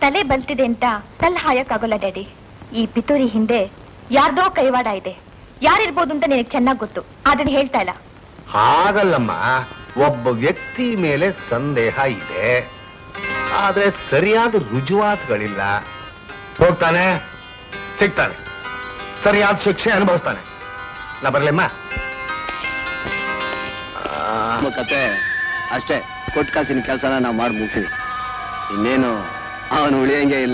ತಲೆ ಬಲ್ತಿದೆ ಅಂತ ತಲೆ ಹಾಯಕ್ಕಾಗೋಲ್ಲ ಡ್ಯಾಡಿ ಈ ಪಿತೂರಿ ಹಿಂದೆ ಯಾರ್ದೋ ಕೈವಾಡ ಇದೆ ಯಾರಿರ್ಬೋದು ಅಂತ ನಿನಗೆ ಚೆನ್ನಾಗಿ ಗೊತ್ತು ಅದನ್ನ ಹೇಳ್ತಾ ಇಲ್ಲ ಹಾಗಲ್ಲಮ್ಮ ಒಬ್ಬ ವ್ಯಕ್ತಿ ಮೇಲೆ ಸಂದೇಹ ಇದೆ ಆದ್ರೆ ಸರಿಯಾದ ರುಜುವಾತುಗಳಿಲ್ಲ ಹೋಗ್ತಾನೆ ಸಿಗ್ತಾನೆ ಸರಿಯಾದ ಶಿಕ್ಷೆ ಅನುಭವಿಸ್ತಾನೆ ನಾ ಬರ್ಲಿಮ್ಮ ನಮ್ಮ ಕತೆ ಅಷ್ಟೇ ಕೊಟ್ಟ ಕಾಸಿನ ಕೆಲಸನ ನಾವು ಮಾಡಿ ಮುಗಿಸಿದ್ವಿ ಇನ್ನೇನು ಅವನು ಉಳಿಯಂಗೆ ಇಲ್ಲ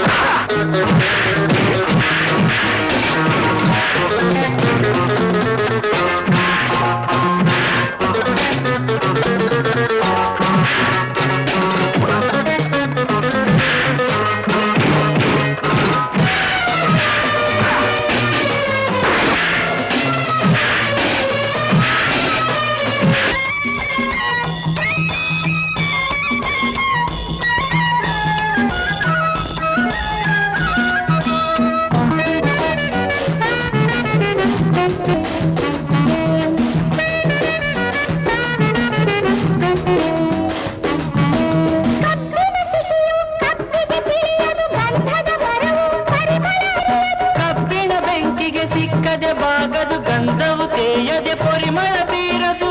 ಕಬ್ಬಿಣ ಬೆಂಕಿಗೆ ಸಿಕ್ಕದೆ ಬಾಗದು ಗಂಧವು ತೇಯದೆ ಪರಿಮಳ ಬೀರದು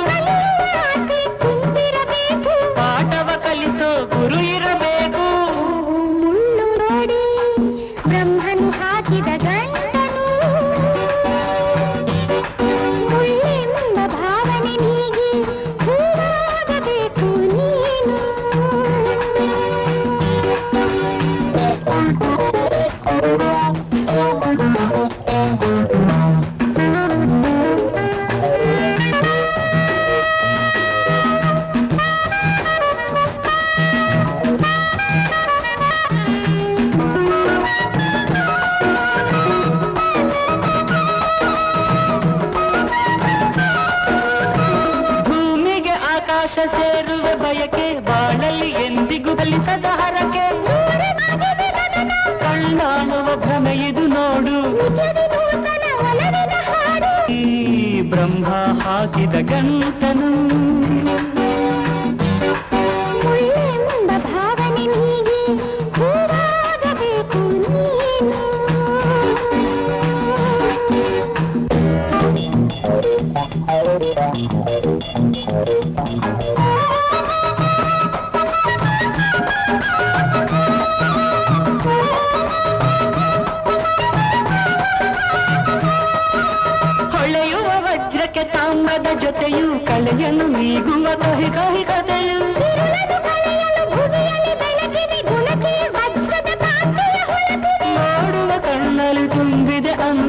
ಪಾಠವ ಕಲಿಸೋ ಗುರು ಇರಬೇಕು ಬ್ರಹ್ಮನು ಹಾಕಿದ ಗಂಟನು ಮುಳ್ಳೆಂಬ ಭಾವನೆ ನೀಗಿ ಹೂವಾಗಬೇಕು ನೀನು ಭೂಮಿಗೆ ಆಕಾಶ ಸೇರುವ ಬಯಕೆ ಬಾಳಲ್ಲಿ ಎಂದಿಗೂ ಕಲಿಸದ ಹರಕೆ ಕಳ್ಳಾಣುವ ಭ್ರಮೆ ಇದು ನೋಡು ಈ ಬ್ರಹ್ಮ ಹಾಕಿದ ಗಂಟನು ಮುಳ್ಳೆಂಬ ಭಾವನೆ ನೀಗಿ ಹೂವಾಗಬೇಕು ನೀನು ಹೊಳೆಯುವ ವಜ್ರಕ್ಕೆ ತಾಮ್ರದ ಜೊತೆಯು ಕಲೆಯನ್ನು ನೀಗುವ ಕಹಿ ಕಹಿ ಕಥೆಯು ನೋಡುವ ಕಣ್ಣಲ್ಲಿ ತುಂಬಿದೆ ಅಂದ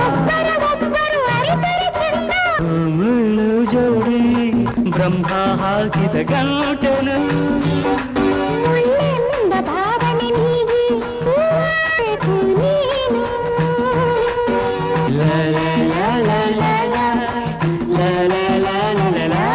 ಮುಳ್ಳು ಜೋಡಿ ಬ್ರಹ್ಮ ಹಾಕಿದ ಗಂಟನು ಮುಳ್ಳೆಂಬ ಭಾವನೆ ನೀಗಿ ಹೂವಾಗಬೇಕು ನೀನು La la la la la la la la la la la la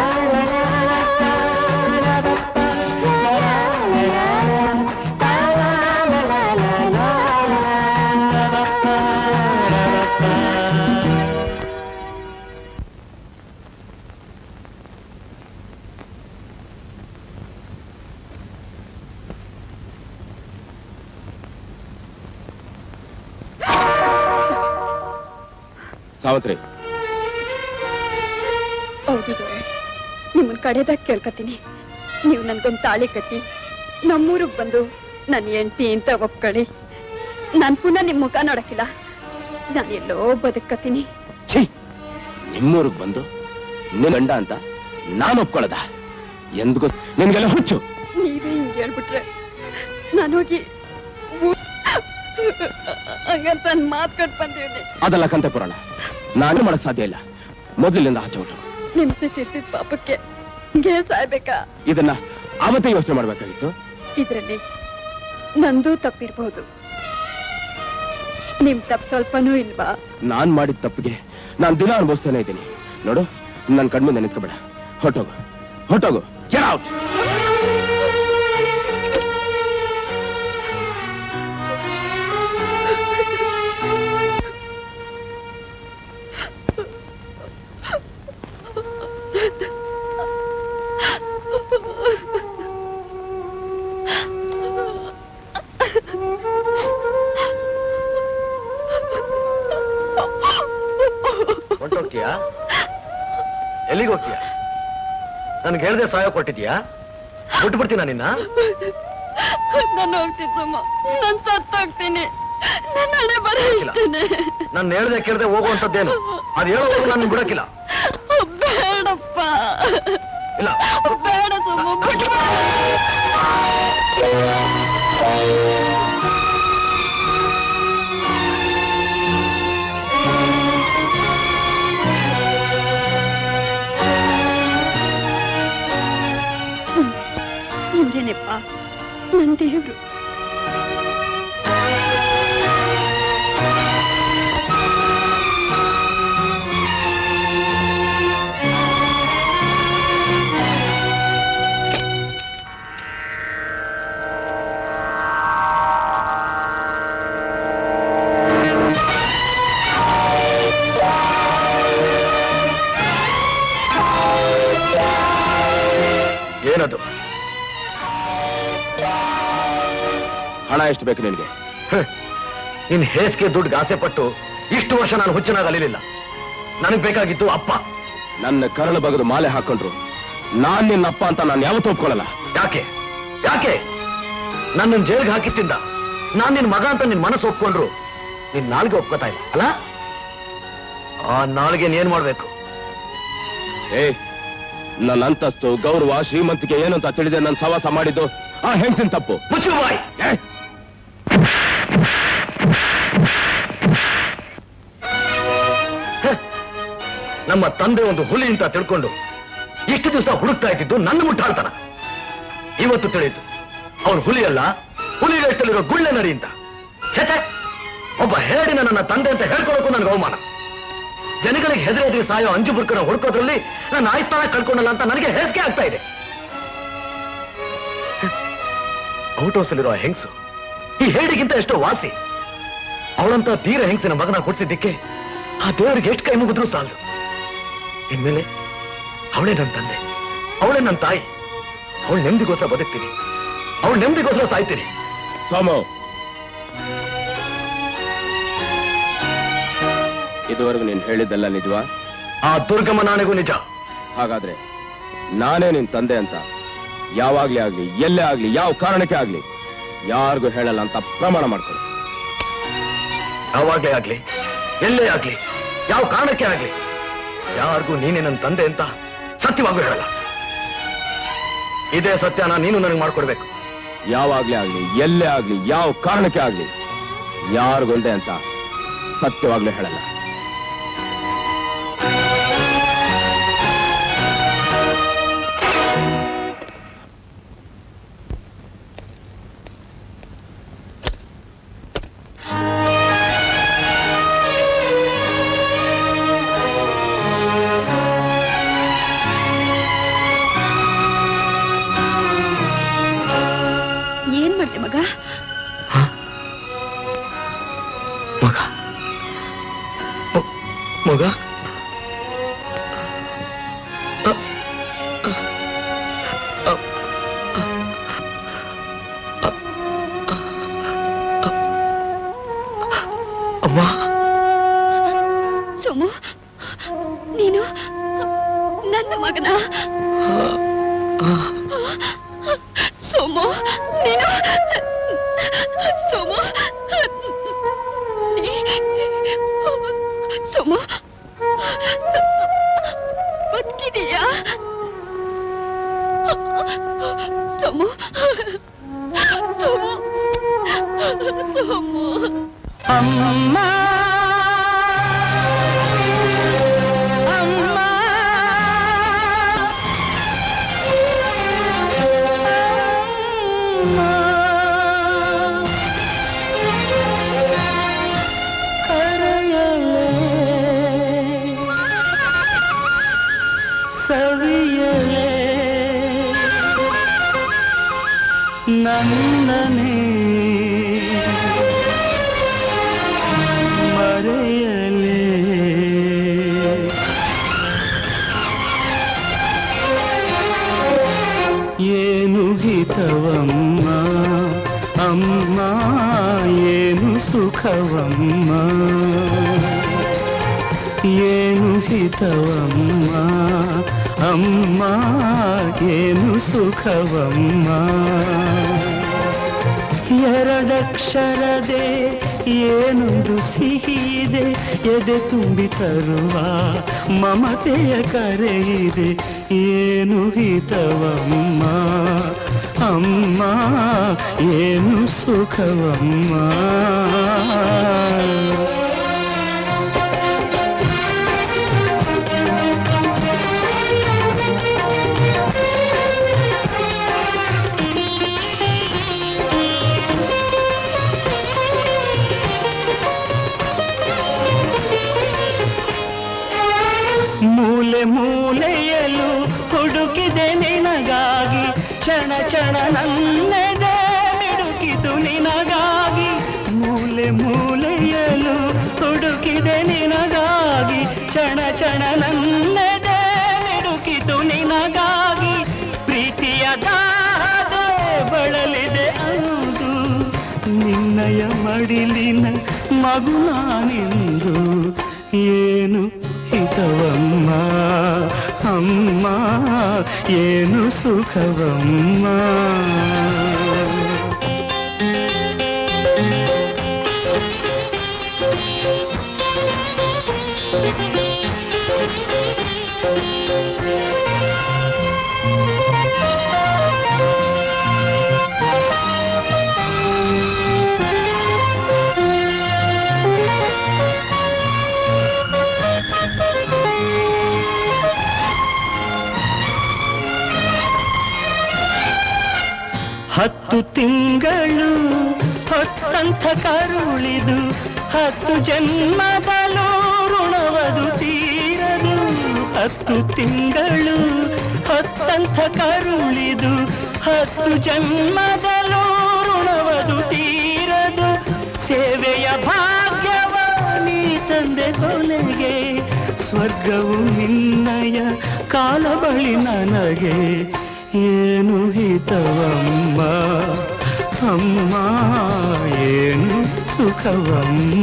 ಸಾವತ್ರಿ ಹೌದು ದೊರೆ ನಿಮ್ಮನ್ ಕಡೆದಾಗ ಕೇಳ್ಕತೀನಿ ನೀವು ನನ್ಗೊಂದು ತಾಳಿ ಕಟ್ಟಿ ನಮ್ಮೂರಿಗೆ ಬಂದು ನನ್ನ ಹೆಂಡತಿ ಅಂತ ಒಪ್ಕೊಳ್ಳಿ ನಾನ್ ಪುನಃ ನಿಮ್ ಮುಖ ನೋಡಕ್ಕಿಲ್ಲ ನಾನು ಎಲ್ಲೋ ಬದುಕತ್ತೀನಿ ಛೀ ನಿಮ್ಮೂರಿಗೆ ಬಂದು ನಿನ್ನ ಗಂಡ ಅಂತ ನಾನು ಒಪ್ಕೊಳ್ಳದ ಎಂದ್ಗೋ ನಿನ್ಗೆಲ್ಲ ಹುಚ್ಚು ನೀವೇ ಹಿಂಗ್ ಹೇಳ್ಬಿಟ್ರೆ ನಾನು ಹೋಗಿ ಊ- ಹಂಗಂತ ನನ್ ಮಾತ್ ಕಟ್ ಬಂದಿವ್ನಿ ಅದಲ್ಲ ಕಂತೆ ಪುರಾಣ ನಾನು ಮಾಡಕ್ ಸಾಧ್ಯ ಇಲ್ಲ ಮೊದಲಿನಿಂದ ಆಚೆ ಹೊಟ್ಟು ನಿಮ್ಸೆ ತೀರ್ಸಿದ ಪಾಪಕ್ಕೆ ಹಿಂಗೆ ಸಾಯ್ಬೇಕಾ ಇದನ್ನ ಆವತ್ತೇ ಯೋಚನೆ ಮಾಡ್ಬೇಕಾಗಿತ್ತು ಇದ್ರಲ್ಲಿ ನಂದು ತಪ್ಪಿರ್ಬೋದು ನಿಮ್ ತಪ್ಪು ಸ್ವಲ್ಪನೂ ಇಲ್ವಾ ನಾನ್ ಮಾಡಿದ ತಪ್ಪಿಗೆ ನಾನ್ ದಿನ ಅನುಭವಿಸ್ತಾನೆ ಇದ್ದೀನಿ ನೋಡು ನನ್ ಕಣ್ಮುಂದೆ ನಿಂತ್ಕೋಬೇಡ ಹೊಟ್ಟೋಗು ಹೊಟ್ಟೋಗು Get out! ಹೋಗ್ತೀಯಾ ಎಲ್ಲಿಗೆ ಹೋಗ್ತೀಯಾ ನನ್ಗೆ ಹೇಳ್ದೆ ಸಹಾಯ ಕೊಟ್ಟಿದ್ಯಾ ಬಿಟ್ಬಿಡ್ತೀನ ನಿನ್ನ ನಾನು ಹೋಗ್ತೀನಿ ಸುಮ್ಮ ನಾನು ಸತ್ತೋಗ್ತೀನಿ ನನ್ನ ಹಣೆ ಬರ ಇಷ್ಟೇನೆ ನಾನು ಹೇಳ್ದೆ ಕೇಳ್ದೆ ಹೋಗುವಂಥದ್ದೇನು ಅದು ಹೇಳೋವರೆಗೂ ನಾನು ಬಿಡಕ್ಕಿಲ್ಲ ಬೇಡಪ್ಪ ಇಲ್ಲ ಬೇಡ ಸುಮ್ಮ ಬಿಟ್ಬಿಡು. ಇವ್ರೇನೆಪ್ಪ ನನ್ ದೇವ್ರು ಏನದು ಹಣ ಎಷ್ಟು ಬೇಕು ನಿನಗೆ ನಿನ್ ಹೇಸ್ಗೆ ದುಡ್ಡು ಆಸೆ ಪಟ್ಟು ಇಷ್ಟು ವರ್ಷ ನಾನು ಹುಚ್ಚನಾಗ ಅಲಿಲಿಲ್ಲ ನನಗ್ ಬೇಕಾಗಿದ್ದು ಅಪ್ಪ ನನ್ನ ಕರಳು ಬಗದು ಮಾಲೆ ಹಾಕೊಂಡ್ರು ನಾನ್ ನಿನ್ನ ಅಪ್ಪ ಅಂತ ನಾನು ಯಾವತ್ತೂ ಒಪ್ಕೊಳ್ಳಲ್ಲ ಯಾಕೆ ಯಾಕೆ ನನ್ನನ್ ಜೈಲ್ಗೆ ಹಾಕಿತ್ತಿಂದ ನಾನ್ ನಿನ್ ಮಗ ಅಂತ ನಿನ್ ಮನಸ್ಸು ಒಪ್ಕೊಂಡ್ರು ನಿನ್ ನಾಲ್ಗೆ ಒಪ್ಕೋತಾ ಇಲ್ಲ ಅಲ್ಲ ಆ ನಾಲ್ಗೆ ಏನ್ ಮಾಡ್ಬೇಕು ಏ ನನ್ನ ಅಂತಸ್ತು ಗೌರವ ಶ್ರೀಮಂತಿಕೆ ಏನು ಅಂತ ತಿಳಿದೆ ನನ್ನ ಸವಾಸ ಮಾಡಿದ್ದು ಆ ಹೆಂಗಸಿನ ತಪ್ಪು ಮುಚ್ಚು ಬಾಯ್ ಏ, ನಮ್ಮ ತಂದೆ ಒಂದು ಹುಲಿ ಅಂತ ತಿಳ್ಕೊಂಡು ಇಷ್ಟು ದಿವಸ ಹುಡುಕ್ತಾ ಇದ್ದಿದ್ದು ನನ್ನ ಮುಟ್ಟಾಳ್ತನ ಇವತ್ತು ತಿಳಿಯಿತು ಅವನು ಹುಲಿ ಅಲ್ಲ ಹುಲಿ ವೇಷದಲ್ಲಿರೋ ಗುಳ್ಳೆ ನರಿ ಅಂತ ಛೆ, ಛೆ. ಒಬ್ಬ ಹೇಡಿನ ನನ್ನ ತಂದೆ ಅಂತ ಹೇಳ್ಕೊಳ್ಳೋಕು ನನಗೆ ಅವಮಾನ ಜನಗಳಿಗೆ ಹೆದರಿ ಸಾಯೋ ಅಂಜು ಬುರ್ಕನ ಹುಡುಕೋದ್ರಲ್ಲಿ ನನ್ನ ಆಯ್ತಾನ ಕಳ್ಕೊಂಡಲ್ಲ ಅಂತ ನನಗೆ ಹೇಸಿಗೆ ಆಗ್ತಾ ಇದೆ ಔಟ್ ಹೌಸ್ ಅಲ್ಲಿರೋ ಹೆಂಗಸು ಈ ಹೇಡಿಗಿಂತ ಎಷ್ಟೋ ವಾಸಿ ಅವಳಂತ ತೀರ ಹೆಂಗಸಿನ ಮಗನ ಕೊಡ್ಸಿದ್ದಕ್ಕೆ ಆ ದೇವರಿಗೆ ಎಷ್ಟು ಕೈ ಮುಗಿದ್ರು ಸಾಲದು ಇನ್ಮೇಲೆ ಅವಳೇ ನನ್ನ ತಂದೆ ಅವಳೇ ನನ್ನ ತಾಯಿ ಅವಳು ನೆಮ್ಮದಿಗೋಸ್ಕರ ಬದುಕ್ತೀನಿ ಅವಳು ನೆಮ್ಮದಿಗೋಸ್ಕರ ಸಾಯ್ತೀನಿ ಸೋಮು ಇದುವರೆಗೂ ನೀನ್ ಹೇಳಿದ್ದೆಲ್ಲ ನಿಜವಾ ಆ ದುರ್ಗಮ ನಾಣೆಗೂ ನಿಜ ಹಾಗಾದ್ರೆ ನಾನೇ ನಿನ್ ತಂದೆ ಅಂತ ಯಾವಾಗ್ಲೇ ಆಗ್ಲಿ ಎಲ್ಲೇ ಆಗ್ಲಿ ಯಾವ ಕಾರಣಕ್ಕೆ ಆಗ್ಲಿ ಯಾರಿಗೂ ಹೇಳಲ್ಲ ಅಂತ ಪ್ರಮಾಣ ಮಾಡ್ಕೊಳ್ಳಿ ಯಾವಾಗ್ಲೇ ಆಗ್ಲಿ ಎಲ್ಲೇ ಆಗ್ಲಿ ಯಾವ ಕಾರಣಕ್ಕೆ ಆಗ್ಲಿ ಯಾರಿಗೂ ನೀನೇ ನನ್ನ ತಂದೆ ಅಂತ ಸತ್ಯವಾಗೂ ಹೇಳಲ್ಲ ಇದೇ ಸತ್ಯನ ನೀನು ನನಗೆ ಮಾಡ್ಕೊಡ್ಬೇಕು ಯಾವಾಗ್ಲೇ ಆಗ್ಲಿ ಎಲ್ಲೇ ಆಗ್ಲಿ ಯಾವ ಕಾರಣಕ್ಕೆ ಆಗ್ಲಿ ಯಾರಿಗೊಂದೇ ಅಂತ ಸತ್ಯವಾಗ್ಲೂ ಹೇಳಲ್ಲ ಏನ್ ಮಾಡ್ದೆ ಮಗ ಮಗ ಮಗ ಅಮ್ಮ ಸೋಮು ನೀನು ನನ್ನ ಮಗನ ಸೋಮು ನೀನು ಸೋಮು ನೀ- ಸೋಮು ಬದುಕಿದೀಯಾ ಸೋಮು ಸೋಮು ಸೋಮು ಅಮ್ಮ ಅಮ್ಮ ಕರೆಯಲೇ ಸವಿಯಲೇ ನನ್ನನೇ ಮರೆಯಲೇ ಏನು ಹಿತವಮ್ಮ ಅಮ್ಮ ಏನು ಸುಖವಮ್ಮ ಏನು ಹಿತವಮ್ಮ ಅಮ್ಮ ಏನು ಸುಖವಮ್ಮ ಎರಡಕ್ಷರದೆ ಏನೊಂದು ಸಿಹಿದೆ ಎದೆ ತುಂಬಿ ತರುವ ಮಮತೆಯ ಕರೆಯಿದೆ ಏನು ಹಿತವಮ್ಮ ಅಮ್ಮ ಏನು ಸುಖವಮ್ಮ ಮೂಲೆ ಮೂಲೆಯಲು ಹುಡುಕಿದೆ ನಿನಗಾಗಿ ಕ್ಷಣ ಕ್ಷಣ ನನ್ನೆದೆ ಮಿಡುಕಿತು ನಿನಗಾಗಿ ಮೂಲೆ ಮೂಲೆಯಲು ಹುಡುಕಿದೆ ನಿನಗಾಗಿ ಕ್ಷಣ ಕ್ಷಣ ನನ್ನೆದೆ ಮಿಡುಕಿತು ನಿನಗಾಗಿ ಪ್ರೀತಿಯ ದಾದೆ ಬಳಲಿದೆ ಅಂದು ನಿನ್ನಯ ಮಡಿಲಿನ ಮಗು ನಾನಿಂದು ಏನು ಹಿತವಮ್ಮ ಅಮ್ಮ ಏನು ಸುಖವಮ್ಮ ಹತ್ತು ತಿಂಗಳು ಹೊತ್ತಂಥ ಕರುಳಿದು ಹತ್ತು ಜನ್ಮದಲು ಋಣವದು ತೀರದು ಹತ್ತು ತಿಂಗಳು ಹೊತ್ತಂಥ ಕರುಳಿದು ಹತ್ತು ಜನ್ಮದಲು ಋಣವದು ತೀರದು ಸೇವೆಯ ಭಾಗ್ಯವ ನೀ ತಂದೆ ಕೊನೆಗೆ ಸ್ವರ್ಗವು ನಿನ್ನಯ ಕಾಲ ಬಳಿ ನನಗೆ ಏನು ಹಿತವಮ್ಮ ಅಮ್ಮ ಏನು ಸುಖವಮ್ಮ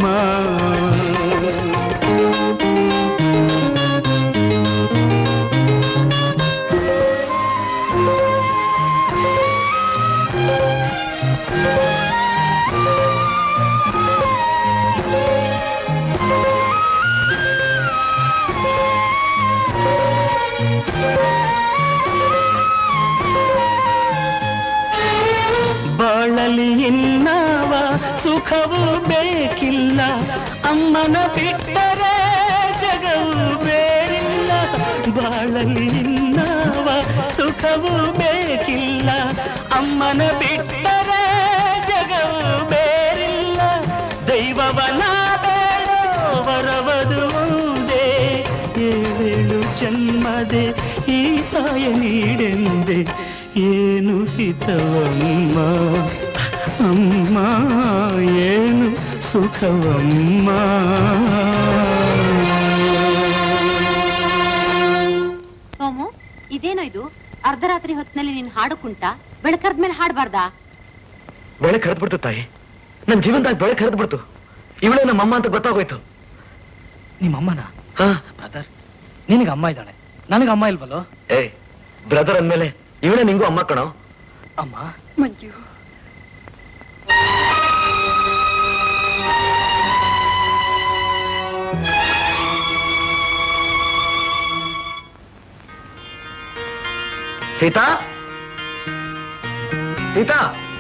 ಬಾಳಲಿ ಇನ್ನವ ಸುಖವೂ ಬೇಕಿಲ್ಲ ಅಮ್ಮನ ಬಿಟ್ಟರೆ ಜಗವು ಬೇರಿಲ್ಲ ಬಾಳಲಿ ಇನ್ನವ ಸುಖವೂ ಬೇಕಿಲ್ಲ ಅಮ್ಮನ ಬಿಟ್ಟರೆ ಜಗವು ಬೇರಿಲ್ಲ ದೈವವನ ಬೇಡೋ ವರವದು ಒಂದೇ ಏಳೇಳು ಜನ್ಮದೆ ಈ ತಾಯ ನೀಡೆಂದೆ ಏನು ಹಿತವಮ್ಮ ಅಮ್ಮ ಏನು ಸುಖವಮ್ಮ ಸೋಮು ಇದೇನೋ ಇದು ಅರ್ಧರಾತ್ರಿ ಹೊತ್ತಿನಲ್ಲಿ ನೀನ್ ಹಾಡು ಕುಂಟ ಬೆಳಕರ್ದ್ಮೇಲೆ ಹಾಡ್ಬಾರ್ದಾ ಬೆಳಕು ಹರಿದ್ಬಿಡ್ತು ತಾಯಿ ನನ್ ಜೀವನದಾಗ ಬೆಳಕು ಹರಿದ್ಬಿಡ್ತು ಇವಳೇ ನಮ್ಮ ಅಮ್ಮ ಅಂತ ಗೊತ್ತಾಗೋಯ್ತು ನಿಮ್ಮ ಅಮ್ಮನ ಹಾ ಬ್ರದರ್ ನಿನಗೆ ಅಮ್ಮ ಇದ್ದಾಳೆ ನನಗೆ ಅಮ್ಮ ಇಲ್ವಲ್ಲೋ ಏ ಬ್ರದರ್ ಅಂದ್ಮೇಲೆ ಇವಳೇ ನಿಂಗೂ ಅಮ್ಮ ಕಣೋ ಅಮ್ಮ ಮಂಜು ಸೀತಾ ಸೀತಾ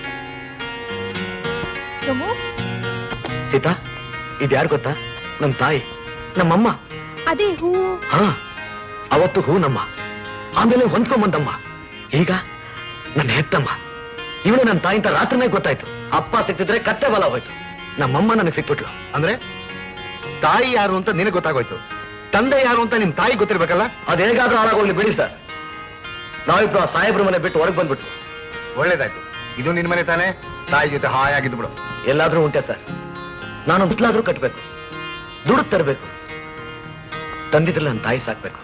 ಸೋಮು ಸೀತಾ ಇದ್ಯಾರು ಗೊತ್ತಾ ನಮ್ ತಾಯಿ ನಮ್ಮಮ್ಮ ಅದೇ ಹೂವು ಹಾ ಅವತ್ತು ಹೂ ನಮ್ಮ ಆಮೇಲೆ ಹೊಂದ್ಕೊಂಬಂದಮ್ಮ ಈಗ ನನ್ನ ಹೆತ್ತಮ್ಮ ಇವಳು ನನ್ನ ತಾಯಿ ಅಂತ ರಾತ್ರಿನೇ ಗೊತ್ತಾಯ್ತು ಅಪ್ಪ ಸಿಕ್ತಿದ್ರೆ ಕತ್ತೆ ಬಲ ಹೋಯ್ತು ನಮ್ಮಮ್ಮ ನನಗೆ ಸಿಕ್ಬಿಟ್ಲು ಅಂದ್ರೆ ತಾಯಿ ಯಾರು ಅಂತ ನಿನಗೆ ಗೊತ್ತಾಗೋಯ್ತು ತಂದೆ ಯಾರು ಅಂತ ನಿಮ್ ತಾಯಿ ಗೊತ್ತಿರ್ಬೇಕಲ್ಲ ಅದ್ ಹೇಗಾದ್ರೂ ಹಾಳಾಗೋಗ್ಲಿ ಬಿಡಿ ಸರ್ ನಾವಿಬ್ರು ಆ ಸಾಹೇಬ್ರ ಮನೆ ಬಿಟ್ಟು ಹೊರಗೆ ಬಂದ್ಬಿಟ್ರು ಒಳ್ಳೇದಾಯ್ತು ಇದು ನಿನ್ ಮನೆ ತಾನೇ ತಾಯಿ ಜೊತೆ ಹಾಯಾಗಿದ್ದು ಬಿಡು ಎಲ್ಲಾದ್ರೂ ಉಂಟೆ ಸರ್ ನಾನು ಬಿಟ್ಲಾದ್ರೂ ಕಟ್ಬೇಕು ದುಡ್ಡು ತರಬೇಕು ತಂದಿದ್ರಲ್ಲಿ ನನ್ನ ತಾಯಿ ಸಾಕ್ಬೇಕು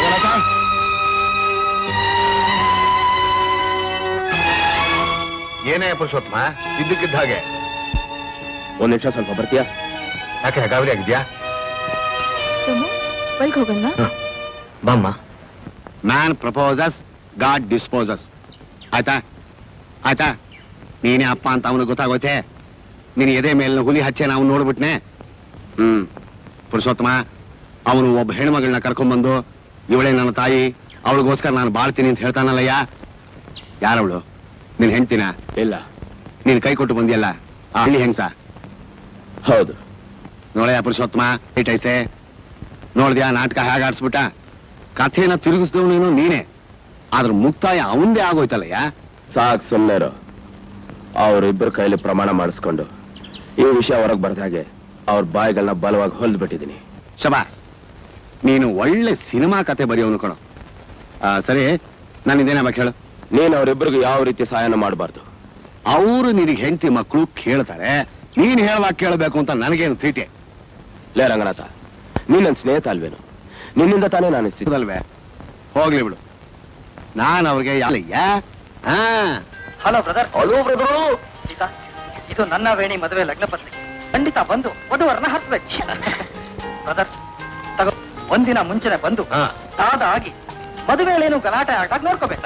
ಏನೇ ಪುರುಷೋತ್ತಮ ಇದ್ದಕ್ಕಿದ್ದ ಹಾಗೆ ಒಂದ್ ನಿಮಿಷ ಸ್ವಲ್ಪ ಬರ್ತೀಯಾ ಯಾಕೆ ಗಾಬರಿ ಆಗಿದ್ಯಾ ಸೋಮು ಒಳಗೆ ಹೋಗಲ್ವಾ ಬಾಮ್ಮ ಮ್ಯಾನ್ ಪ್ರಪೋಸಸ್ ಗಾಡ್ ಡಿಸ್ಪೋಸಸ್ ಆಯ್ತಾ ಆಯ್ತಾ ನೀನೇ ಅಪ್ಪ ಅಂತ ಅವನಿಗೆ ಗೊತ್ತಾಗೋತೆ ನಿನ್ ಎದೆ ಮೇಲಿನ ಹುಲಿ ಹಚ್ಚೆ ನಾವು ನೋಡ್ಬಿಟ್ನೆ ಹ್ಮ್ ಪುರುಷೋತ್ತಮ ಅವನು ಒಬ್ಬ ಹೆಣ್ಮಗಳನ್ನ ಕರ್ಕೊಂಡ್ಬಂದು ಇವಳೇ ನನ್ನ ತಾಯಿ ಅವಳಿಗೋಸ್ಕರ ನಾನು ಬಾಳ್ತೀನಿ ಅಂತ ಹೇಳ್ತಾನಲ್ಲಯ್ಯ ಯಾರವಳು ನಿನ್ ಹೆಂಡ್ತಿನ ಇಲ್ಲ ನೀನ್ ಕೈ ಕೊಟ್ಟು ಬಂದಿಯಲ್ಲ ಆ ಹಳ್ಳಿ ಹೆಂಗ್ಸ ಹೌದು ನೋಡಯ್ಯ ಪುರುಷೋತ್ತಮ ಐತೆ ನೋಡ್ದ್ಯಾ ನಾಟಕ ಹೇಗೆ ಆಡ್ಸ್ಬಿಟ್ಟ ಕಥೆನ ತಿರುಗಿಸ್ದವನೇನು ನೀನೇ ಆದ್ರ ಮುಕ್ತಾಯ ಅವಂದೇ ಆಗೋಯ್ತಲ್ಲಯ್ಯ ಸಾಕ್ ಸುಮ್ಮನೆ ಅವರಿಬ್ಬರ ಕೈಲಿ ಪ್ರಮಾಣ ಮಾಡಿಸ್ಕೊಂಡು ಈ ವಿಷಯ ಹೊರಗೆ ಬರ್ದ ಹಾಗೆ ಅವ್ರ ಬಾಯಿಗಳನ್ನ ಬಲವಾಗಿ ಹೊಲ್ದು ಬಿಟ್ಟಿದ್ದೀನಿ ಶಬಾಸ್ ನೀನು ಒಳ್ಳೆ ಸಿನಿಮಾ ಕತೆ ಬರೆಯೋನು ಕಣೋ ಆ, ಸರಿ ನಾನು ಇದೇನಾಗಬೇಕು ಹೇಳು ನೀನ್ ಅವರಿಬ್ಬರಿಗೂ ಯಾವ ರೀತಿ ಸಹಾಯನ ಮಾಡಬಾರ್ದು ಅವರು ನಿನಗೆ ಹೆಂಡತಿ ಮಕ್ಕಳು ಕೇಳ್ತಾರೆ ನೀನ್ ಹೇಳುವಾಗ ಕೇಳಬೇಕು ಅಂತ ನನಗೇನು ತೀಟೆ ಲೇ ರಂಗನಾಥ ನೀನ್ ನನ್ನ ಸ್ನೇಹಿತ ಅಲ್ವೇನು ನಿನ್ನಿಂದ ತಾನೇ ನಾನು ಸಿಗಲ್ವೇ ಹೋಗ್ಲಿ ಬಿಡು ನಾನು ಅವ್ರಿಗೆ ಯಾಲಯ್ಯ ಹಾ hello brother hello brother Seetha ಇದು ನನ್ನ ವೇಣಿ ಮದುವೆ ಲಗ್ನ ಪತ್ರಿಕೆ ಖಂಡಿತ ಬಂದು ವಧುವರನ್ನ ಹರಿಸ್ಬೇಕು ಬ್ರದರ್ ತಗೋ ಒಂದಿನ ಮುಂಚೆನೆ ಬಂದು ತಾದ ಆಗಿ ಮದುವೆಯಲ್ಲೇನು ಗಲಾಟೆ ಆಗಾಗ ನೋಡ್ಕೋಬೇಕು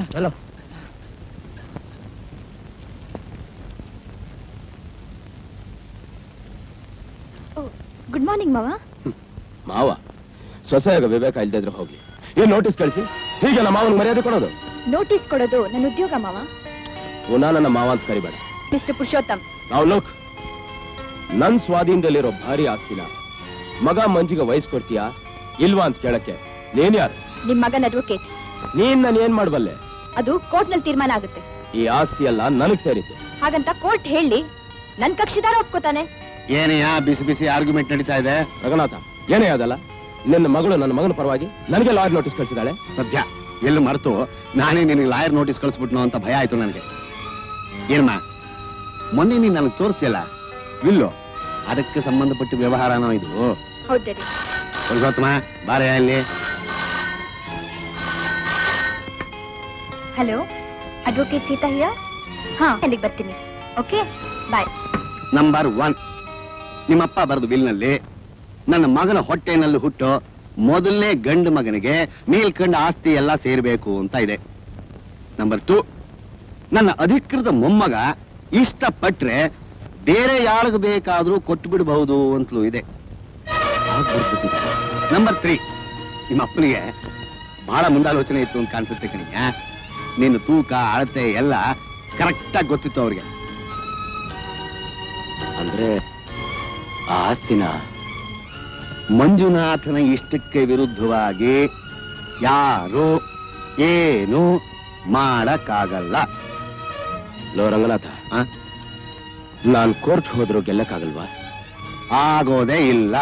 ಗುಡ್ ಮಾರ್ನಿಂಗ್ ಮಾವ ಮಾವ ಸೊಸೆಯಾಗ ವಿವೇಕ ಇಲ್ದಿದ್ರೆ ಹೋಗ್ಲಿ ಏನ್ ನೋಟಿಸ್ ಕಳಿಸಿ ಹೀಗೆ ನಮ್ಮ ಮಾವನ್ ಮರ್ಯಾದೆ ಕೊಡೋದು ನೋಟಿಸ್ ಕೊಡೋದು ನನ್ನ ಉದ್ಯೋಗ ಮಾವ ಪುನಃ ನನ್ನ ಮಾವ ಅಂತ ಕರಿಬೇಡ ಮಿಸ್ಟರ್ ಪುರುಷೋತ್ತಮ್ ನಾವು ಲೋಕ್ ನನ್ ಸ್ವಾಧೀನದಲ್ಲಿರೋ ಭಾರಿ ಆಸ್ತಿನ ಮಗ ಮಂಜಿಗೆ ವಯಸ್ಸು ಕೊಡ್ತೀಯಾ ಇಲ್ವಾ ಅಂತ ಕೇಳಕ್ಕೆ ನೀನ್ ಯಾರು ನಿಮ್ ಮಗನ ಅಡ್ವೊಕೇಟ್ ನೀನ್ ನಾನು ಏನ್ ಮಾಡ್ಬಲ್ಲೆ ಅದು ಕೋರ್ಟ್ ನಲ್ಲಿ ತೀರ್ಮಾನ ಆಗುತ್ತೆ ಈ ಆಸ್ತಿ ಎಲ್ಲ ನನಗ್ ಸೇರಿದ್ದು ಹಾಗಂತ ಕೋರ್ಟ್ ಹೇಳಿ ನನ್ ಕಕ್ಷಿದಾರ ಒಪ್ಕೋತಾನೆ ಏನಯ್ಯ ಬಿಸಿ ಬಿಸಿ ಆರ್ಗ್ಯುಮೆಂಟ್ ನಡೀತಾ ಇದೆ ರಘುನಾಥ ಏನೇ ಅದಲ್ಲ ನಿನ್ನ ಮಗಳು ನನ್ನ ಮಗನ ಪರವಾಗಿ ನನಗೆ ಲಾಯರ್ ನೋಟಿಸ್ ಕಳಿಸಿದಾಳೆ ಸದ್ಯ ಎಲ್ಲಿ ಮರೆತು ನಾನೇ ನಿನಗೆ ಲಾಯರ್ ನೋಟಿಸ್ ಕಳಿಸ್ಬಿಟ್ನು ಅಂತ ಭಯ ಆಯ್ತು ನನಗೆ ಏನಮ್ಮ ಮೊನ್ನೆ ನೀನ್ ನನಗೆ ತೋರಿಸ್ತಿಯಲ್ಲ ವಿಲ್ಲು ಅದಕ್ಕೆ ಸಂಬಂಧಪಟ್ಟ ವ್ಯವಹಾರನೋ ಇದು ಹೌದ್ ಡ್ಯಾಡಿ ಪುರುಷೋತ್ತಮ ಬಾರಯ್ಯ ಇಲ್ಲಿ ಹಲೋ ಅಡ್ವೊಕೇಟ್ ಸೀತಾ ಹಿಯ ಹಾ ಅಲ್ಲಿಗೆ ಬರ್ತೀನಿ ಓಕೆ ಬಾಯ್ ನಂಬರ್ ಒನ್ ನಿಮ್ಮಪ್ಪ ಬರೆದು ಬಿಲ್ನಲ್ಲಿ ನನ್ನ ಮಗನ ಹೊಟ್ಟೆನಲ್ಲಿ ಹುಟ್ಟೋ ಮೊದಲನೇ ಗಂಡು ಮಗನಿಗೆ ನೀಲ್ಕಂಡ ಆಸ್ತಿ ಎಲ್ಲ ಸೇರ್ಬೇಕು ಅಂತ ಇದೆ ನಂಬರ್ ಟು ನನ್ನ ಅಧಿಕೃತ ಮೊಮ್ಮಗ ಇಷ್ಟಪಟ್ರೆ ಬೇರೆ ಯಾರಿಗ ಬೇಕಾದ್ರೂ ಕೊಟ್ಟು ಬಿಡಬಹುದು ಅಂತಲೂ ಇದೆ ನಂಬರ್ ತ್ರೀ ನಿಮ್ಮ ಅಪ್ಪನಿಗೆ ಬಹಳ ಮುಂದಾಲೋಚನೆ ಇತ್ತು ಅಂತ ಕಾಣಿಸುತ್ತೆ ಕಣಿಯ ನಿನ್ನ ತೂಕ ಅಳತೆ ಎಲ್ಲ ಕರೆಕ್ಟಾಗಿ ಗೊತ್ತಿತ್ತು ಅವ್ರಿಗೆ ಅಂದ್ರೆ ಆ ಆಸ್ತಿನ ಮಂಜುನಾಥನ ಇಷ್ಟಕ್ಕೆ ವಿರುದ್ಧವಾಗಿ ಯಾರು ಏನು ಮಾಡಕ್ಕಾಗಲ್ಲ ಲೋ ರಂಗನಾಥ ನಾನ್ ಕೋರ್ಟ್ ಹೋದ್ರು ಗೆಲ್ಲಕ್ಕಾಗಲ್ವಾ ಆಗೋದೇ ಇಲ್ಲ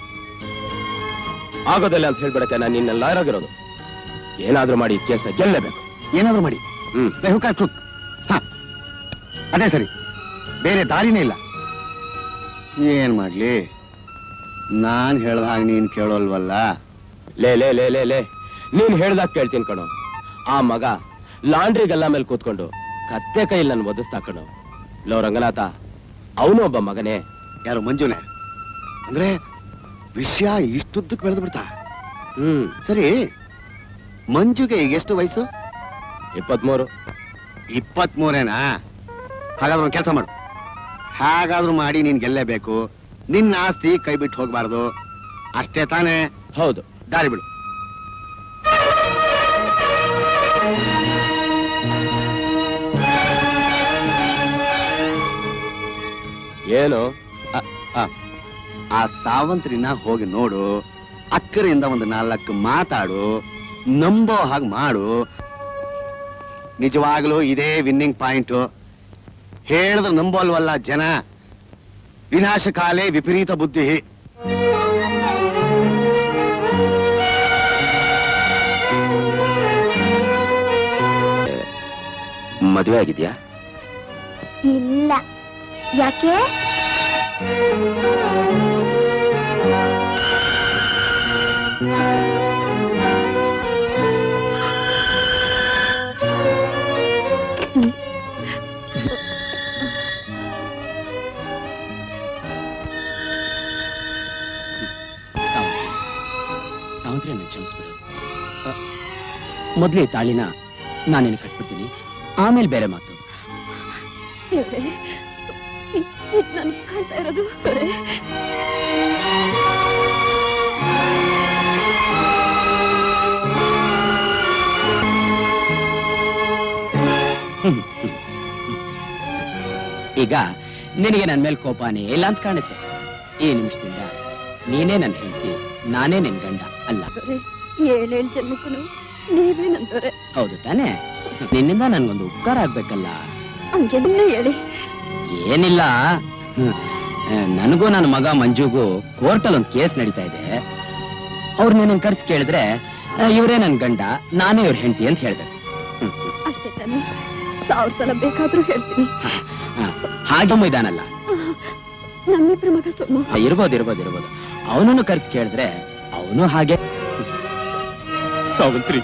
ಆಗೋದಿಲ್ಲ ಅಂತ ಹೇಳ್ಬಿಡಕ್ಕೆ ನಾನು ನಿನ್ನ ಲಾಯರ್ ಆಗಿರೋದು ಏನಾದ್ರೂ ಮಾಡಿ ಕೇಸ ಗೆಲ್ಲಬೇಕು ಏನಾದ್ರೂ ಮಾಡಿ ಹ್ಮ್ ಲೆಹುಕ ಟ್ರುಕ್ ಹ. ಅದೇ ಸರಿ ಬೇರೆ ದಾರಿನೇ ಇಲ್ಲ ಏನ್ ಮಾಡ್ಲಿ ನಾನ್ ಹೇಳ್ದ ಹಾಗೆ ನೀನ್ ಕೇಳೋಲ್ವಲ್ಲ ಲೇ ಲೇ ಲೇ ಲೇ ಲೇ ನೀನ್ ಹೇಳ್ದಾಗ ಕೇಳ್ತೀನಿ ಕಣೋ ಆ ಮಗ ಲಾಂಡ್ರಿ ಗಲ್ಲ ಮೇಲೆ ಕೂತ್ಕೊಂಡು ಕತ್ತೆ ಕೈಯಲ್ಲಿ ನನ್ನ ಒದಿಸ್ತಾ ಕಣೋ ಲೋ ರಂಗನಾಥ ಅವನು ಒಬ್ಬ ಮಗನೇ ಯಾರು ಮಂಜುನೆ ಅಂದ್ರೆ ವಿಷಯ ಇಷ್ಟುದ್ದಕ್ಕೆ ಬೆಳೆದು ಬಿಡ್ತಾ ಹ್ಮ್ ಸರಿ ಮಂಜುಗೆ ಈಗ ಎಷ್ಟು ವಯಸ್ಸು ಇಪ್ಪತ್ಮೂರು ಇಪ್ಪತ್ಮೂರೇನಾ ಹಾಗಾದ್ರೆ ಒಂದು ಕೆಲಸ ಮಾಡು ಹಾಗಾದ್ರೂ ಮಾಡಿ ನೀನ್ ಗೆಲ್ಲೇಬೇಕು ನಿನ್ನ ಆಸ್ತಿ ಕೈ ಬಿಟ್ಟು ಹೋಗ್ಬಾರ್ದು ಅಷ್ಟೇ ತಾನೇ ಹೌದು ದಾರಿ ಬಿಡು ಏನು ಅ- ಅ- ಆ ಸಾವಂತ್ರಿನ ಹೋಗಿ ನೋಡು ಅಕ್ಕರಿಂದ ಒಂದು ನಾಲ್ಕು ಮಾತಾಡು ನಂಬೋ ಹಾಗೆ ಮಾಡು ನಿಜವಾಗ್ಲೂ ಇದೇ ವಿನ್ನಿಂಗ್ ಪಾಯಿಂಟ್ ಹೇಳಿದ್ರೆ ನಂಬೋಲ್ವಲ್ಲ ಜನ ವಿನಾಶಕಾಲೇ ವಿಪರೀತ ಬುದ್ಧಿ ಮದುವೆ ಆಗಿದ್ಯಾ ಇಲ್ಲ ಯಾಕೆ ಸಾವಂತ್ರಿ ನನ್ನ ಕ್ಷಮಿಸ್ಬಿಡು ಆ, ಮೊದ್ಲು ಈ ತಾಳಿನ ನಾನು ನಿನಗೆ ಕಟ್ಬಿಡ್ತೀನಿ ಆಮೇಲೆ ಬೇರೆ ಮಾತು ದೇವ್ರೇ ಇದು ನನ್ಗೆ ಕಾಣ್ತಾ ಇರೋದು ದೇವ್ರೇ. ಹ್ಮ್, ಹ್ಮ್, ಹ್ಮ್. ಈಗ ನಿನಗೆ ನನ್ನ ಮೇಲೆ ಕೋಪನೇ ಇಲ್ಲ ಅಂತ ಕಾಣುತ್ತೆ ಈ ನಿಮಿಷದಿಂದ ನೀನೇ ನನ್ನ ಹೆಂಡತಿ ನಾನೇ ನಿನ್ ಗಂಡ ಅಲ್ಲ ದೇವ್ರೇ, ಏಳೇಳು ಜನ್ಮಕ್ಕೂ ನೀವೇ ನಂದವ್ರೆ ಹೌದು ತಾನೇ ನಿನ್ನಿಂದ ನನ್ಗೊಂದು ಉಪಕಾರ ಆಗ್ಬೇಕಲ್ಲ ಹಂಗೆ ನಿನ್ನೆ ಹೇಳಿ ಏನಿಲ್ಲ ಹ್ಮ್. ಆ, ನನಗೂ ನನ್ನ ಮಗ ಮಂಜುಗೂ ಕೋರ್ಟಲ್ಲಿ ಒಂದು ಕೇಸ್ ನಡೀತಾ ಇದೆ ಅವ್ರು ನಿನ್ನ ಕರ್ಸಿ ಕೇಳಿದ್ರೆ ಆ, ಇವರೇ ನನ್ನ ಗಂಡ ನಾನೇ ಇವ್ರ ಹೆಂಡತಿ ಅಂತ ಹೇಳ್ಬೇಕು ಅಷ್ಟೇ ತಾನೆ ಸಾವಿರ ಸಲ ಬೇಕಾದ್ರೂ ಹೇಳ್ತೀನಿ ಆ, ಹಾಗೆ ಇದಾನಲ್ಲ ನಮ್ಮಿಬ್ರ ಮಗ ಸೊಮ್ಮ ಆ, ಇರ್ಬೋದು ಇರ್ಬೋದು ಇರ್ಬೋದು ಅವನನ್ನು ಕರ್ಸಿ ಕೇಳಿದ್ರೆ ಅವನು ಹಾಗೆ ಸಾವಿತ್ರಿ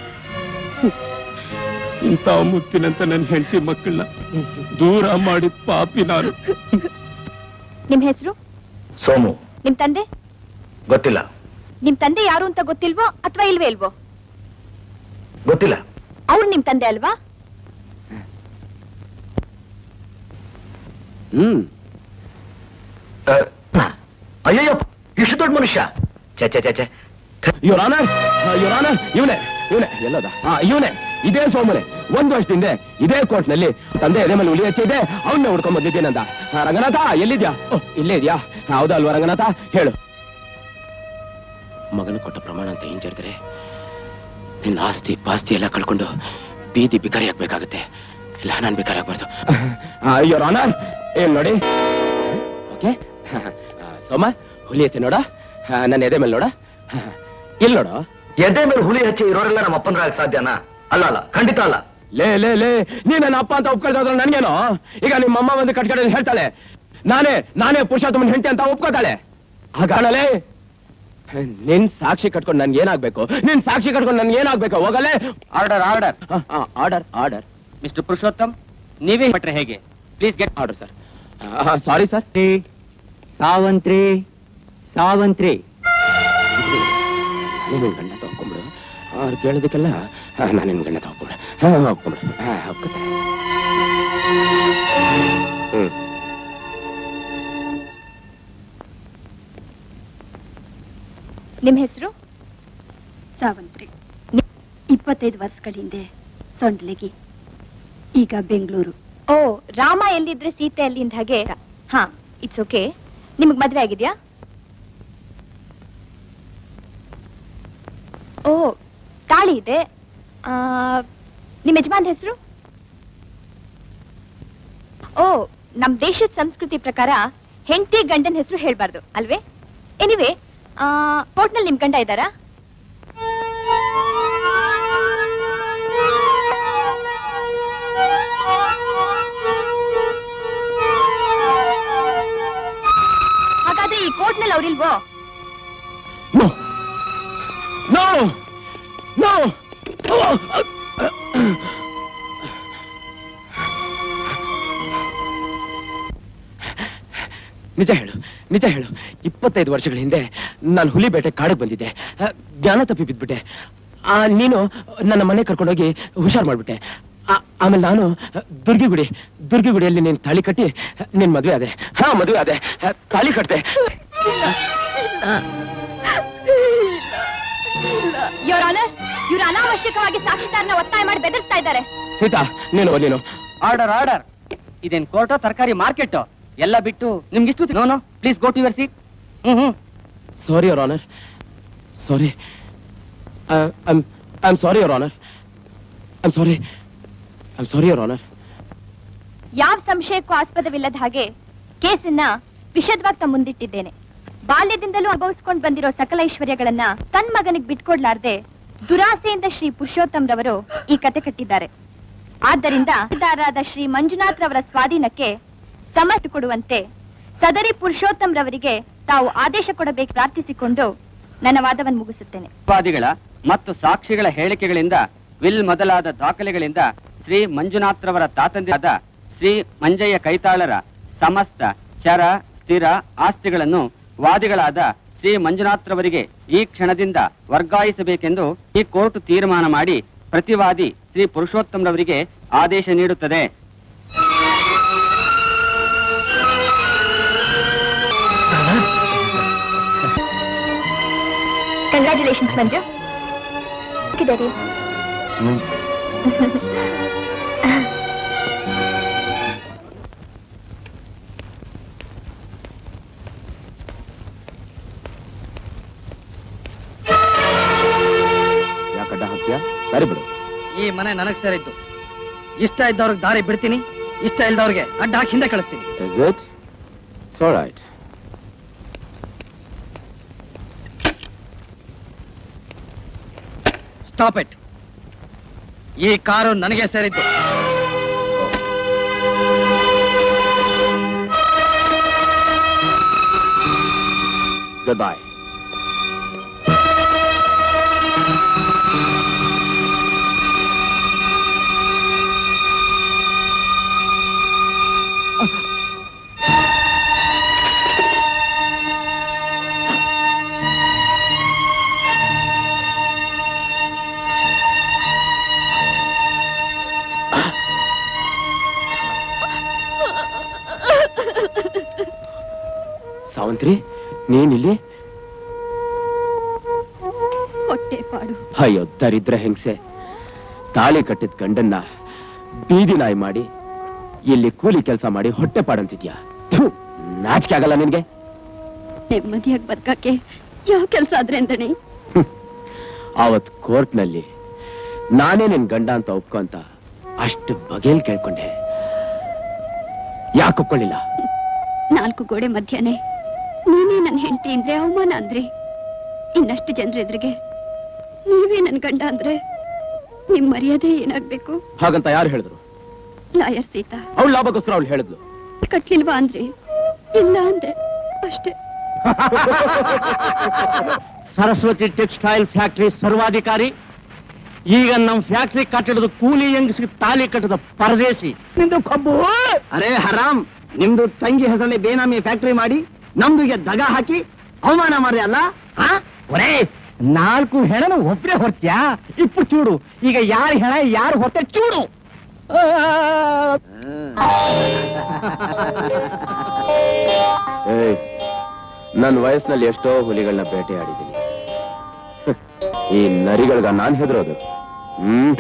ಇಂಥ ಮುತ್ತಿನಂತ ನನ್ನ ಹೆಂಡತಿ ಮಕ್ಕಳನ್ನ ದೂರ ಮಾಡಿದ ಪಾಪಿ ನಾನು ನಿಮ್ ಹೆಸರು ಸೋಮು ನಿಮ್ ತಂದೆ ಗೊತ್ತಿಲ್ಲ ನಿಮ್ ತಂದೆ ಯಾರು ಅಂತ ಗೊತ್ತಿಲ್ವೋ ಅಥವಾ ಇಲ್ವೇ ಇಲ್ವೋ ಗೊತ್ತಿಲ್ಲ ಅವ್ರು ನಿಮ್ ತಂದೆ ಅಲ್ವಾ ಹ್ಮ್ ಅಯ್ಯಯ್ಯೋ ಇಷ್ಟು ದೊಡ್ಡ ಮನುಷ್ಯ ಚೆ ಚೆ ಚೆ ಚೆ ಯುವರ್ ಆನರ್ ಯುವರ್ ಆನರ್ ಇವನೇ ಇವನೇ ಎಲ್ಲದ ಹಾ ಇವನೇ ಇದೇ ಸೋಮನೆ ಒಂದು ವರ್ಷದಿಂದ ಇದೇ ಕೋರ್ಟ್ ನಲ್ಲಿ ತಂದೆ ಎದೆ ಮೇಲೆ ಉಳಿ ಹಚ್ಚಿದೆ ಅವನ್ನ ಹುಡ್ಕೊಂಡ್ ಬಂದಿದ್ದೀನಂದ ಆ, ರಂಗನಾಥ ಎಲ್ಲಿದ್ಯಾ ಓ, ಇಲ್ಲೇ ಇದ್ಯಾ ಹೌದಾ ಅಲ್ವಾ ರಂಗನಾಥ ಹೇಳು ಮಗನ ಕೊಟ್ಟ ಪ್ರಮಾಣ ಅಂತ ಹಿಂಜರಿದ್ರೆ ನಿನ್ನ ಆಸ್ತಿ ಪಾಸ್ತಿ ಎಲ್ಲ ಕಳ್ಕೊಂಡು ಬೀದಿ ಬಿಕಾರಿ ಆಗ್ಬೇಕಾಗತ್ತೆ ಇಲ್ಲ ನಾನ್ ಬಿಕಾರಿ ಆಗ್ಬಾರ್ದು ಯುವರ್ ಆನರ್ ಏನ್ ನೋಡಿ ಓಕೆ ಸೋಮ ಹುಲಿ ಹಚ್ಚಿ ನೋಡ ಆ, ನನ್ನ ಎದೆ ಮೇಲೆ ನೋಡ ಇಲ್ಲಿ ನೋಡ ಎದೆ ಮೇಲೆ ಹುಲಿ ಹಚ್ಚಿ ಇರೋರೆಲ್ಲ ನಮ್ಮ ಅಪ್ಪನರಾಗ ಸಾಧ್ಯನಾ ಅಲ್ಲ ಅಲ್ಲ ಖಂಡಿತ ಅಲ್ಲ ಲೇ ಲೇ ಲೇ ನೀ ನನ್ನ ಅಪ್ಪ ಅಂತ ಒಪ್ಕೊಳ್ತಾ ನನ್ಗೇನೋ ಈಗ ನಿಮ್ಮ ಅಮ್ಮ ಒಂದು ಕಟ್ಕಡೆ ಹೇಳ್ತಾಳೆ ನಾನೇ ನಾನೇ ಪುರುಷೋತ್ತಮನ್ ಹೆಂಡತಿ ಅಂತ ಒಪ್ಕೋತಾಳೆ ಹಾಗಾಣಲೇ ನಿನ್ ಸಾಕ್ಷಿ ಕಟ್ಕೊಂಡು ನನ್ಗೆ ಏನಾಗ್ಬೇಕು ನಿನ್ ಸಾಕ್ಷಿ ಕಟ್ಕೊಂಡು ನನ್ಗೆ ಏನಾಗ್ಬೇಕು ಹೋಗಲೇ order order order order mister Purushottam ನೀವೇ ಬಿಟ್ರೆ ಹೇಗೆ please get order sir sorry sir Savantri Savantri ನೀನು ಗಂಡ ತಗೊಂಡ್ಬಿಡು ಅವ್ರು ಕೇಳೋದಕ್ಕೆಲ್ಲ ನಾನು ನಿನ್ ಗಂಡ ತಗೊಂಡ್ಬಿಡು ಹಾ ಒಪ್ಕೊಂಬಿಡು ಹಾ ಒಪ್ಕೊತಾರೆ ಹ್ಮ್ ನಿಮ್ ಹೆಸರು ಸಾವಂತ್ರಿ ಇಪ್ಪತ್ತೈದು ವರ್ಷಗಳ ಹಿಂದೆ ಸೊಂಡ್ಲಿಗಿ ಈಗ ಬೆಂಗಳೂರು ಓ ರಾಮ ಎಲ್ಲಿದ್ರೆ ಸೀತೆ ಅಲ್ಲಿ ಅಂದ ಹಾಗೆ ಹಾ ಇಟ್ಸ್ ಓಕೆ ನಿಮಗ್ ಮದ್ವೆ ಆಗಿದ್ಯಾ ಓ ತಾಳಿ ಇದೆ ಆ, ನಿಮ್ ಯಜಮಾನ್ ಹೆಸರು ಓ ನಮ್ ದೇಶದ ಸಂಸ್ಕೃತಿ ಪ್ರಕಾರ ಹೆಂಡತಿ ಗಂಡನ ಹೆಸರು ಹೇಳ್ಬಾರ್ದು ಅಲ್ವೇ ಎನಿವೆ ಕೋರ್ಟ್ನಲ್ಲಿ ನಿಮ್ ಗಂಡ ಇದ್ದಾರಾ ಹಾಗಾದ್ರೆ ಈ ಕೋರ್ಟ್ನಲ್ಲಿ ಅವ್ರಿಲ್ವೋ ನೋ ನೋ ನಿಜ ಹೇಳು ನಿಜ ಹೇಳು ಇಪ್ಪತ್ತೈದು ವರ್ಷಗಳ ಹಿಂದೆ ನಾನು ಹುಲಿ ಬೇಟೆ ಕಾಡಕ್ ಬಂದಿದ್ದೆ ಆ, ಜ್ಞಾನ ತಪ್ಪಿ ಬಿದ್ಬಿಟ್ಟೆ ಆ, ನೀನು ನನ್ನ ಮನೆ ಕರ್ಕೊಂಡೋಗಿ ಹುಷಾರ್ ಮಾಡ್ಬಿಟ್ಟೆ ಆ- ಆಮೇಲೆ ನಾನು ದುರ್ಗಿಗುಡಿ ದುರ್ಗಿಗುಡಿಯಲ್ಲಿ ನೀನ್ ತಾಳಿ ಕಟ್ಟಿ ನಿನ್ ಮದುವೆ ಆದೆ ಹಾ ಮದುವೆ ಆದೆ ಆ, ತಾಳಿ ಕಟ್ತೆ ಯೋರ್ ಆನರ್ ಇವ್ರು ಅನಾವಶ್ಯಕವಾಗಿ ಸಾಕ್ಷಿದಾರನ ಒತ್ತಾಯ ಮಾಡಿ ಬೆದರಿಸ್ತಾ ಇದ್ದಾರೆ ಸೀತಾ ನೀನು ನೀನು ಆರ್ಡರ್ ಆರ್ಡರ್ ಇದೇನ್ ಕೋರ್ಟೋ ತರಕಾರಿ ಮಾರ್ಕೆಟ್ ಎಲ್ಲ ಬಿಟ್ಟು ನಿಮ್ಗೆ ಇಷ್ಟು no no please go to your seat hmm hmm sorry your honour sorry I am sorry your honour I am sorry I am sorry your honour ಯಾವ ಸಂಶಯಕ್ಕೂ ಆಸ್ಪದವಿಲ್ಲದ ಹಾಗೆ ಕೇಸನ್ನ ವಿಶದವಾಗಿ ತಮ್ಮ ಮುಂದಿಟ್ಟಿದ್ದೇನೆ ಬಾಲ್ಯದಿಂದಲೂ ಅನುಭವಿಸ್ಕೊಂಡು ಬಂದಿರೋ ಸಕಲ ಐಶ್ವರ್ಯಗಳನ್ನ ತನ್ ಮಗನಿಗೆ ಬಿಟ್ಕೊಡ್ಲಾರ್ದೆ ದುರಾಸೆಯಿಂದ ಶ್ರೀ ಪುರುಷೋತ್ತಮ್ ರವರು ಈ ಕತೆ ಕಟ್ಟಿದ್ದಾರೆ ಆದ್ದರಿಂದ ದಾರಾದ ಶ್ರೀ ಮಂಜುನಾಥ್ ರವರ ಸ್ವಾಧೀನಕ್ಕೆ ಸಮರ್ಥ ಕೊಡುವಂತೆ ಸದರಿ ಪುರುಷೋತ್ತಮ್ ರವರಿಗೆ ತಾವು ಆದೇಶ ಕೊಡಬೇಕು ಪ್ರಾರ್ಥಿಸಿಕೊಂಡು ನನ್ನ ವಾದವನ್ನು ಮುಗಿಸುತ್ತೇನೆ ವಾದಿಗಳ ಮತ್ತು ಸಾಕ್ಷಿಗಳ ಹೇಳಿಕೆಗಳಿಂದ ವಿಲ್ ಮೊದಲಾದ ದಾಖಲೆಗಳಿಂದ ಶ್ರೀ ಮಂಜುನಾಥ್ರವರ ತಾತಂದಿರಾದ ಶ್ರೀ ಮಂಜಯ್ಯ ಕೈತಾಳರ ಸಮಸ್ತ ಚರ ಸ್ಥಿರ ಆಸ್ತಿಗಳನ್ನು ವಾದಿಗಳಾದ ಶ್ರೀ ಮಂಜುನಾಥ್ರವರಿಗೆ ಈ ಕ್ಷಣದಿಂದ ವರ್ಗಾಯಿಸಬೇಕೆಂದು ಈ ಕೋರ್ಟ್ ತೀರ್ಮಾನ ಮಾಡಿ ಪ್ರತಿವಾದಿ ಶ್ರೀ ಪುರುಷೋತ್ತಮ್ರವರಿಗೆ ಆದೇಶ ನೀಡುತ್ತದೆ ಕಂಗ್ರ್ಯಾಚುಲೇಷನ್ಸ್ ಮಂಜು ಹೇಗಿದ್ದಾರೆ ಯಾಕಡ್ಡ ಹಾಕ್ತೀಯ ಸರಿ ಬಿಡು ಈ ಮನೆ ನನಗ್ ಸೇರಿದ್ದು ಇಷ್ಟ ಇದ್ದವ್ರಿಗೆ ದಾರಿ ಬಿಡ್ತೀನಿ ಇಷ್ಟ ಇಲ್ದವ್ರಿಗೆ ಅಡ್ಡ ಹಾಕಿ ಹಿಂದೆ ಕಳಿಸ್ತೀನಿ Is it? It's all right. Stop it ಈ ಕಾರು ನನಗೆ ಸೇರಿದ್ದು Goodbye. ಸಾವಂತ್ರಿ ನೀನಿಲ್ಲಿ ಹೊಟ್ಟೆ ಪಾಡು ಅಯ್ಯೋ ದರಿದ್ರ ಹೆಂಗ್ಸೆ ತಾಳಿ ಕಟ್ಟಿದ ಗಂಡನ್ನ ಬೀದಿ ನಾಯಿ ಮಾಡಿ ಇಲ್ಲಿ ಕೂಲಿ ಕೆಲಸ ಮಾಡಿ ಹೊಟ್ಟೆ ಪಾಡಂತಿದ್ಯಾ ಥು, ನಾಚಿಕೆ ಆಗಲ್ಲ ನಿನ್ಗೆ ನೆಮ್ಮದಿಯಾಗಿ ಬದುಕಕ್ಕೆ ಯಾವ ಕೆಲ್ಸ ಆದ್ರೆ ಅಂದಣಿ ಆವತ್ ಕೋರ್ಟ್ನಲ್ಲಿ ನಾನೇ ನಿನ್ ಗಂಡ ಅಂತ ಒಪ್ಕೊ ಅಂತ ಅಷ್ಟು ಬಗೆಲ್ ಕೇಳ್ಕೊಂಡೆ ಯಾಕೆ ಒಪ್ಕೊಳ್ಳಿಲ್ಲ ನಾಲ್ಕು ಗೋಡೆ ಮಧ್ಯನೇ ನೀನೇ ನನ್ನ ಹೆಂಡತಿ ಅಂದ್ರೆ ಅವಮಾನ ಅಂದ್ರಿ ಇನ್ನಷ್ಟು ಜನರ ಎದುರಿಗೆ ನೀವೇ ನನ್ ಗಂಡ ಅಂದ್ರೆ ನಿಮ್ ಮರ್ಯಾದೆ ಏನಾಗ್ಬೇಕು ಹಾಗಂತ ಯಾರು ಹೇಳಿದ್ರು ಲಾಯರ್ ಸೀತಾ ಅವಳು ಲಾಭಕ್ಕೋಸ್ಕರ ಅವಳು ಹೇಳಿದ್ಲು ಕಟ್ಲಿಲ್ವಾ ಅಂದ್ರಿ ಇಲ್ಲ ಅಂದೆ ಅಷ್ಟೇ ಸರಸ್ವತಿ ಟೆಕ್ಸ್ಟೈಲ್ ಫ್ಯಾಕ್ಟರಿ ಸರ್ವಾಧಿಕಾರಿ ಈಗ ನಮ್ಮ ಫ್ಯಾಕ್ಟರಿ ಕಟ್ಟಡದ ಕೂಲಿ ಹೆಂಗಸಿಗೆ ತಾಲಿ ಕಟ್ಟದ ಪರದೇಶಿ ನಿಂದು ಕಬ್ಬು ಅರೇ ಹರಾಮ್ ನಿಮ್ದು ತಂಗಿ ಹೆಸರಲ್ಲಿ ಬೇನಾಮಿ ಫ್ಯಾಕ್ಟರಿ ಮಾಡಿ ನಮ್ದುಗೆ ದಗ ಹಾಕಿ ಅವಮಾನ ಮಾಡಿದೆ ಅಲ್ಲ ಒರೇ ನಾಲ್ಕು ಹೆಣನು ಒಬ್ರೆ ಹೊರ್ತ್ಯಾ ಇಪ್ಪು ಚೂಡು ಈಗ ಯಾರ ಹೆಣ ಯಾರು ಹೊತ್ತೆ ಚೂಡು ಏಯ್ ನನ್ನ ವಯಸ್ಸಿನಲ್ಲಿ ಎಷ್ಟೋ ಹುಲಿಗಳನ್ನ ಬೇಟೆಯಾಡಿದ್ದೀನಿ ಈ ನರಿಗಳ್ಗ ನಾನ್ ಹೆದರೋದು ಹ್ಮ್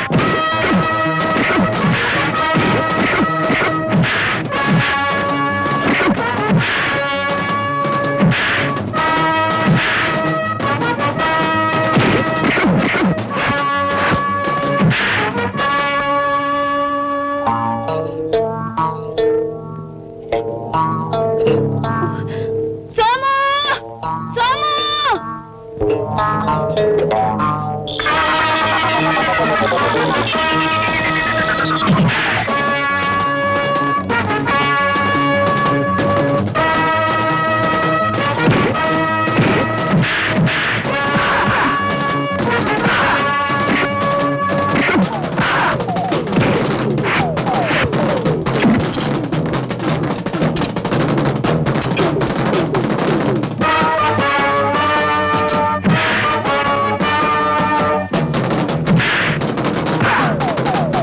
ಸೋಮು ಸೋಮು ಆ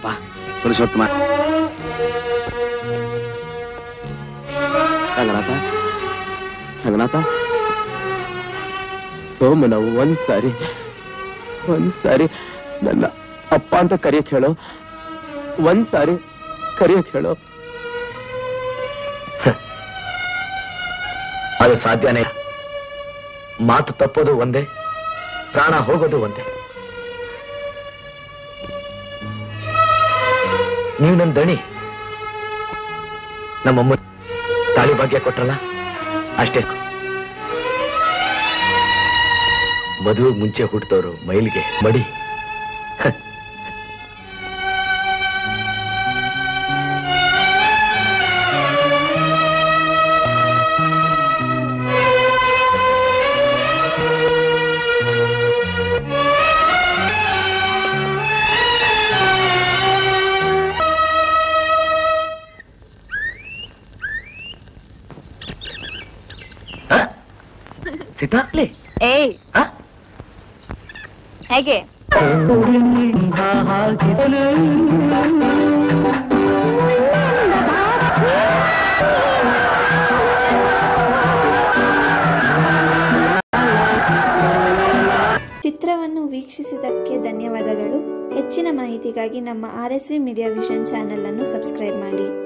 ನೋಡಪ್ಪ ಪುರುಷೋತ್ತಮ ರಂಗನಾಥ ರಂಗನಾಥ ಸೋಮನ ಒಂದ್ಸಾರಿ ಒಂದ್ಸಾರಿ ನನ್ನ ಅಪ್ಪ ಅಂತ ಕರಿಯಕ್ ಹೇಳೋ ಒಂದ್ಸಾರಿ ಕರಿಯಕ್ ಹೇಳೋ ಅದು ಸಾಧ್ಯನೇ ಇಲ್ಲ. ಮಾತು ತಪ್ಪೋದು ಒಂದೇ ಪ್ರಾಣ ಹೋಗೋದು ಒಂದೇ ನೀವು ನನ್ನ ದಣಿ ನಮ್ಮಮ್ಮ ತಾಳಿ ಭಾಗ್ಯ ಕೊಟ್ರಲ್ಲ ಅಷ್ಟೇ ಮದುವೆಗೆ ಮುಂಚೆ ಹುಟ್ಟದವರು ಮೈಲಿಗೆ ಮಡಿ ಹ. ಸೀತಾ ಲೇ ಏಯ್ ಹೇಗೆ ಚಿತ್ರವನ್ನು ವೀಕ್ಷಿಸಿದ್ದಕ್ಕೆ ಧನ್ಯವಾದಗಳು ಹೆಚ್ಚಿನ ಮಾಹಿತಿಗಾಗಿ ನಮ್ಮ R S V media vision channel ಅನ್ನು ಸಬ್ಸ್ಕ್ರೈಬ್ ಮಾಡಿ